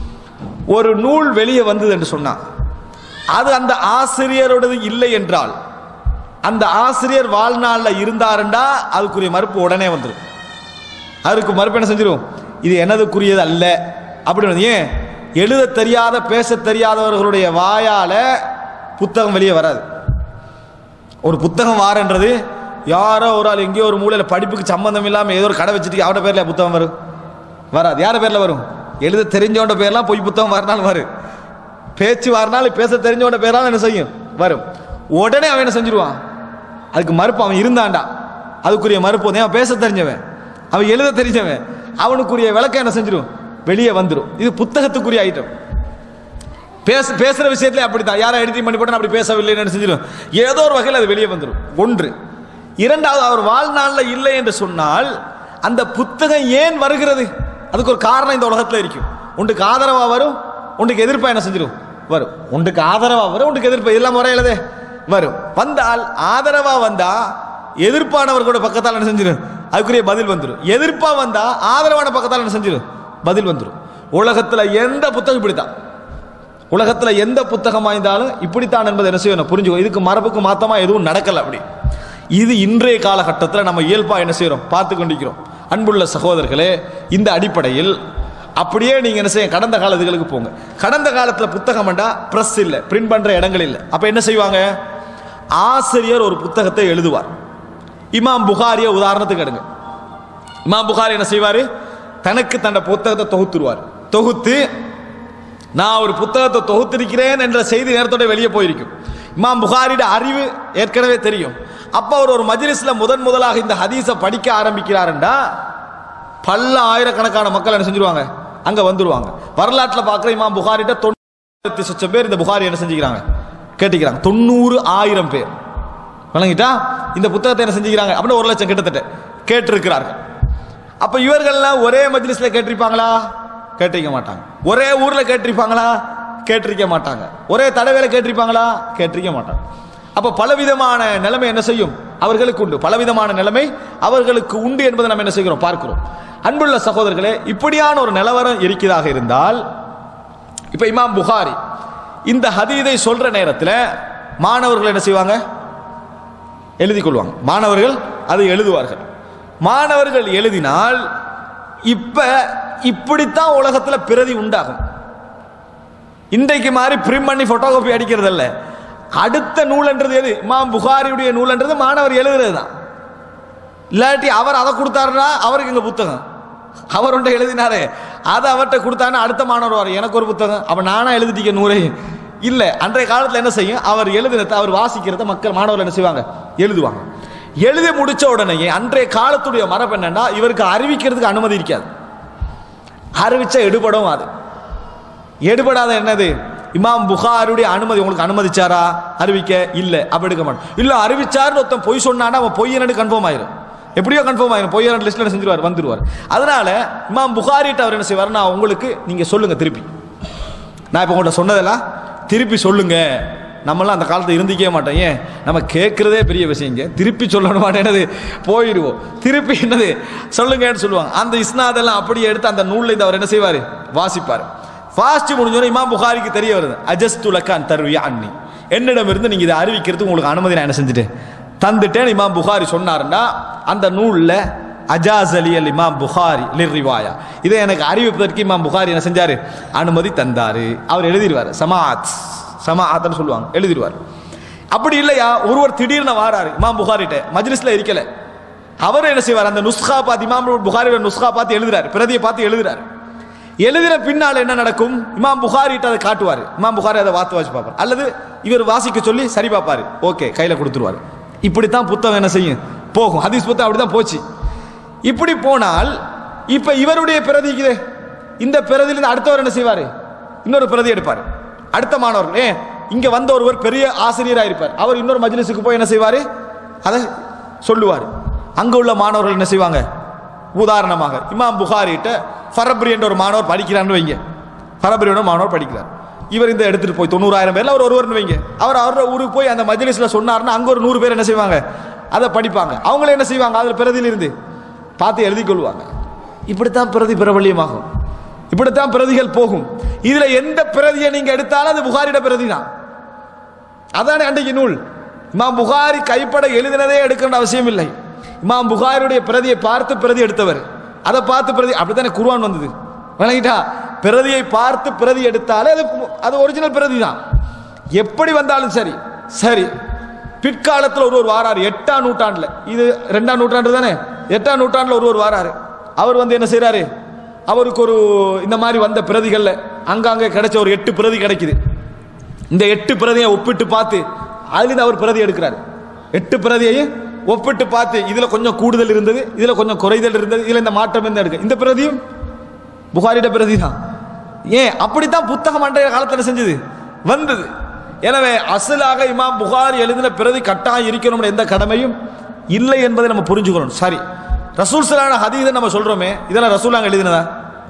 ஒரு நூல் வெளியே வந்தது என்று சொன்னா அது அந்த ஆசிரியரோடது இல்லை என்றால் அந்த ஆசிரியர் வாழ்நாளில் இருந்தாருண்டா அதுக்குரிய மறுப்பு உடனே வந்துடும் அதுக்கு மறுப்பு என்ன செஞ்சிடும் இது எனதுக்குரியது அல்ல அப்படின்னு ஏன் எழுத தெரியாத பேச தெரியாதவர்களுடைய வாயால புத்தகம் வெளியே வராது ஒரு புத்தகம் வாரன்றது யாரோ ஒரு ஆள் எங்கேயோ ஒரு மூலையில் படிப்புக்கு சம்பந்தம் இல்லாமல் ஏதோ ஒரு கடை வச்சுட்டு அவட பேர்ல புத்தகம் வரும் வராது யார் பேர்ல வரும் எழுத தெரிஞ்சவன பேர்லாம் பொய் புத்தகம் வரனாலும் வரும் பேச்சு வரனாலும் பேச தெரிஞ்சவன பேர்லாம் என்ன செய்யும் வரும் உடனே அவன் என்ன செஞ்சிருவான் அதுக்கு மறுப்பு அவன் இருந்தான்டா அதுக்குரிய மறுப்பு வந்து அவன் பேச தெரிஞ்சவன் அவன் எழுத தெரிஞ்சவன் அவனுக்குரிய விளக்கம் என்ன செஞ்சிரும் வெளியே வந்துடும் இது புத்தகத்துக்குரிய ஐட்டம் பேச பேசுற விஷயத்துல அப்படித்தான் யாரை எடிட்டிங் பண்ணி போட்டு அப்படி பேசவில்லைன்னு என்ன செஞ்சிடும் ஏதோ ஒரு வகையில் அது வெளியே வந்துடும் ஒன்று இரண்டாவது அவர் வாழ்நாளில் இல்லை என்று சொன்னால் அந்த புத்தகம் ஏன் வருகிறது அதுக்கு ஒரு காரணம் இந்த உலகத்தில் இருக்கும் உண்டுக்கு ஆதரவா வரும் உண்டுக்கு எதிர்ப்பா என்ன செஞ்சிடும் வரும் உண்டுக்கு ஆதரவா வரும் உண்டுக்கு எதிர்ப்பு எல்லாம் முறையிலதே வரும் வந்தால் ஆதரவா வந்தா எதிர்ப்பானவர்களோட பக்கத்தால் என்ன செஞ்சிடும் அதுக்குரிய பதில் வந்துடும் எதிர்ப்பா வந்தா ஆதரவான பக்கத்தால் என்ன செஞ்சிடும் பதில் வந்துடும் உலகத்துல எந்த புத்தகம் இப்படித்தான் உலகத்துல எந்த புத்தகம் வாய்ந்தாலும் இப்படித்தான் என்பதை என்ன செய்யணும் புரிஞ்சுக்கோ இதுக்கு மரபுக்கு மாத்தமா எதுவும் நடக்கல அப்படி இது இன்றைய காலகட்டத்தில் நம்ம இயல்பா என்ன செய்யறோம் பார்த்து கொண்டிருக்கிறோம் அன்புள்ள சகோதரர்களே இந்த அடிப்படையில் அப்படியே நீங்க என்ன செய்ய கடந்த காலத்துகளுக்கு போங்க கடந்த காலத்துல புத்தகம் வேண்டா பிரஸ் இல்லை பிரிண்ட் பண்ற இடங்கள் இல்லை அப்ப என்ன செய்வாங்க ஆசிரியர் ஒரு புத்தகத்தை எழுதுவார் இமாம் புகாரிய உதாரணத்துக்கு எடுங்க இமாம் புகாரி என்ன செய்வாரு தனக்கு தன்னை புத்தகத்தை தொகுத்துருவார் தொகுத்து நான் ஒரு புத்தகத்தை தொகுத்திருக்கிறேன் என்ற செய்தி நேரத்தோட வெளியே போயிருக்கும் இமாம் புகாரியோட அறிவு ஏற்கனவே தெரியும் அப்ப அவர் ஒரு மஜ்லிஸ்ல முதன் முதலாக இந்த ஹதீஸை படிக்க ஆரம்பிக்கிறாருண்டா பல்ல ஆயிரக்கணக்கான மக்கள் என்ன செஞ்சிருவாங்க அங்க வந்துருவாங்க வரலாற்றில் பார்க்குற இமாம் புகாரிட்ட தொண்ணூறு சொச்சம் பேர் இந்த புகாரி என்ன செஞ்சுக்கிறாங்க கேட்டுக்கிறாங்க தொண்ணூறு ஆயிரம் பேர் வழங்கிட்டா இந்த புத்தகத்தை என்ன செஞ்சுக்கிறாங்க அப்படின்னு ஒரு லட்சம் கிட்டத்தட்ட கேட்டிருக்கிறார்கள் அப்ப இவர்கள்லாம் ஒரே மஜ்லிஸ்ல கேட்டிருப்பாங்களா கேட்டிருக்க மாட்டாங்க ஒரே ஊர்ல கேட்டிருப்பாங்களா கேட்டிருக்க மாட்டாங்க ஒரே தடவையில கேட்டிருப்பாங்களா கேட்டிருக்க மாட்டாங்க அப்ப பலவிதமான நிலைமை என்ன செய்யும் அவர்களுக்கு உண்டு பலவிதமான நிலைமை அவர்களுக்கு உண்டு என்பதை நம்ம என்ன செய்கிறோம் பார்க்கிறோம் அன்புள்ள சகோதரர்களே இப்படியான ஒரு நிலவரம் இருக்கிறதாக இருந்தால் இப்ப இமாம் புகாரி இந்த ஹதீதை சொல்ற நேரத்தில் மாணவர்கள் என்ன செய்வாங்க எழுதிக் கொள்வாங்க மாணவர்கள் அதை எழுதுவார்கள் மாணவர்கள் எழுதினால் இப்ப இப்படித்தான் உலகத்துல பிரதி உண்டாகும் இன்றைக்கு மாதிரி பிரிண்ட் பண்ணி போட்டோகாப்பி அடிக்கிறது அல்ல அடுத்த நூல்ன்றது எது இமாம் புகாரியுடைய நூல்ன்றது மாணவர் எழுதுறது தான் இல்லாட்டி அவர் அதை கொடுத்தாருன்னா அவருக்கு எங்க புத்தகம் அவர் ஒன்றை எழுதினாரே அதை அவர்கிட்ட கொடுத்தாருன்னா அடுத்த மாணவர் வர எனக்கு ஒரு புத்தகம் அப்ப நானா எழுதிட்டீங்க நூறை இல்லை அன்றைய காலத்தில் என்ன செய்யும் அவர் எழுதினத்தை அவர் வாசிக்கிறத மக்கள் மாணவர்கள் என்ன செய்வாங்க எழுதுவாங்க எழுதி முடிச்ச உடனே அன்றைய காலத்துடைய மரபு என்னன்னா இவருக்கு அறிவிக்கிறதுக்கு அனுமதி இருக்காது அறிவிச்சா எடுபடும் அது எடுபடாத என்னது இமாம் புகாருடைய அனுமதி உங்களுக்கு அனுமதிச்சாரா அறிவிக்க இல்ல அப்ப எடுக்க மாட்டோம் இல்ல அறிவிச்சாருன்னு ஒருத்தன் பொய் சொன்னானா அவன் பொய்யனு கன்ஃபார்ம் ஆயிரும் எப்படியோ கன்ஃபார்ம் ஆயிரும் பொய்யன லிஸ்ட்ல செஞ்சிருவார் வந்துருவார் அதனால இமாம் புகாரிட்ட அவர் என்ன செய்வார் நான் உங்களுக்கு நீங்க சொல்லுங்க திருப்பி நான் இப்போ உங்கள்கிட்ட சொன்னதெல்லாம் திருப்பி சொல்லுங்க நம்மளாம் அந்த காலத்தில் இருந்திக்கவே மாட்டோம் ஏன் நம்ம கேட்குறதே பெரிய விஷயங்க திருப்பி சொல்லணும் என்னது போயிடுவோம் திருப்பி என்னது சொல்லுங்கன்னு சொல்லுவாங்க அந்த இஸ்னாதெல்லாம் அப்படியே எடுத்து அந்த நூலில் இருந்து அவர் என்ன செய்வார் வாசிப்பார் ஃபாஸ்ட் முடிஞ்சோடனே இமாம் புகாரிக்கு தெரிய வருது அஜஸ்து லக்கான் தருவியா அன்னி என்னிடம் இருந்து நீங்கள் இதை அறிவிக்கிறதுக்கு உங்களுக்கு அனுமதி நான் என்ன செஞ்சுட்டேன் தந்துட்டேன் இமாம் புகாரி சொன்னாருன்னா அந்த நூலில் அஜாஸ் அலி அல் இமாம் புகாரி லிரிவாயா இதை எனக்கு அறிவிப்பதற்கு இமாம் புகாரி என்ன செஞ்சாரு அனுமதி தந்தாரு அவர் எழுதிடுவார் சமாத் சமாத்னு சொல்லுவாங்க எழுதிடுவார் அப்படி இல்லையா ஒருவர் திடீர்னு வாராரு இமாம் புகாரிட்ட மஜ்லிஸ்ல இருக்கல அவர் என்ன செய்வார் அந்த நுஸ்கா பார்த்து இமாம் புகாரியோட நுஸ்கா பார்த்து எழுதுறாரு பிரதியை பார்த்து எழுதுறாரு எழுதின பின்னால் என்ன நடக்கும் இமாம் புகாரிட்ட அதை காட்டுவார் இமாம் புகாரி அதை வாத்து வாசி பார்ப்பார் அல்லது இவர் வாசிக்க சொல்லி சரி பார்ப்பாரு ஓகே கையில கொடுத்துருவாரு இப்படித்தான் புத்தகம் என்ன செய்யும் போகும் ஹதீஸ் புத்தகம் அப்படிதான் போச்சு இப்படி போனால் இப்ப இவருடைய பிரதி இருக்குதே இந்த பிரதியிலிருந்து அடுத்தவர் என்ன செய்வாரு இன்னொரு பிரதி எடுப்பார் அடுத்த மாணவர் ஏன் இங்க வந்த ஒருவர் பெரிய ஆசிரியராக இருப்பார் அவர் இன்னொரு மஜ்லிஸுக்கு போய் என்ன செய்வாரு அதை சொல்லுவார் அங்க உள்ள மாணவர்கள் என்ன செய்வாங்க உதாரணமாக இமாம் புகாரிட்ட ஃபரப்ரி என்ற ஒரு மாணவர் படிக்கிறான்னு வைங்க ஃபரப்ரியோட மாணவர் படிக்கிறார் இவர் இந்த எடுத்துட்டு போய் தொண்ணூறாயிரம் பேர்ல அவர் ஒருவர்னு வைங்க அவர் அவரோட ஊருக்கு போய் அந்த மஜ்லிஸ்ல சொன்னாருன்னா அங்க ஒரு நூறு பேர் என்ன செய்வாங்க அதை படிப்பாங்க அவங்கள என்ன செய்வாங்க அதுல பிரதியில் இருந்து பார்த்து எழுதி கொள்வாங்க இப்படித்தான் பிரதி பிரபல்யமாகும் இப்படித்தான் பிரதிகள் போகும் இதுல எந்த பிரதியை நீங்க எடுத்தாலும் அது புகாரிட பிரதி தான் அதானே அன்றைக்கு நூல் இமாம் புகாரி கைப்பட எழுதினதே எடுக்கின்ற அவசியம் இல்லை இமாம் புகாரியுடைய பிரதியை பார்த்து பிரதி எடுத்தவர் அதை பார்த்து பிரதி அப்படித்தானே குர்ஆன் வந்தது விளங்கிட்டா பிரதியை பார்த்து பிரதி எடுத்தாலே அது அது ஒரிஜினல் பிரதி தான் எப்படி வந்தாலும் சரி சரி பிற்காலத்தில் ஒருவர் வாராரு எட்டாம் நூற்றாண்டுல இது ரெண்டாம் நூற்றாண்டு தானே எட்டாம் நூற்றாண்டுல ஒருவர் வாராரு அவர் வந்து என்ன செய்றாரு அவருக்கு ஒரு இந்த மாதிரி வந்த பிரதிகள்ல அங்கங்க கிடைச்ச ஒரு எட்டு பிரதி கிடைக்குது இந்த எட்டு பிரதியை ஒப்பிட்டு பார்த்து அதுல அவர் பிரதி எடுக்கிறார் எட்டு பிரதியையும் ஒப்பிட்டு பார்த்து இதுல கொஞ்சம் கூடுதல் இருந்தது இதுல கொஞ்சம் குறைதல் இருந்தது இதுல இந்த மாற்றம் என்ன எடுக்க இந்த பிரதியும் புகாரிட பிரதி தான் ஏன் அப்படித்தான் புத்தகம் அன்றைய காலத்தில் செஞ்சது வந்தது எனவே அசலாக இமாம் புகாரி எழுதின பிரதி கட்டாயம் இருக்கணும் எந்த கடமையும் இல்லை என்பதை நம்ம புரிஞ்சுக்கணும் சரி ரசூல் சலான ஹதீதை நம்ம சொல்றோமே இதெல்லாம் ரசூலாங்க எழுதினதா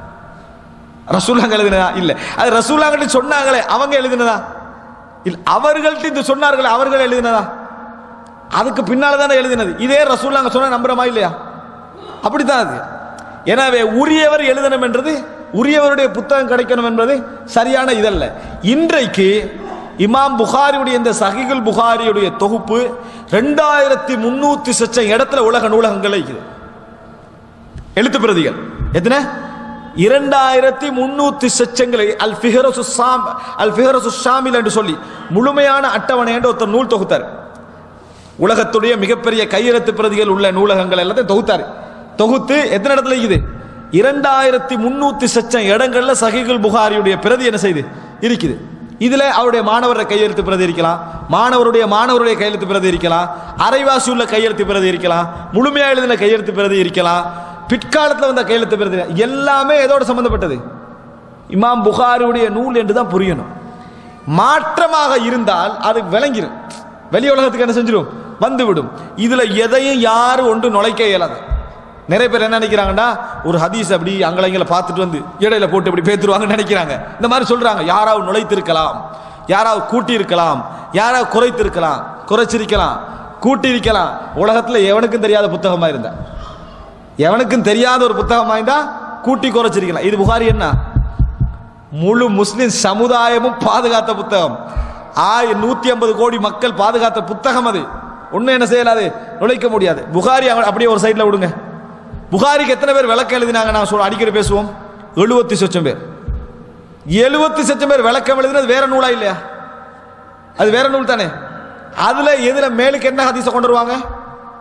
ரசூலாங்க எழுதினதா இல்ல அது ரசூலாங்கிட்ட சொன்னாங்களே அவங்க எழுதினதா இல்ல அவர்கள்ட்ட இது சொன்னார்களே அவர்கள் எழுதினதா அதுக்கு பின்னால தானே எழுதினது இதே ரசூலாங்க சொன்னா நம்புறமா இல்லையா அப்படித்தான் அது எனவே உரியவர் எழுதணும் என்றது உரியவருடைய புத்தகம் கிடைக்கணும் என்பது சரியான இதல்ல இன்றைக்கு இமாம் புகாரியுடைய இந்த சஹிகுல் புகாரியுடைய தொகுப்பு ரெண்டாயிரத்தி முன்னூத்தி சச்சம் இடத்துல உலக நூலகங்கள் இருக்குது எழுத்து பிரதிகள் எத்தனை இரண்டாயிரத்தி முன்னூத்தி சச்சங்களை அல் ஃபிஹரசு சாம் அல் ஃபிஹரசு ஷாமில் என்று சொல்லி முழுமையான அட்டவணை என்று ஒருத்தர் நூல் தொகுத்தார் உலகத்துடைய மிகப்பெரிய கையெழுத்து பிரதிகள் உள்ள நூலகங்கள் எல்லாத்தையும் தொகுத்தாரு தொகுத்து எத்தனை இடத்துல இருக்குது இரண்டாயிரத்தி முன்னூத்தி சச்சம் இடங்கள்ல சஹிகுல் புகாரியுடைய பிரதி என்ன செய்து இருக்குது இதுல அவருடைய மாணவருடைய கையெழுத்து பிரதி இருக்கலாம் மாணவருடைய மாணவருடைய கையெழுத்து பிரதி இருக்கலாம் அரைவாசி உள்ள கையெழுத்து பிரதி இருக்கலாம் முழுமையா எழுதின கையெழுத்து பிரதி இருக்கலாம் பிற்காலத்துல வந்த கையெழுத்து பிரதி எல்லாமே எதோட சம்பந்தப்பட்டது இமாம் புகாரியுடைய நூல் என்று தான் புரியணும் மாற்றமாக இருந்தால் அது விளங்கிடும் வெளி உலகத்துக்கு என்ன செஞ்சிடும் வந்துவிடும் இதுல எதையும் யாரும் ஒன்று நுழைக்க இயலாது நிறைய பேர் என்ன நினைக்கிறாங்கன்னா ஒரு ஹதீஸ் அப்படி அங்கலங்களை பார்த்துட்டு வந்து இடையில போட்டு இப்படி பேத்துருவாங்கன்னு நினைக்கிறாங்க இந்த மாதிரி சொல்றாங்க யாராவது நுழைத்திருக்கலாம் யாராவது கூட்டி இருக்கலாம் யாராவது குறைத்திருக்கலாம் குறைச்சிருக்கலாம் கூட்டி இருக்கலாம் உலகத்துல எவனுக்கும் தெரியாத புத்தகமா இருந்தா எவனுக்கும் தெரியாத ஒரு புத்தகமா இருந்தா கூட்டி குறைச்சிருக்கலாம் இது புகாரி என்ன முழு முஸ்லிம் சமுதாயமும் பாதுகாத்த புத்தகம் ஆய நூத்தி ஐம்பது கோடி மக்கள் பாதுகாத்த புத்தகம் அது ஒன்னும் என்ன செய்யலாது நுழைக்க முடியாது புகாரி அவங்க அப்படியே ஒரு சைட்ல விடுங்க புகாரிக்கு எத்தனை பேர் விளக்கம் எழுதினாங்க நான் சொல்ல அடிக்கடி பேசுவோம் எழுபத்தி சொச்சம் பேர் எழுபத்தி சொச்சம் பேர் விளக்கம் எழுதினது வேற நூலா இல்லையா அது வேற நூல் தானே அதுல எதுல மேலுக்கு என்ன ஹதீஸை கொண்டு வருவாங்க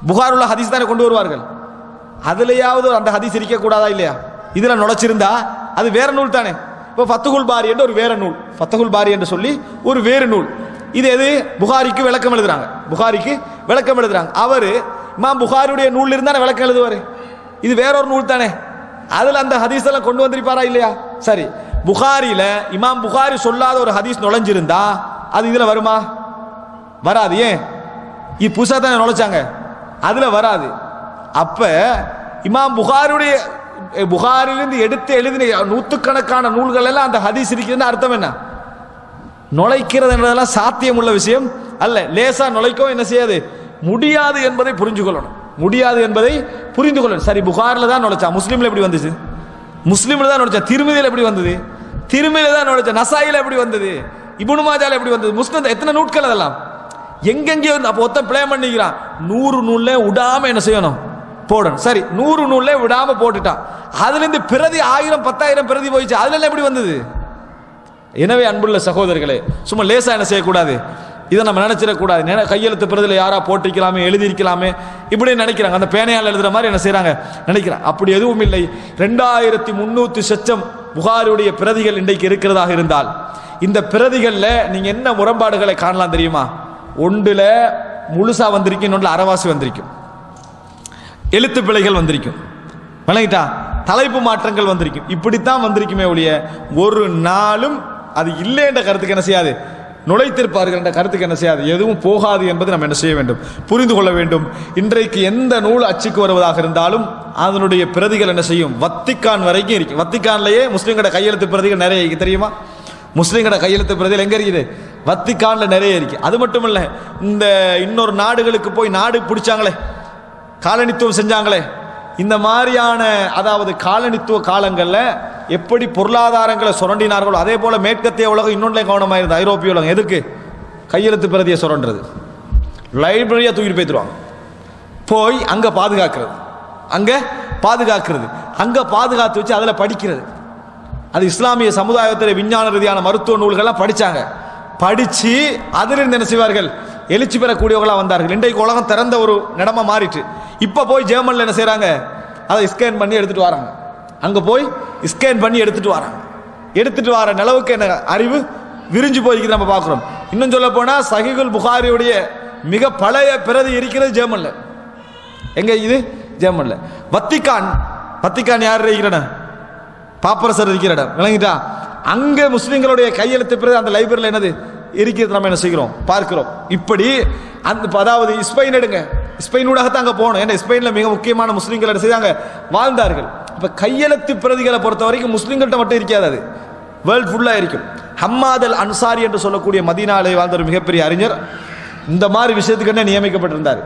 புகாருள்ள ஹதீஸ் தானே கொண்டு வருவார்கள் அதுலயாவது அந்த ஹதீஸ் இருக்கக்கூடாதா இல்லையா இதுல நுழைச்சிருந்தா அது வேற நூல் தானே இப்போ ஃபத்துகுல் பாரி என்ற ஒரு வேற நூல் ஃபத்துகுல் பாரி என்று சொல்லி ஒரு வேறு நூல் இது எது புகாரிக்கு விளக்கம் எழுதுறாங்க புகாரிக்கு விளக்கம் எழுதுறாங்க அவர் இமாம் புகாரியுடைய நூல் இருந்தானே விளக்கம் எழுதுவாரு இது வேற ஒரு நூல் தானே அதுல அந்த ஹதீஸ் எல்லாம் கொண்டு வந்திருப்பாரா இல்லையா சரி புகாரில இமாம் புகாரி சொல்லாத ஒரு ஹதீஸ் நுழைஞ்சிருந்தா அது இதுல வருமா வராது ஏன் இது புதுசாக தானே நுழைச்சாங்க அதுல வராது அப்ப இமாம் புகாருடைய புகாரிலிருந்து எடுத்து எழுதின நூற்றுக்கணக்கான நூல்கள் எல்லாம் அந்த ஹதீஸ் இருக்குதுன்னு அர்த்தம் என்ன நுழைக்கிறது என்பதெல்லாம் சாத்தியம் உள்ள விஷயம் அல்ல லேசா நுழைக்கவும் என்ன செய்யாது முடியாது என்பதை புரிஞ்சு கொள்ளணும் முடியாது என்பதை புரிந்து கொள்ளணும் சரி புகாரில் தான் நுழைச்சா முஸ்லீம்ல எப்படி வந்துச்சு முஸ்லீம்ல தான் நுழைச்சா திருமதியில் எப்படி வந்தது திருமதியில தான் நுழைச்சா நசாயில எப்படி வந்தது இபுனு மாஜால எப்படி வந்தது முஸ்லிம் எத்தனை நூட்கள் அதெல்லாம் எங்கெங்கேயோ இருந்து அப்போ ஒருத்தன் பிளே பண்ணிக்கிறான் நூறு நூல்ல விடாம என்ன செய்யணும் போடணும் சரி நூறு நூல்ல விடாம போட்டுட்டான் அதுல இருந்து பிரதி ஆயிரம் பத்தாயிரம் பிரதி போயிடுச்சு அதுல எல்லாம் எப்படி வந்தது எனவே அன்புள்ள சகோதரர்களே சும்மா லேசா என்ன செய்யக்கூடாது இதை நம்ம நினைச்சிடக்கூடாது நினை கையெழுத்து பிரதியில் யாரா போட்டிருக்கலாமே எழுதியிருக்கலாமே இப்படி நினைக்கிறாங்க அந்த பேனையால் எழுதுற மாதிரி என்ன செய்றாங்க நினைக்கிறாங்க அப்படி எதுவும் இல்லை ரெண்டாயிரத்தி முன்னூத்தி சொச்சம் புகாருடைய பிரதிகள் இன்றைக்கு இருக்கிறதாக இருந்தால் இந்த பிரதிகள்ல நீங்க என்ன முரண்பாடுகளை காணலாம் தெரியுமா ஒன்றுல முழுசா வந்திருக்கும் இன்னொன்றுல அறவாசி வந்திருக்கும் எழுத்து பிழைகள் வந்திருக்கும் விளங்கிட்டா தலைப்பு மாற்றங்கள் வந்திருக்கும் இப்படித்தான் வந்திருக்குமே ஒழிய ஒரு நாளும் அது இல்லை என்ற கருத்துக்கு என்ன செய்யாது நுழைத்திருப்பார்கள் என்ற கருத்துக்கு என்ன செய்யாது எதுவும் போகாது என்பது நம்ம என்ன செய்ய வேண்டும் புரிந்து கொள்ள வேண்டும் இன்றைக்கு எந்த நூல் அச்சுக்கு வருவதாக இருந்தாலும் அதனுடைய பிரதிகள் என்ன செய்யும் வத்திக்கான் வரைக்கும் இருக்கு வத்திக்கான்லயே முஸ்லீம்களோட கையெழுத்து பிரதிகள் நிறைய இருக்கு தெரியுமா முஸ்லீம்களோட கையெழுத்து பிரதிகள் எங்க இருக்குது வத்திக்கான்ல நிறைய இருக்கு அது மட்டும் இல்ல இந்த இன்னொரு நாடுகளுக்கு போய் நாடு பிடிச்சாங்களே காலனித்துவம் செஞ்சாங்களே இந்த மாதிரியான அதாவது காலனித்துவ காலங்கள்ல எப்படி பொருளாதாரங்களை சுரண்டினார்களோ அதே போல மேற்கத்திய உலகம் இன்னொன்றிலே கவனமாக இருந்தது ஐரோப்பிய உலகம் எதுக்கு கையெழுத்து பிரதியை சுரண்டுறது லைப்ரரியா தூக்கிட்டு போய்த்துருவாங்க போய் அங்க பாதுகாக்கிறது அங்க பாதுகாக்கிறது அங்க பாதுகாத்து வச்சு அதுல படிக்கிறது அது இஸ்லாமிய சமுதாயத்தில் விஞ்ஞான ரீதியான மருத்துவ நூல்கள்லாம் படிச்சாங்க படிச்சு அதிலிருந்து என்ன செய்வார்கள் எழுச்சி பெறக்கூடியவர்களா வந்தார்கள் இன்றைக்கு உலகம் திறந்த ஒரு இடமா மாறிட்டு இப்ப போய் ஜெர்மன்ல என்ன செய்றாங்க அதை ஸ்கேன் பண்ணி எடுத்துட்டு வராங்க அங்க போய் ஸ்கேன் பண்ணி எடுத்துட்டு வராங்க எடுத்துட்டு வர நிலவுக்கு என்ன அறிவு விரிஞ்சு போயிருக்குது நம்ம பார்க்கிறோம் இன்னும் சொல்ல போனா சஹிகுல் புகாரியுடைய மிக பழைய பிரதி இருக்கிறது ஜெர்மன்ல எங்க இது ஜெர்மன்ல வத்திக்கான் வத்திக்கான் யார் இருக்கிறன பாப்பரசர் இருக்கிற இடம் விளங்கிட்டா அங்க முஸ்லிம்களுடைய கையெழுத்து பிரதி அந்த லைப்ரரியில் என்னது இருக்கிறது நம்ம என்ன செய்கிறோம் பார்க்கிறோம் இப்படி அந்த அதாவது ஸ்பெயின் எடுங்க ஸ்பெயின் ஊடாகத்தான் அங்க போகணும் ஏன்னா ஸ்பெயின்ல மிக முக்கியமான முஸ்லிம்கள் என்ன செய்தாங்க வாழ்ந்தார்கள் இப்ப கையெழுத்து பிரதிகளை பொறுத்த வரைக்கும் முஸ்லிம்கள்ட்ட மட்டும் இருக்காது அது வேர்ல்ட் ஃபுல்லா இருக்கும் ஹம்மாத் அல் அன்சாரி என்று சொல்லக்கூடிய மதீனாலே வாழ்ந்த ஒரு மிகப்பெரிய அறிஞர் இந்த மாதிரி விஷயத்துக்கு என்ன நியமிக்கப்பட்டிருந்தார்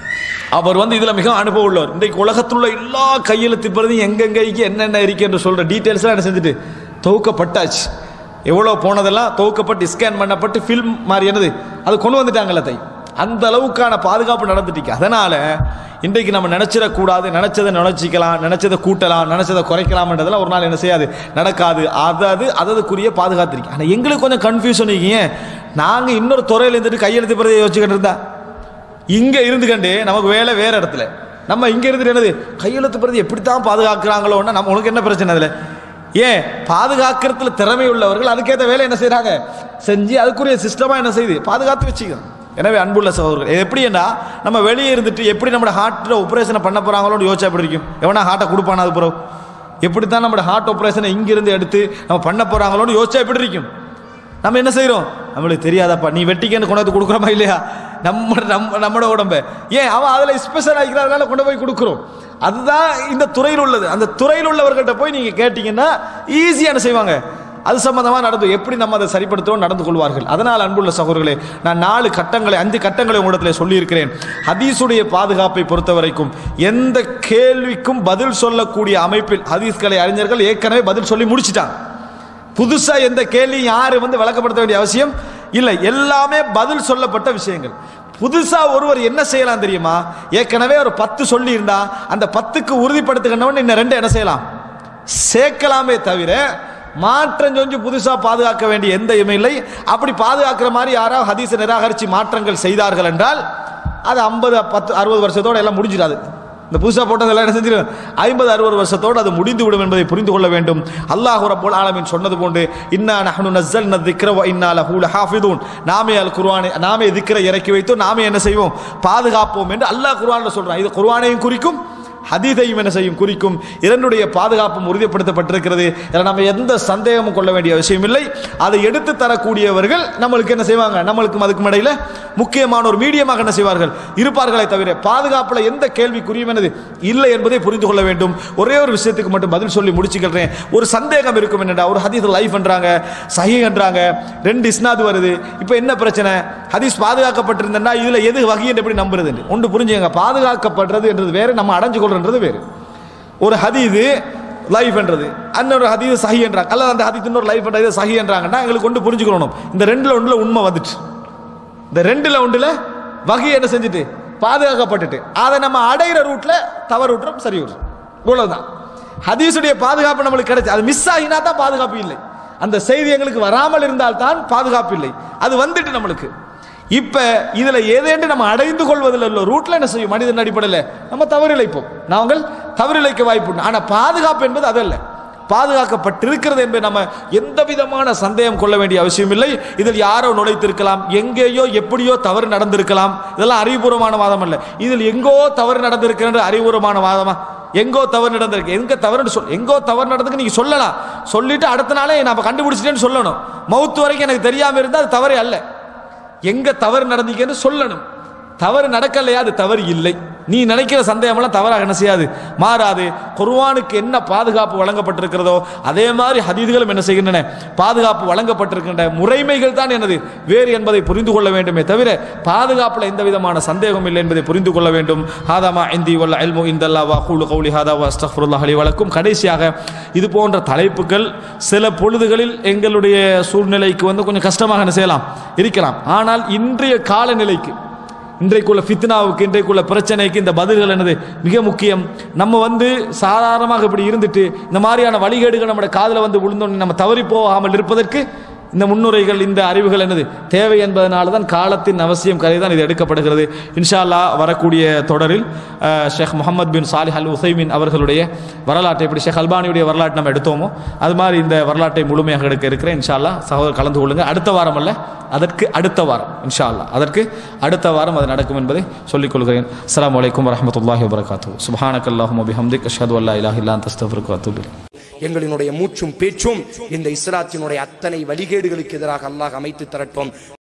அவர் வந்து இதுல மிக அனுபவம் உள்ளவர் இன்றைக்கு உலகத்தில் உள்ள எல்லா கையெழுத்து பிரதியும் எங்கெங்க இருக்கு என்னென்ன இருக்கு என்று சொல்ற டீட்டெயில்ஸ் என்ன செஞ்சுட்டு தொகுக்கப்பட்டாச்சு எவ்வளோ போனதெல்லாம் தொகுக்கப்பட்டு ஸ்கேன் பண்ணப்பட்டு ஃபில்ம் மாதிரி என்னது அது கொண்டு வந்துட்டாங்கல்ல தை அந்த அளவுக்கான பாதுகாப்பு நடந்துட்டு அதனால இன்றைக்கு நம்ம நினைச்சிடக்கூடாது நினைச்சதை நினைச்சிக்கலாம் நினைச்சதை கூட்டலாம் நினைச்சதை குறைக்கலாம்ன்றதெல்லாம் ஒரு நாள் என்ன செய்யாது நடக்காது அதாவது அததுக்குரிய பாதுகாத்திருக்கு ஆனால் எங்களுக்கு கொஞ்சம் கன்ஃபியூஷன் இருக்கீங்க நாங்கள் இன்னொரு துறையில் இருந்துட்டு கையெழுத்து பிரதியை யோசிச்சுக்கிட்டு இருந்தா இங்க இருந்துக்கண்டு நமக்கு வேலை வேற இடத்துல நம்ம இங்க இருந்துட்டு என்னது கையெழுத்து பிரதி எப்படித்தான் பாதுகாக்கிறாங்களோன்னா நம்ம உனக்கு என்ன பிரச்சனை அதுல ஏன் பாதுகாக்கிறதுல திறமை உள்ளவர்கள் அதுக்கேற்ற வேலை என்ன செய்றாங்க செஞ்சு அதுக்குரிய சிஸ்டமா என்ன செய்யுது பாதுகாத்து வச்சுக்கணும் எனவே அன்புள்ள சகோதரர்கள் இது எப்படின்னா நம்ம வெளியே இருந்துட்டு எப்படி நம்ம ஹார்ட்டில் ஆப்ரேஷனை பண்ண போறாங்களோன்னு யோசிச்சா எப்படி இருக்கும் எவனா ஹார்ட்டை கொடுப்பானா அது பிறகு எப்படித்தான் நம்ம ஹார்ட் ஆப்ரேஷனை இங்கிருந்து எடுத்து நம்ம பண்ண போறாங்களோன்னு யோசிச்சா எப்படி இருக்கும் நம்ம என்ன செய்றோம் நம்மளுக்கு தெரியாதப்பா நீ வெட்டிக்கன்னு கொண்டு வந்து கொடுக்குறோமா இல்லையா நம்ம நம்ம நம்மளோட உடம்ப ஏன் அவன் அதுல ஸ்பெஷல் ஆகிக்கிறதுனால கொண்டு போய் கொடுக்குறோம் அதுதான் இந்த துறையில் உள்ளது அந்த துறையில் உள்ளவர்கள்ட்ட போய் நீங்க கேட்டீங்கன்னா ஈஸியா என்ன செய்வாங்க அது சம்பந்தமா நடந்து எப்படி நம்ம அதை சரிப்படுத்துவோம் நடந்து கொள்வார்கள் அதனால் அன்புள்ள சகோதரர்களே நான் நாலு கட்டங்களை அஞ்சு கட்டங்களை உங்களிடத்தில் சொல்லியிருக்கிறேன் ஹதீஸுடைய பாதுகாப்பை பொறுத்த வரைக்கும் எந்த கேள்விக்கும் பதில் சொல்லக்கூடிய அமைப்பில் ஹதீஸ்களை அறிஞர்கள் ஏற்கனவே பதில் சொல்லி முடிச்சிட்டாங்க புதுசா எந்த கேள்வியும் யாரு வந்து விளக்கப்படுத்த வேண்டிய அவசியம் இல்லை எல்லாமே பதில் சொல்லப்பட்ட விஷயங்கள் புதுசா ஒருவர் என்ன செய்யலாம் தெரியுமா ஏற்கனவே ஒரு பத்து சொல்லி இருந்தா அந்த பத்துக்கு உறுதிப்படுத்துக்கணும் இன்னும் ரெண்டு என்ன செய்யலாம் சேர்க்கலாமே தவிர மாற்றம் செஞ்சு புதுசா பாதுகாக்க வேண்டிய எந்த இல்லை அப்படி பாதுகாக்கிற மாதிரி யாராவது ஹதீஸை நிராகரிச்சு மாற்றங்கள் செய்தார்கள் என்றால் அது ஐம்பது பத்து அறுபது வருஷத்தோட எல்லாம் முடிஞ்சிடாது இந்த புதுசாக போட்டதெல்லாம் என்ன செஞ்சிடும் ஐம்பது அறுபது வருஷத்தோடு அது முடிந்து விடும் என்பதை புரிந்து கொள்ள வேண்டும் அல்லாஹ் ரப்பல் ஆலமீன் சொன்னது போன்று இன்னா நஹ்னு நஸ்ஸல்ன திக்ர வ இன்னா லஹு லஹாஃபிதூன் நாமே அல் குர்ஆனை நாமே திக்ரை இறக்கி வைத்தோம் நாமே என்ன செய்வோம் பாதுகாப்போம் என்று அல்லாஹ் குர்ஆனில் சொல்றான் இது குர்ஆனையும் குறிக்கும் ஹதீதையும் என்ன செய்யும் குறிக்கும் இரண்டுடைய பாதுகாப்பும் உறுதிப்படுத்தப்பட்டிருக்கிறது இதில் நம்ம எந்த சந்தேகமும் கொள்ள வேண்டிய அவசியம் இல்லை அதை எடுத்து தரக்கூடியவர்கள் நம்மளுக்கு என்ன செய்வாங்க நம்மளுக்கும் அதுக்கும் இடையில முக்கியமான ஒரு மீடியமாக என்ன செய்வார்கள் இருப்பார்களே தவிர பாதுகாப்புல எந்த கேள்விக்குரியும் என்னது இல்லை என்பதை புரிந்து கொள்ள வேண்டும் ஒரே ஒரு விஷயத்துக்கு மட்டும் பதில் சொல்லி முடிச்சுக்கிறேன் ஒரு சந்தேகம் இருக்கும் என்னடா ஒரு ஹதீஸ் லைஃப் என்றாங்க சஹி என்றாங்க ரெண்டு இஸ்னாது வருது இப்போ என்ன பிரச்சனை ஹதீஸ் பாதுகாக்கப்பட்டிருந்தா இதுல எது வகை என்று எப்படி நம்புறது ஒன்று புரிஞ்சுங்க பாதுகாக்கப்படுறது என்றது வேறு நம்ம அடைஞ்சு கொள்றது வேறு ஒரு ஹதீது லைஃப் என்றது இன்னொரு ஹதீது சஹி என்றாங்க அல்லது அந்த ஹதீஸ் இன்னொரு லைஃப் என்றது சஹி என்றாங்கன்னா எங்களுக்கு ஒன்று புரிஞ்சுக்கணும் இந்த ரெண்டுல ஒன்றுல உண்மை வந்துட்டு இந்த ரெண்டுல ஒன்றுல வகை என்ன செஞ்சுட்டு பாதுகாக்கப்பட்டுட்டு அதை நம்ம அடையிற ரூட்ல தவறு விட்டுறோம் சரி விட்டுறோம் இவ்வளவுதான் ஹதீஸுடைய பாதுகாப்பு நம்மளுக்கு கிடைச்சு அது மிஸ் ஆகினா தான் பாதுகாப்பு இல்லை அந்த செய்தி எங்களுக்கு வராமல் இருந்தால் தான் பாதுகாப்பு இல்லை அது வந்துட்டு நம்மளுக்கு இப்ப இதுல ஏதேண்டு நம்ம அடைந்து கொள்வதில் உள்ள ரூட்ல என்ன செய்யும் மனிதன் அடிப்படையில் நம்ம தவறிழைப்போம் நாங்கள் தவறிழைக்க வாய்ப்பு உண்டு ஆனா பாதுகாப்பு என்பது அதல்ல பாதுகாக்கப்பட்டிருக்கிறது என்பதை நம்ம எந்த விதமான சந்தேகம் கொள்ள வேண்டிய அவசியம் இல்லை இதில் யாரோ நுழைத்திருக்கலாம் எங்கேயோ எப்படியோ தவறு நடந்திருக்கலாம் இதெல்லாம் அறிவுபூர்வமான வாதம் அல்ல இதில் எங்கோ தவறு நடந்திருக்கின்ற அறிவுபூர்வமான வாதமா எங்கோ தவறு நடந்திருக்கு எங்க தவறுன்னு சொல் எங்கோ தவறு நடந்துக்கு நீங்க சொல்லலாம் சொல்லிட்டு அடுத்த நாளே நம்ம கண்டுபிடிச்சிட்டேன்னு சொல்லணும் மவுத்து வரைக்கும் எனக்கு தெரியாம இருந்தால் அது தவறே அல்ல எங்க தவறு நடந்தீங்கன்னு சொல்லணும் தவறு நடக்கலையா அது தவறு இல்லை நீ நினைக்கிற சந்தேகமெல்லாம் தவறாக என்ன செய்யாது மாறாது குர்ஆனுக்கு என்ன பாதுகாப்பு வழங்கப்பட்டிருக்கிறதோ அதே மாதிரி ஹதீதுகளும் என்ன செய்கின்றன பாதுகாப்பு வழங்கப்பட்டிருக்கின்ற முறைமைகள் தான் எனது வேறு என்பதை புரிந்து கொள்ள வேண்டுமே தவிர பாதுகாப்புல எந்த விதமான சந்தேகம் இல்லை என்பதை புரிந்து கொள்ள வேண்டும் ஹாதாமா இந்தி வல்ல அல்மு இந்தல்லா வா கூலு கௌலி ஹாதா வா அஸ்தஃபுல்லாஹ் அலி வழக்கும் கடைசியாக இது போன்ற தலைப்புகள் சில பொழுதுகளில் எங்களுடைய சூழ்நிலைக்கு வந்து கொஞ்சம் கஷ்டமாக என்ன செய்யலாம் இருக்கலாம் ஆனால் இன்றைய காலநிலைக்கு இன்றைக்குள்ள ஃபித்னாவுக்கு இன்றைக்குள்ள பிரச்சனைக்கு இந்த பதில்கள் என்னது மிக முக்கியம் நம்ம வந்து சாதாரணமாக இப்படி இருந்துட்டு இந்த மாதிரியான வழிகேடுகள் நம்முடைய காதில் வந்து விழுந்தோன்னு நம்ம தவறி போகாமல் இருப்பதற்கு இந்த முன்னுரைகள் இந்த அறிவுகள் என்னது தேவை என்பதனால தான் காலத்தின் அவசியம் கதை தான் இது எடுக்கப்படுகிறது இன்ஷா அல்லாஹ் வரக்கூடிய தொடரில் அஹ், ஷேக் முகமது பின் சாலிஹ் அல் உசைமின் அவர்களுடைய வரலாற்றை எப்படி ஷேக் அல்பானியுடைய வரலாற்றை நம்ம எடுத்தோமோ அது மாதிரி இந்த வரலாற்றை முழுமையாக எடுக்க இருக்கிறேன் இன்ஷா அல்லாஹ் சகோதரர் கலந்து கொள்ளுங்க அடுத்த வாரம் அல்ல அதற்கு அடுத்த வாரம் இன்ஷா அல்லாஹ் அதற்கு அடுத்த வாரம் அது நடக்கும் என்பதை சொல்லிக் கொள்கிறேன் அஸ்ஸலாமு அலைக்கும் வரஹ்மத்துல்லாஹி வபரகாத்துஹு சுப்ஹானக்கல்லாஹும்ம பிஹம்திக் அஷ்ஹது அல்லா இலாஹ இல்லா அன்த அஸ்தக்ஃபிருக்க வ அத்தூபு இலைக் எங்களினுடைய மூச்சும் பேச்சும் இந்த இஸ்லாத்தினுடைய அத்தனை வழிகேடுகளுக்கு எதிராக அல்லாஹ் அமைத்து தரட்டும்